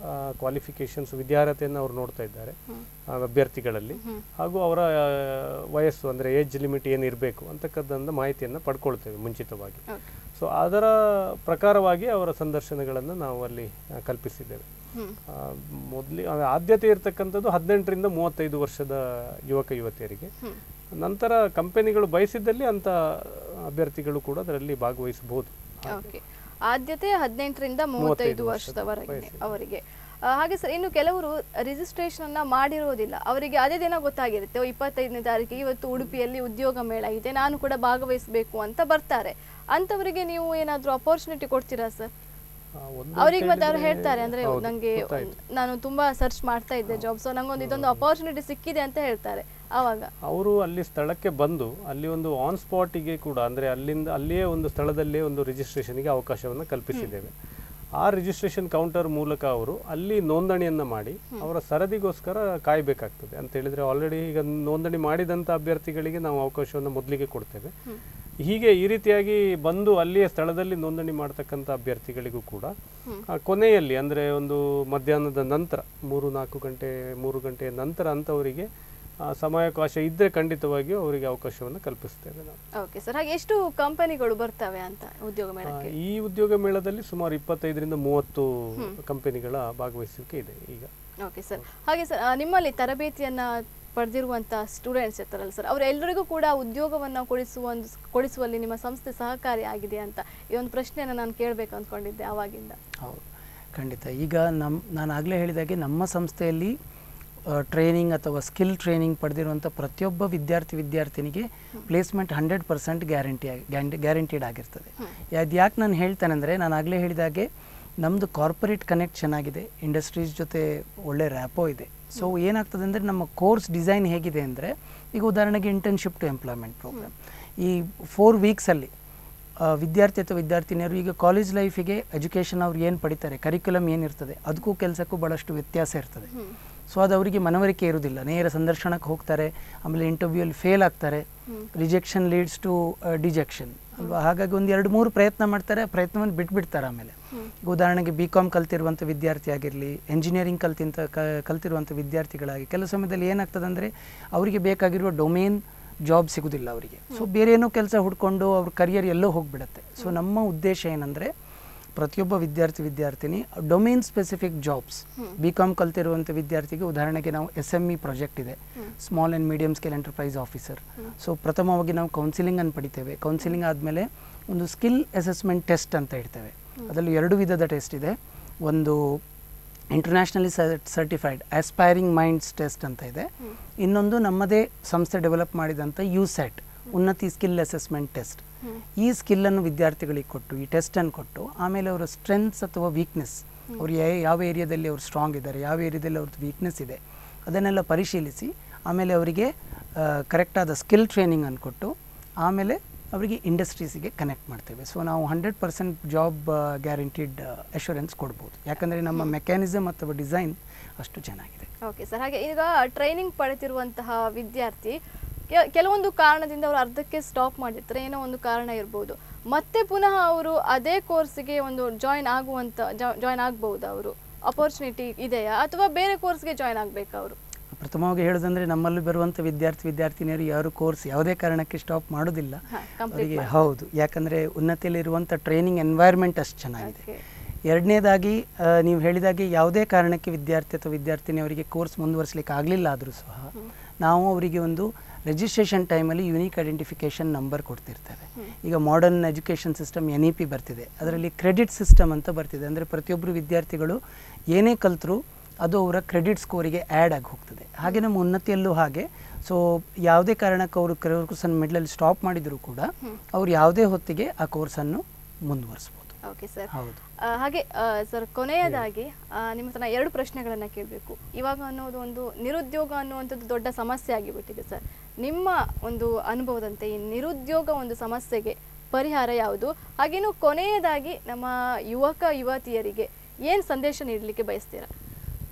ಕ್ವಾಲಿಫಿಕೇಷನ್ಸ್ ವಿದ್ಯಾರ್ಹತೆಯನ್ನು ಅವರು ನೋಡ್ತಾ ಇದ್ದಾರೆ ಆ, ಅಭ್ಯರ್ಥಿಗಳಲ್ಲಿ ಹಾಗೂ ಅವರ ಆ, ವಯಸ್ಸು ಅಂದರೆ ಏಜ್ ಲಿಮಿಟ್ ಏನಿರಬೇಕು ಅಂತಕ್ಕಂಥ ಮಾಹಿತಿಯನ್ನು ಪಡ್ಕೊಳ್ತೇವೆ ಮುಂಚಿತವಾಗಿ ಓಕೆ ಸೊ ಅದರ ಪ್ರಕಾರವಾಗಿ ಅವರ ಸಂದರ್ಶನಗಳನ್ನು ನಾವು ಅಲ್ಲಿ ಆ, ಕಲ್ಪಿಸಿದ್ದೇವೆ ಹ್ಮ್ ಮೊದಲಿ ಆದ್ಯತೆ ಇರತಕ್ಕಂಥದ್ದು ಹದಿನೆಂಟರಿಂದ ಮೂವತ್ತೈದು ವರ್ಷದ ಯುವಕ ಯುವತಿಯರಿಗೆ ಹ್ಮ್. ನಂತರ ಕಂಪನಿಗಳು ಬಯಸಿದ್ದಲ್ಲಿ ಅಂತ ಅಭ್ಯರ್ಥಿಗಳು ಕೂಡ ಅದರಲ್ಲಿ ಭಾಗವಹಿಸಬಹುದು ಓಕೆ ಆದ್ಯತೆ ಹದಿನೆಂಟರಿಂದ ಮೂವತ್ತೈದು ಮೂವತ್ತೈದು ವರ್ಷದವರೆಗೆ ವಯಸ್ಸಿನ. ಅವರಿಗೆ ಆ, ಹಾಗೆ ಸರ್ ಇನ್ನು ಕೆಲವರು ರಿಜಿಸ್ಟ್ರೇಷನ್ ಅನ್ನ ಮಾಡಿರೋದಿಲ್ಲ ಅವರಿಗೆ ಅದೇ ದಿನ ಗೊತ್ತಾಗಿರುತ್ತೆ ಓ, ಇಪ್ಪತ್ತೈದನೇ ತಾರೀಕಿಗೆ ಇವತ್ತು ಉಡುಪಿಯಲ್ಲಿ ಉದ್ಯೋಗ ಮೇಳ ಇದೆ ನಾನು ಕೂಡ ಭಾಗವಹಿಸಬೇಕು ಅಂತ ಬರ್ತಾರೆ ಅಂತವರಿಗೆ ನೀವು ಏನಾದರೂ ಅಪರ್ಚುನಿಟಿ ಕೊಡ್ತೀರಾ ಸರ್ ಅವ್ರಿಗೆ ಮತ್ತೆ ಅವ್ರು ಹೇಳ್ತಾರೆ ಅಂದ್ರೆ ನಂಗೆ ನಾನು ತುಂಬಾ ಸರ್ಚ್ ಮಾಡ್ತಾ ಇದ್ದೆ ಜಾಬ್ ಸೊ ನಂಗೊಂದು ಇದೊಂದು ಅಪರ್ಚುನಿಟಿ ಸಿಕ್ಕಿದೆ ಅಂತ ಹೇಳ್ತಾರೆ ಆವಾಗ ಅವರು ಅಲ್ಲಿ ಸ್ಥಳಕ್ಕೆ ಬಂದು ಅಲ್ಲಿ ಒಂದು ಆನ್ ಸ್ಪಾಟಿಗೆ ಕೂಡ ಅಂದರೆ ಅಲ್ಲಿಂದ ಅಲ್ಲಿಯೇ ಒಂದು ಸ್ಥಳದಲ್ಲೇ ಒಂದು ರಿಜಿಸ್ಟ್ರೇಷನ್ಗೆ ಅವಕಾಶವನ್ನು ಕಲ್ಪಿಸಿದ್ದೇವೆ ಆ ರಿಜಿಸ್ಟ್ರೇಷನ್ ಕೌಂಟರ್ ಮೂಲಕ ಅವರು ಅಲ್ಲಿ ನೋಂದಣಿಯನ್ನು ಮಾಡಿ ಅವರ ಸರದಿಗೋಸ್ಕರ ಕಾಯಬೇಕಾಗ್ತದೆ ಅಂತ ಹೇಳಿದರೆ ಆಲ್ರೆಡಿ ಈಗ ನೋಂದಣಿ ಮಾಡಿದಂಥ ಅಭ್ಯರ್ಥಿಗಳಿಗೆ ನಾವು ಅವಕಾಶವನ್ನು ಮೊದಲಿಗೆ ಕೊಡ್ತೇವೆ ಹೀಗೆ ಈ ರೀತಿಯಾಗಿ ಬಂದು ಅಲ್ಲಿಯ ಸ್ಥಳದಲ್ಲಿ ನೋಂದಣಿ ಮಾಡ್ತಕ್ಕಂಥ ಅಭ್ಯರ್ಥಿಗಳಿಗೂ ಕೂಡ ಆ, ಕೊನೆಯಲ್ಲಿ ಅಂದರೆ ಒಂದು ಮಧ್ಯಾಹ್ನದ ನಂತರ ಮೂರು ನಾಲ್ಕು ಗಂಟೆ ಮೂರು ಗಂಟೆಯ ನಂತರ ಅಂಥವರಿಗೆ ಆ, ಸಮಯಾವಕಾಶ ಇದ್ದರೆ ಖಂಡಿತವಾಗಿಯೂ ಅವರಿಗೆ ಅವಕಾಶವನ್ನು ಕಲ್ಪಿಸ್ತೇವೆ ನಾವು ಓಕೆ ಸರ್ ಹಾಗೆ ಎಷ್ಟು ಕಂಪನಿಗಳು ಬರ್ತವೆ ಅಂತ ಉದ್ಯೋಗ ಆ, ಮೇಳಕ್ಕೆ ಈ ಉದ್ಯೋಗ ಮೇಳದಲ್ಲಿ ಸುಮಾರು ಇಪ್ಪತ್ತೈದರಿಂದ ಮೂವತ್ತು ಕಂಪನಿಗಳ ಭಾಗವಹಿಸುವಿಕೆ ಇದೆ ಈಗ ಓಕೆ ಸರ್ ಹಾಗೆ ಸರ್ ಆ, ನಿಮ್ಮಲ್ಲಿ ತರಬೇತಿಯನ್ನ ಪಡೆದಿರುವಂಥ ಸ್ಟೂಡೆಂಟ್ಸ್ ಇರ್ತಾರಲ್ಲ ಸರ್ ಅವರೆಲ್ಲರಿಗೂ ಕೂಡ ಉದ್ಯೋಗವನ್ನು ಕೊಡಿಸುವ ಒಂದು ಕೊಡಿಸುವಲ್ಲಿ ನಿಮ್ಮ ಸಂಸ್ಥೆ ಸಹಕಾರಿ ಆಗಿದೆ ಅಂತ ಈ ಒಂದು ಪ್ರಶ್ನೆಯನ್ನು ನಾನು ಕೇಳಬೇಕು ಅಂದ್ಕೊಂಡಿದ್ದೆ ಆವಾಗಿಂದ ಹೌದು ಖಂಡಿತ ಈಗ ನಮ್ಮ ನಾನು ಆಗಲೇ ಹೇಳಿದಾಗೆ ನಮ್ಮ ಸಂಸ್ಥೆಯಲ್ಲಿ ಟ್ರೈನಿಂಗ್ ಅಥವಾ ಸ್ಕಿಲ್ ಟ್ರೈನಿಂಗ್ ಪಡೆದಿರುವಂಥ ಪ್ರತಿಯೊಬ್ಬ ವಿದ್ಯಾರ್ಥಿ ವಿದ್ಯಾರ್ಥಿನಿಗೆ placement hundred percent guarantee guaranteed ಆಗಿರ್ತದೆ ಅದು ಯಾಕೆ ನಾನು ಹೇಳ್ತೇನೆ ಅಂದರೆ ನಾನು ಆಗಲೇ ಹೇಳಿದಾಗೆ ನಮ್ಮದು ಕಾರ್ಪೊರೇಟ್ ಕನೆಕ್ಟ್ ಚೆನ್ನಾಗಿದೆ ಇಂಡಸ್ಟ್ರೀಸ್ ಜೊತೆ ಒಳ್ಳೆ ರ್ಯಾಪೋ ಇದೆ ಸೊ ಏನಾಗ್ತದೆ ಅಂದರೆ ನಮ್ಮ ಕೋರ್ಸ್ ಡಿಸೈನ್ ಹೇಗಿದೆ ಅಂದರೆ ಈಗ ಉದಾಹರಣೆಗೆ ಇಂಟರ್ನ್ಶಿಪ್ ಟು ಎಂಪ್ಲಾಯ್ಮೆಂಟ್ ಪ್ರೋಗ್ರಾಮ್ ಈ ಫೋರ್ ವೀಕ್ಸಲ್ಲಿ ಆ, ವಿದ್ಯಾರ್ಥಿ ಅಥವಾ ವಿದ್ಯಾರ್ಥಿನಿಯರು ಈಗ ಕಾಲೇಜ್ ಲೈಫಿಗೆ ಎಜುಕೇಷನ್ ಅವ್ರು ಏನು ಪಡಿತಾರೆ ಕರಿಕ್ಯುಲಮ್ ಏನಿರ್ತದೆ ಅದಕ್ಕೂ ಕೆಲಸಕ್ಕೂ ಭಾಳಷ್ಟು ವ್ಯತ್ಯಾಸ ಇರ್ತದೆ ಸೊ ಅದು ಅವರಿಗೆ ಮನವರಿಕೆ ಇರುವುದಿಲ್ಲ ನೇರ ಸಂದರ್ಶನಕ್ಕೆ ಹೋಗ್ತಾರೆ ಆಮೇಲೆ ಇಂಟರ್ವ್ಯೂಯಲ್ಲಿ ಫೇಲ್ ಆಗ್ತಾರೆ ರಿಜೆಕ್ಷನ್ ಲೀಡ್ಸ್ ಟು ಡಿಜೆಕ್ಷನ್ ಅಲ್ವಾ ಹಾಗಾಗಿ ಒಂದು ಎರಡು ಮೂರು ಪ್ರಯತ್ನ ಮಾಡ್ತಾರೆ ಆ ಪ್ರಯತ್ನವನ್ನು ಬಿಟ್ಬಿಡ್ತಾರೆ ಆಮೇಲೆ ಈಗ ಉದಾಹರಣೆಗೆ ಬಿ ಕಾಮ್ ಕಲ್ತಿರುವಂಥ ವಿದ್ಯಾರ್ಥಿ ಆಗಿರಲಿ ಎಂಜಿನಿಯರಿಂಗ್ ಕಲ್ತಿಂತ ಕ ಕಲ್ತಿರುವಂಥ ವಿದ್ಯಾರ್ಥಿಗಳಾಗಿ ಕೆಲವು ಸಮಯದಲ್ಲಿ ಏನಾಗ್ತದೆ ಅಂದರೆ ಅವರಿಗೆ ಬೇಕಾಗಿರುವ ಡೊಮೇನ್ ಜಾಬ್ ಸಿಗೋದಿಲ್ಲ ಅವರಿಗೆ ಸೊ ಬೇರೆ ಏನೋ ಕೆಲಸ ಹುಡ್ಕೊಂಡು ಅವ್ರ ಕರಿಯರ್ ಎಲ್ಲೋ ಹೋಗಿಬಿಡುತ್ತೆ ಸೊ ನಮ್ಮ ಉದ್ದೇಶ ಏನಂದರೆ ಪ್ರತಿಯೊಬ್ಬ ವಿದ್ಯಾರ್ಥಿ ವಿದ್ಯಾರ್ಥಿನಿ domain specific jobs B com ಕಲ್ತಿರುವಂಥ ವಿದ್ಯಾರ್ಥಿಗೆ ಉದಾಹರಣೆಗೆ ನಾವು ಎಸ್ ಎಮ್ ಇ ಪ್ರಾಜೆಕ್ಟ್ ಇದೆ small and medium scale enterprise officer so ಪ್ರಥಮವಾಗಿ ನಾವು ಕೌನ್ಸಿಲಿಂಗನ್ನು ಪಡಿತೇವೆ ಕೌನ್ಸಿಲಿಂಗ್ ಆದಮೇಲೆ ಒಂದು ಸ್ಕಿಲ್ ಅಸೆಸ್ಮೆಂಟ್ ಟೆಸ್ಟ್ ಅಂತ ಇಡ್ತೇವೆ ಅದರಲ್ಲಿ ಎರಡು ವಿಧದ ಟೆಸ್ಟ್ ಇದೆ ಒಂದು internationally certified aspiring minds test ಅಂತ ಇದೆ ಇನ್ನೊಂದು ನಮ್ಮದೇ ಸಂಸ್ಥೆ ಡೆವಲಪ್ ಮಾಡಿದಂಥ U set Unnati skill assessment test ಈ ಸ್ಕಿಲ್ಲನ್ನು ವಿದ್ಯಾರ್ಥಿಗಳಿಗೆ ಕೊಟ್ಟು ಈ ಟೆಸ್ಟನ್ನು ಕೊಟ್ಟು ಆಮೇಲೆ ಅವರ ಸ್ಟ್ರೆಂತ್ಸ್ ಅಥವಾ ವೀಕ್ನೆಸ್ ಅವ್ರು ಯಾ- ಯಾವ ಏರಿಯಾದಲ್ಲಿ ಅವ್ರು ಸ್ಟ್ರಾಂಗ್ ಇದ್ದಾರೆ ಯಾವ ಏರಿಯಾದಲ್ಲಿ ಅವ್ರದ್ದು ವೀಕ್ನೆಸ್ ಇದೆ ಅದನ್ನೆಲ್ಲ ಪರಿಶೀಲಿಸಿ ಆಮೇಲೆ ಅವರಿಗೆ ಕರೆಕ್ಟಾದ ಸ್ಕಿಲ್ ಟ್ರೈನಿಂಗ್ ಅನ್ನು ಕೊಟ್ಟು ಆಮೇಲೆ ಅವರಿಗೆ ಇಂಡಸ್ಟ್ರೀಸಿಗೆ ಕನೆಕ್ಟ್ ಮಾಡ್ತೇವೆ ಸೊ ನಾವು hundred percent job guaranteed assurance ಕೊಡ್ಬೋದು ಯಾಕಂದರೆ ನಮ್ಮ ಮೆಕ್ಯಾನಿಸಮ್ ಅಥವಾ ಡಿಸೈನ್ ಅಷ್ಟು ಚೆನ್ನಾಗಿದೆ ಓಕೆ ಸರ್ ಹಾಗೆ ಈಗ ಟ್ರೈನಿಂಗ್ ಪಡೆದಿರುವಂತಹ ವಿದ್ಯಾರ್ಥಿ ಕೆ- ಕೆಲವೊಂದು ಕಾರಣದಿಂದ ಅವರು ಅರ್ಧಕ್ಕೆ ಸ್ಟಾಪ್ ಮಾಡಿರ್ತಾರೆ ಏನೋ ಒಂದು ಕಾರಣ ಇರ್ಬೋದು ಮತ್ತೆ ಪುನಃ ಅವರು ಅದೇ ಕೋರ್ಸ್ಗೆ ಒಂದು ಜಾಯಿನ್ ಆಗುವಂತ ಜಾಯಿನ್ ಆಗ್ಬಹುದು ಅವರು ಅಪರ್ಚುನಿಟಿ ಇದೆಯಾ ಅಥವಾ ಬೇರೆ ಕೋರ್ಸ್ಗೆ ಜಾಯಿನ್ ಆಗ್ಬೇಕಾ ಅವರು ಪ್ರಥಮವಾಗಿ ಹೇಳೋದಂದ್ರೆ ನಮ್ಮಲ್ಲಿ ಬರುವಂಥ ವಿದ್ಯಾರ್ಥಿ ವಿದ್ಯಾರ್ಥಿನಿಯರು ಯಾರು ಕೋರ್ಸ್ ಯಾವುದೇ ಕಾರಣಕ್ಕೆ ಸ್ಟಾಪ್ ಮಾಡೋದಿಲ್ಲ ಹಾ, complete ಅವರಿಗೆ ಹೌದು ಯಾಕಂದರೆ ಉನ್ನತಿಯಲ್ಲಿರುವಂಥ ಟ್ರೈನಿಂಗ್ ಎನ್ವೈರ್ಮೆಂಟ್ ಅಷ್ಟು ಚೆನ್ನಾಗಿದೆ Okay. ಎರಡನೇದಾಗಿ ನೀವು ಹೇಳಿದಾಗೆ ಯಾವುದೇ ಕಾರಣಕ್ಕೆ ವಿದ್ಯಾರ್ಥಿ ಅಥವಾ ವಿದ್ಯಾರ್ಥಿನಿ ಅವರಿಗೆ ಕೋರ್ಸ್ ಮುಂದುವರಿಸಲಿಕ್ಕೆ ಆಗಲಿಲ್ಲ ಆದರೂ ಸಹ ನಾವು ಅವರಿಗೆ ಒಂದು ರಿಜಿಸ್ಟ್ರೇಷನ್ ಟೈಮಲ್ಲಿ ಯುನೀಕ್ ಐಡೆಂಟಿಫಿಕೇಷನ್ ನಂಬರ್ ಕೊಡ್ತಿರ್ತೇವೆ ಈಗ modern education system N E P ಬರ್ತಿದೆ ಅದರಲ್ಲಿ ಕ್ರೆಡಿಟ್ ಸಿಸ್ಟಮ್ ಅಂತ ಬರ್ತಿದೆ ಅಂದರೆ ಪ್ರತಿಯೊಬ್ಬರು ವಿದ್ಯಾರ್ಥಿಗಳು ಏನೇ ಕಲ್ತರೂ ಅದು ಅವರ ಕ್ರೆಡಿಟ್ ಸ್ಕೋರಿಗೆ ಆ್ಯಡ್ ಆಗಿ ಹೋಗ್ತದೆ ಹಾಗೆ ನಮ್ಮ ಉನ್ನತಿಯಲ್ಲೂ ಹಾಗೆ ಸೊ ಯಾವುದೇ ಕಾರಣಕ್ಕೆ ಅವರು ಕೋರ್ಸನ್ನು ಮಿಡ್ಲಲ್ಲಿ ಸ್ಟಾಪ್ ಮಾಡಿದರೂ ಕೂಡ ಅವ್ರು ಯಾವುದೇ ಹೊತ್ತಿಗೆ ಆ ಕೋರ್ಸನ್ನು ಮುಂದುವರಿಸ್ಬೋದು ಓಕೆ ಸರ್ ಹೌದು ಆ, ಹಾಗೆ ಸರ್ ಕೊನೆಯದಾಗಿ ಆ, ನಿಮ್ಮ ಹತ್ರ ನಾ ಎರಡು ಪ್ರಶ್ನೆಗಳನ್ನು ಕೇಳಬೇಕು ಇವಾಗ ಅನ್ನೋದು ಒಂದು ನಿರುದ್ಯೋಗ ಅನ್ನುವಂಥದ್ದು ದೊಡ್ಡ ಸಮಸ್ಯೆ ಆಗಿಬಿಟ್ಟಿದೆ ಸರ್ ನಿಮ್ಮ ಒಂದು ಅನುಭವದಂತೆ ಈ ನಿರುದ್ಯೋಗ ಒಂದು ಸಮಸ್ಯೆಗೆ ಪರಿಹಾರ ಯಾವುದು ಹಾಗೇನು ಕೊನೆಯದಾಗಿ ನಮ್ಮ ಯುವಕ ಯುವತಿಯರಿಗೆ ಏನು ಸಂದೇಶ ನೀಡಲಿಕ್ಕೆ ಬಯಸ್ತೀರಾ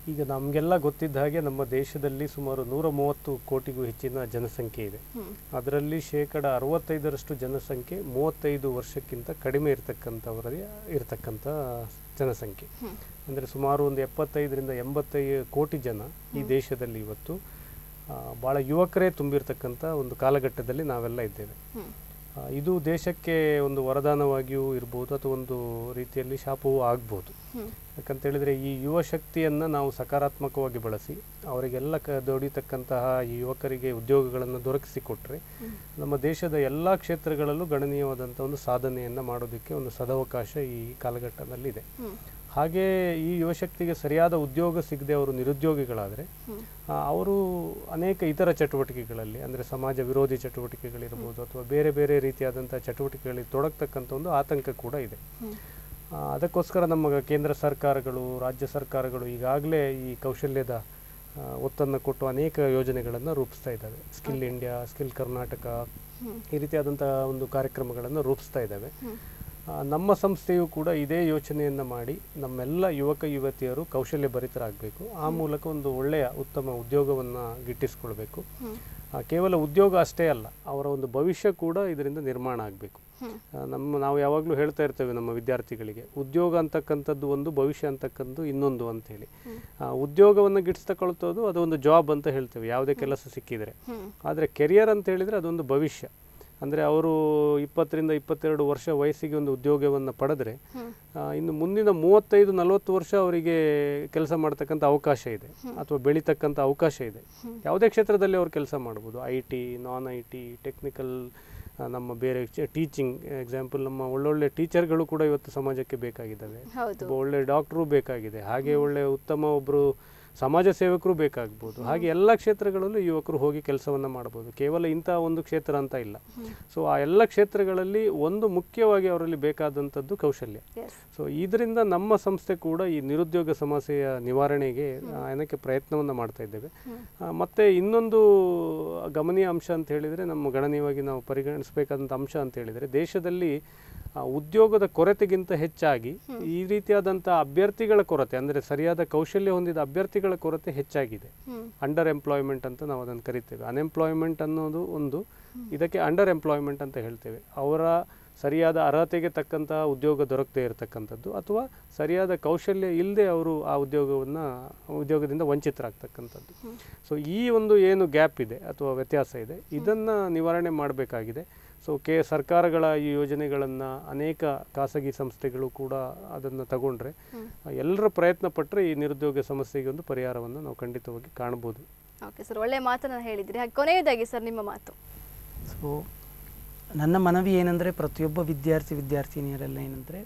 ಈಗ ನಮಗೆಲ್ಲ ಗೊತ್ತಿದ್ದ ಹಾಗೆ ನಮ್ಮ ದೇಶದಲ್ಲಿ ಸುಮಾರು ನೂರ ಮೂವತ್ತು ಕೋಟಿಗೂ ಹೆಚ್ಚಿನ ಜನಸಂಖ್ಯೆ ಇದೆ ಹ್ಮ್. ಅದರಲ್ಲಿ ಶೇಕಡ ಅರವತ್ತೈದರಷ್ಟು ಜನಸಂಖ್ಯೆ ಮೂವತ್ತೈದು ವರ್ಷಕ್ಕಿಂತ ಕಡಿಮೆ ಇರತಕ್ಕಂಥವರಲ್ಲಿ ಇರತಕ್ಕಂಥ ಜನಸಂಖ್ಯೆ ಹ್ಮ್. ಅಂದರೆ ಸುಮಾರು ಒಂದು ಎಪ್ಪತ್ತೈದರಿಂದ ಎಂಬತ್ತೈದು ಕೋಟಿ ಜನ ಈ ದೇಶದಲ್ಲಿ ಇವತ್ತು ಆ, ಭಾಳ ಯುವಕರೇ ತುಂಬಿರ್ತಕ್ಕಂಥ ಒಂದು ಕಾಲಘಟ್ಟದಲ್ಲಿ ನಾವೆಲ್ಲ ಇದ್ದೇವೆ ಹ್ಮ್. ಆ, ಇದು ದೇಶಕ್ಕೆ ಒಂದು ವರದಾನವಾಗಿಯೂ ಇರ್ಬೋದು ಅಥವಾ ಒಂದು ರೀತಿಯಲ್ಲಿ ಶಾಪವೂ ಆಗ್ಬೋದು ಹ್ಮ್. ಯಾಕಂತೇಳಿದರೆ ಈ ಯುವ ಶಕ್ತಿಯನ್ನು ನಾವು ಸಕಾರಾತ್ಮಕವಾಗಿ ಬಳಸಿ ಅವರಿಗೆಲ್ಲ ಕ ದುಡಿತಕ್ಕಂತಹ ಈ ಯುವಕರಿಗೆ ಉದ್ಯೋಗಗಳನ್ನು ದೊರಕಿಸಿಕೊಟ್ರೆ ನಮ್ಮ ದೇಶದ ಎಲ್ಲ ಕ್ಷೇತ್ರಗಳಲ್ಲೂ ಗಣನೀಯವಾದಂಥ ಒಂದು ಸಾಧನೆಯನ್ನು ಮಾಡೋದಕ್ಕೆ ಒಂದು ಸದವಕಾಶ ಈ ಕಾಲಘಟ್ಟದಲ್ಲಿದೆ ಹ್ಮ್. ಹಾಗೆ ಈ ಯುವಶಕ್ತಿಗೆ ಸರಿಯಾದ ಉದ್ಯೋಗ ಸಿಗದೆ ಅವರು ನಿರುದ್ಯೋಗಿಗಳಾದರೆ ಹ್ಮ್. ಅವರು ಅನೇಕ ಇತರ ಚಟುವಟಿಕೆಗಳಲ್ಲಿ ಅಂದರೆ ಸಮಾಜ ವಿರೋಧಿ ಚಟುವಟಿಕೆಗಳಿರ್ಬೋದು ಅಥವಾ ಬೇರೆ ಬೇರೆ ರೀತಿಯಾದಂಥ ಚಟುವಟಿಕೆಗಳಲ್ಲಿ ತೊಡಗ್ತಕ್ಕಂಥ ಒಂದು ಆತಂಕ ಕೂಡ ಇದೆ ಹ್ಮ್. ಆ, ಅದಕ್ಕೋಸ್ಕರ ನಮ್ಮ ಕೇಂದ್ರ ಸರ್ಕಾರಗಳು ರಾಜ್ಯ ಸರ್ಕಾರಗಳು ಈಗಾಗಲೇ ಈ ಕೌಶಲ್ಯದ ಆ, ಒತ್ತನ್ನು ಕೊಟ್ಟು ಅನೇಕ ಯೋಜನೆಗಳನ್ನು ರೂಪಿಸ್ತಾ ಇದ್ದಾವೆ skill India skill Karnataka hmm. ಈ ರೀತಿಯಾದಂಥ ಒಂದು ಕಾರ್ಯಕ್ರಮಗಳನ್ನು ರೂಪಿಸ್ತಾ ಇದ್ದಾವೆ ಹ್ಮ್. ಆ, ನಮ್ಮ ಸಂಸ್ಥೆಯು ಕೂಡ ಇದೇ ಯೋಚನೆಯನ್ನು ಮಾಡಿ ನಮ್ಮೆಲ್ಲ ಯುವಕ ಯುವತಿಯರು ಕೌಶಲ್ಯ ಭರಿತರಾಗಬೇಕು ಆ ಮೂಲಕ ಒಂದು ಒಳ್ಳೆಯ ಉತ್ತಮ ಉದ್ಯೋಗವನ್ನು ಗಿಟ್ಟಿಸ್ಕೊಳ್ಬೇಕು ಹ್ಮ್. ಆ, ಕೇವಲ ಉದ್ಯೋಗ ಅಷ್ಟೇ ಅಲ್ಲ ಅವರ ಒಂದು ಭವಿಷ್ಯ ಕೂಡ ಇದರಿಂದ ನಿರ್ಮಾಣ ಆಗಬೇಕು ಹ್ಮ್. ನಮ್ಮ ನಾವು ಯಾವಾಗಲೂ ಹೇಳ್ತಾ ಇರ್ತೇವೆ ನಮ್ಮ ವಿದ್ಯಾರ್ಥಿಗಳಿಗೆ ಉದ್ಯೋಗ ಅಂತಕ್ಕಂಥದ್ದು ಒಂದು ಭವಿಷ್ಯ ಅಂತಕ್ಕಂಥದ್ದು ಇನ್ನೊಂದು ಅಂತೇಳಿ ಉದ್ಯೋಗವನ್ನು ಗಿಟ್ಟಿಸ್ತಕೊಳ್ತೋದು ಅದೊಂದು ಜಾಬ್ ಅಂತ ಹೇಳ್ತೇವೆ ಯಾವುದೇ ಕೆಲಸ ಸಿಕ್ಕಿದರೆ ಹ್ಮ್. ಆದರೆ ಕೆರಿಯರ್ ಅಂತ ಹೇಳಿದರೆ ಅದೊಂದು ಭವಿಷ್ಯ ಅಂದರೆ ಅವರು ಇಪ್ಪತ್ತರಿಂದ ಇಪ್ಪತ್ತೆರಡು ವರ್ಷ ವಯಸ್ಸಿಗೆ ಒಂದು ಉದ್ಯೋಗವನ್ನು ಪಡೆದ್ರೆ ಹ್ಮ್. ಆ, ಇನ್ನು ಮುಂದಿನ ಮೂವತ್ತೈದು ನಲವತ್ತು ವರ್ಷ ಅವರಿಗೆ ಕೆಲಸ ಮಾಡ್ತಕ್ಕಂಥ ಅವಕಾಶ ಇದೆ ಅಥವಾ ಬೆಳೀತಕ್ಕಂಥ ಅವಕಾಶ ಇದೆ ಯಾವುದೇ ಕ್ಷೇತ್ರದಲ್ಲಿ ಅವರು ಕೆಲಸ ಮಾಡ್ಬೋದು I T non I T technical ನಮ್ಮ ಬೇರೆ ಟೀಚಿಂಗ್ ಎಕ್ಸಾಂಪಲ್ ನಮ್ಮ ಒಳ್ಳೊಳ್ಳೆ ಟೀಚರ್ಗಳು ಕೂಡ ಇವತ್ತು ಸಮಾಜಕ್ಕೆ ಬೇಕಾಗಿದ್ದಾವೆ ಹೌದು ಒಬ್ಬ ಒಳ್ಳೆ ಡಾಕ್ಟ್ರು ಬೇಕಾಗಿದೆ ಹಾಗೆ ಒಳ್ಳೆ ಉತ್ತಮ ಒಬ್ಬರು ಸಮಾಜ ಸೇವಕರು ಬೇಕಾಗ್ಬೋದು ಹಾಗೆ ಎಲ್ಲ ಕ್ಷೇತ್ರಗಳಲ್ಲೂ ಯುವಕರು ಹೋಗಿ ಕೆಲಸವನ್ನು ಮಾಡ್ಬೋದು ಕೇವಲ ಇಂಥ ಒಂದು ಕ್ಷೇತ್ರ ಅಂತ ಇಲ್ಲ ಸೊ ಆ ಎಲ್ಲ ಕ್ಷೇತ್ರಗಳಲ್ಲಿ ಒಂದು ಮುಖ್ಯವಾಗಿ ಅವರಲ್ಲಿ ಬೇಕಾದಂಥದ್ದು ಕೌಶಲ್ಯ ಎಸ್ ಸೊ ಇದರಿಂದ ನಮ್ಮ ಸಂಸ್ಥೆ ಕೂಡ ಈ ನಿರುದ್ಯೋಗ ಸಮಸ್ಯೆಯ ನಿವಾರಣೆಗೆ ಆ, ಏನಕ್ಕೆ ಪ್ರಯತ್ನವನ್ನು ಮಾಡ್ತಾ ಇದ್ದೇವೆ ಆ, ಮತ್ತೆ ಇನ್ನೊಂದು ಗಮನೀಯ ಅಂಶ ಅಂತ ಹೇಳಿದರೆ ನಮ್ಮ ಗಣನೀಯವಾಗಿ ನಾವು ಪರಿಗಣಿಸಬೇಕಾದಂಥ ಅಂಶ ಅಂತ ಹೇಳಿದರೆ ದೇಶದಲ್ಲಿ ಆ, ಉದ್ಯೋಗದ ಕೊರತೆಗಿಂತ ಹೆಚ್ಚಾಗಿ ಈ ರೀತಿಯಾದಂಥ ಅಭ್ಯರ್ಥಿಗಳ ಕೊರತೆ ಅಂದರೆ ಸರಿಯಾದ ಕೌಶಲ್ಯ ಹೊಂದಿದ ಅಭ್ಯರ್ಥಿಗಳ ಕೊರತೆ ಹೆಚ್ಚಾಗಿದೆ ಹ್ಮ್. ಅಂಡರ್ ಎಂಪ್ಲಾಯ್ಮೆಂಟ್ ಅಂತ ನಾವು ಅದನ್ನು ಕರಿತೇವೆ ಅನ್ಎಂಪ್ಲಾಯ್ಮೆಂಟ್ ಅನ್ನೋದು ಒಂದು ಇದಕ್ಕೆ ಅಂಡರ್ ಎಂಪ್ಲಾಯ್ಮೆಂಟ್ ಅಂತ ಹೇಳ್ತೇವೆ ಅವರ ಸರಿಯಾದ ಅರ್ಹತೆಗೆ ತಕ್ಕಂತಹ ಉದ್ಯೋಗ ದೊರಕದೇ ಇರತಕ್ಕಂಥದ್ದು ಅಥವಾ ಸರಿಯಾದ ಕೌಶಲ್ಯ ಇಲ್ಲದೆ ಅವರು ಆ ಉದ್ಯೋಗವನ್ನು ಉದ್ಯೋಗದಿಂದ ವಂಚಿತರಾಗ್ತಕ್ಕಂಥದ್ದು ಸೊ ಈ ಒಂದು ಏನು ಗ್ಯಾಪ್ ಇದೆ ಅಥವಾ ವ್ಯತ್ಯಾಸ ಇದೆ ಇದನ್ನು ನಿವಾರಣೆ ಮಾಡಬೇಕಾಗಿದೆ ಸೊ ಕೆ ಸರ್ಕಾರಗಳ ಈ ಯೋಜನೆಗಳನ್ನು ಅನೇಕ ಖಾಸಗಿ ಸಂಸ್ಥೆಗಳು ಕೂಡ ಅದನ್ನು ತಗೊಂಡ್ರೆ ಎಲ್ಲರ ಪ್ರಯತ್ನ ಪಟ್ಟರೆ ಈ ನಿರುದ್ಯೋಗ ಸಮಸ್ಯೆಗೆ ಒಂದು ಪರಿಹಾರವನ್ನು ನಾವು ಖಂಡಿತವಾಗಿ ಕಾಣ್ಬೋದು ಓಕೆ ಸರ್ ಒಳ್ಳೆ ಮಾತನ್ನ ಹೇಳಿದ್ರಿ ಹಾಗೆ ಕೊನೆಯದಾಗಿ ಸರ್ ನಿಮ್ಮ ಮಾತು ಸೊ ನನ್ನ ಮನವಿ ಏನಂದರೆ ಪ್ರತಿಯೊಬ್ಬ ವಿದ್ಯಾರ್ಥಿ ವಿದ್ಯಾರ್ಥಿನಿಯರೆಲ್ಲ ಏನಂದರೆ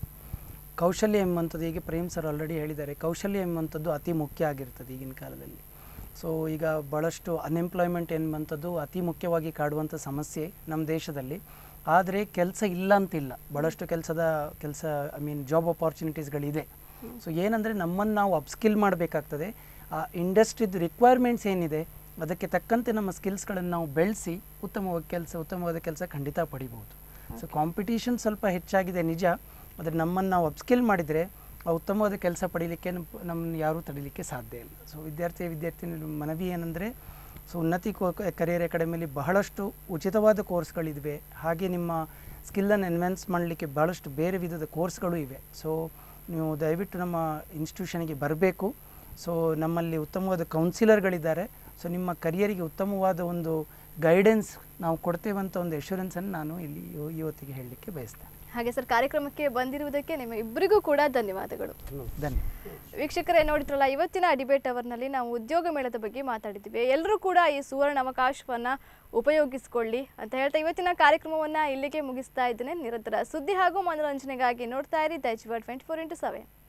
ಕೌಶಲ್ಯ ಎಂಬಂಥದ್ದು ಹೀಗೆ ಪ್ರೇಮ್ ಸರ್ ಆಲ್ರೆಡಿ ಹೇಳಿದ್ದಾರೆ ಕೌಶಲ್ಯ ಎಂಬಂಥದ್ದು ಅತಿ ಮುಖ್ಯ ಆಗಿರ್ತದೆ ಈಗಿನ ಕಾಲದಲ್ಲಿ ಸೊ ಈಗ ಭಾಳಷ್ಟು ಅನ್ಎಂಪ್ಲಾಯ್ಮೆಂಟ್ ಎಂಬಂಥದ್ದು ಅತಿ ಮುಖ್ಯವಾಗಿ ಕಾಡುವಂಥ ಸಮಸ್ಯೆ ನಮ್ಮ ದೇಶದಲ್ಲಿ ಆದರೆ ಕೆಲಸ ಇಲ್ಲ ಅಂತಿಲ್ಲ ಭಾಳಷ್ಟು ಕೆಲಸದ ಕೆಲಸ ಐ ಮೀನ್ ಜಾಬ್ ಅಪಾರ್ಚುನಿಟೀಸ್ಗಳಿದೆ ಸೊ ಏನಂದರೆ ನಮ್ಮನ್ನು ನಾವು ಅಪ್ಸ್ಕಿಲ್ ಮಾಡಬೇಕಾಗ್ತದೆ ಆ ಇಂಡಸ್ಟ್ರಿದು ರಿಕ್ವೈರ್ಮೆಂಟ್ಸ್ ಏನಿದೆ ಅದಕ್ಕೆ ತಕ್ಕಂತೆ ನಮ್ಮ ಸ್ಕಿಲ್ಸ್ಗಳನ್ನು ನಾವು ಬೆಳೆಸಿ ಉತ್ತಮವಾದ ಕೆಲಸ ಉತ್ತಮವಾದ ಕೆಲಸ ಖಂಡಿತ ಪಡಿಬೋದು ಸೊ ಕಾಂಪಿಟೇಷನ್ ಸ್ವಲ್ಪ ಹೆಚ್ಚಾಗಿದೆ ನಿಜ ಆದರೆ ನಮ್ಮನ್ನು ನಾವು ಅಪ್ಸ್ಕಿಲ್ ಮಾಡಿದರೆ ಆ ಉತ್ತಮವಾದ ಕೆಲಸ ಪಡೀಲಿಕ್ಕೆ ನಮ್ಮನ್ನು ಯಾರೂ ತಡೀಲಿಕ್ಕೆ ಸಾಧ್ಯ ಇಲ್ಲ ಸೊ ವಿದ್ಯಾರ್ಥಿ ವಿದ್ಯಾರ್ಥಿನಿ ಮನವಿ ಏನಂದರೆ ಸೊ ಉನ್ನತಿ ಕರಿಯರ್ ಅಕಾಡೆಮಿಯಲ್ಲಿ ಬಹಳಷ್ಟು ಉಚಿತವಾದ ಕೋರ್ಸ್ಗಳಿವೆ ಹಾಗೆ ನಿಮ್ಮ ಸ್ಕಿಲ್ಲನ್ನು ಎನ್ಹ್ಯಾನ್ಸ್ ಮಾಡಲಿಕ್ಕೆ ಭಾಳಷ್ಟು ಬೇರೆ ವಿಧದ ಕೋರ್ಸ್ಗಳು ಇವೆ ಸೊ ನೀವು ದಯವಿಟ್ಟು ನಮ್ಮ ಇನ್ಸ್ಟಿಟ್ಯೂಷನ್ಗೆ ಬರಬೇಕು ಸೊ ನಮ್ಮಲ್ಲಿ ಉತ್ತಮವಾದ ಕೌನ್ಸಿಲರ್ಗಳಿದ್ದಾರೆ ಸೊ ನಿಮ್ಮ ಕರಿಯರಿಗೆ ಉತ್ತಮವಾದ ಒಂದು ಗೈಡೆನ್ಸ್ ನಾವು ಕೊಡ್ತೇವಂತ ಒಂದು ಎಶ್ಯೂರೆನ್ಸನ್ನು ನಾನು ಇಲ್ಲಿ ಇವ- ಇವತ್ತಿಗೆ ಹೇಳಲಿಕ್ಕೆ ಬಯಸ್ತೇನೆ ಹಾಗೆ ಸರ್ ಕಾರ್ಯಕ್ರಮಕ್ಕೆ ಬಂದಿರುವುದಕ್ಕೆ ನಿಮ್ಮ ಇಬ್ಬರಿಗೂ ಕೂಡ ಧನ್ಯವಾದಗಳು ಧನ್ಯವಾದ ವೀಕ್ಷಕರೇ ನೋಡಿದ್ರಲ್ಲ ಇವತ್ತಿನ ಡಿಬೇಟ್ ಅವರ್ನಲ್ಲಿ ನಾವು ಉದ್ಯೋಗ ಮೇಳದ ಬಗ್ಗೆ ಮಾತಾಡಿದ್ದೀವಿ ಎಲ್ಲರೂ ಕೂಡ ಈ ಸುವರ್ಣ ಅವಕಾಶವನ್ನು ಉಪಯೋಗಿಸಿಕೊಳ್ಳಿ ಅಂತ ಹೇಳ್ತಾ ಇವತ್ತಿನ ಕಾರ್ಯಕ್ರಮವನ್ನು ಇಲ್ಲಿಗೆ ಮುಗಿಸ್ತಾ ಇದ್ದೇನೆ ನಿರಂತರ ಸುದ್ದಿ ಹಾಗೂ ಮನೋರಂಜನೆಗಾಗಿ ನೋಡ್ತಾ ಇರಿ ದೈಜ್ ಟ್ವೆಂಟಿ ಫೋರ್ ಇಂಟು ಸೆವೆನ್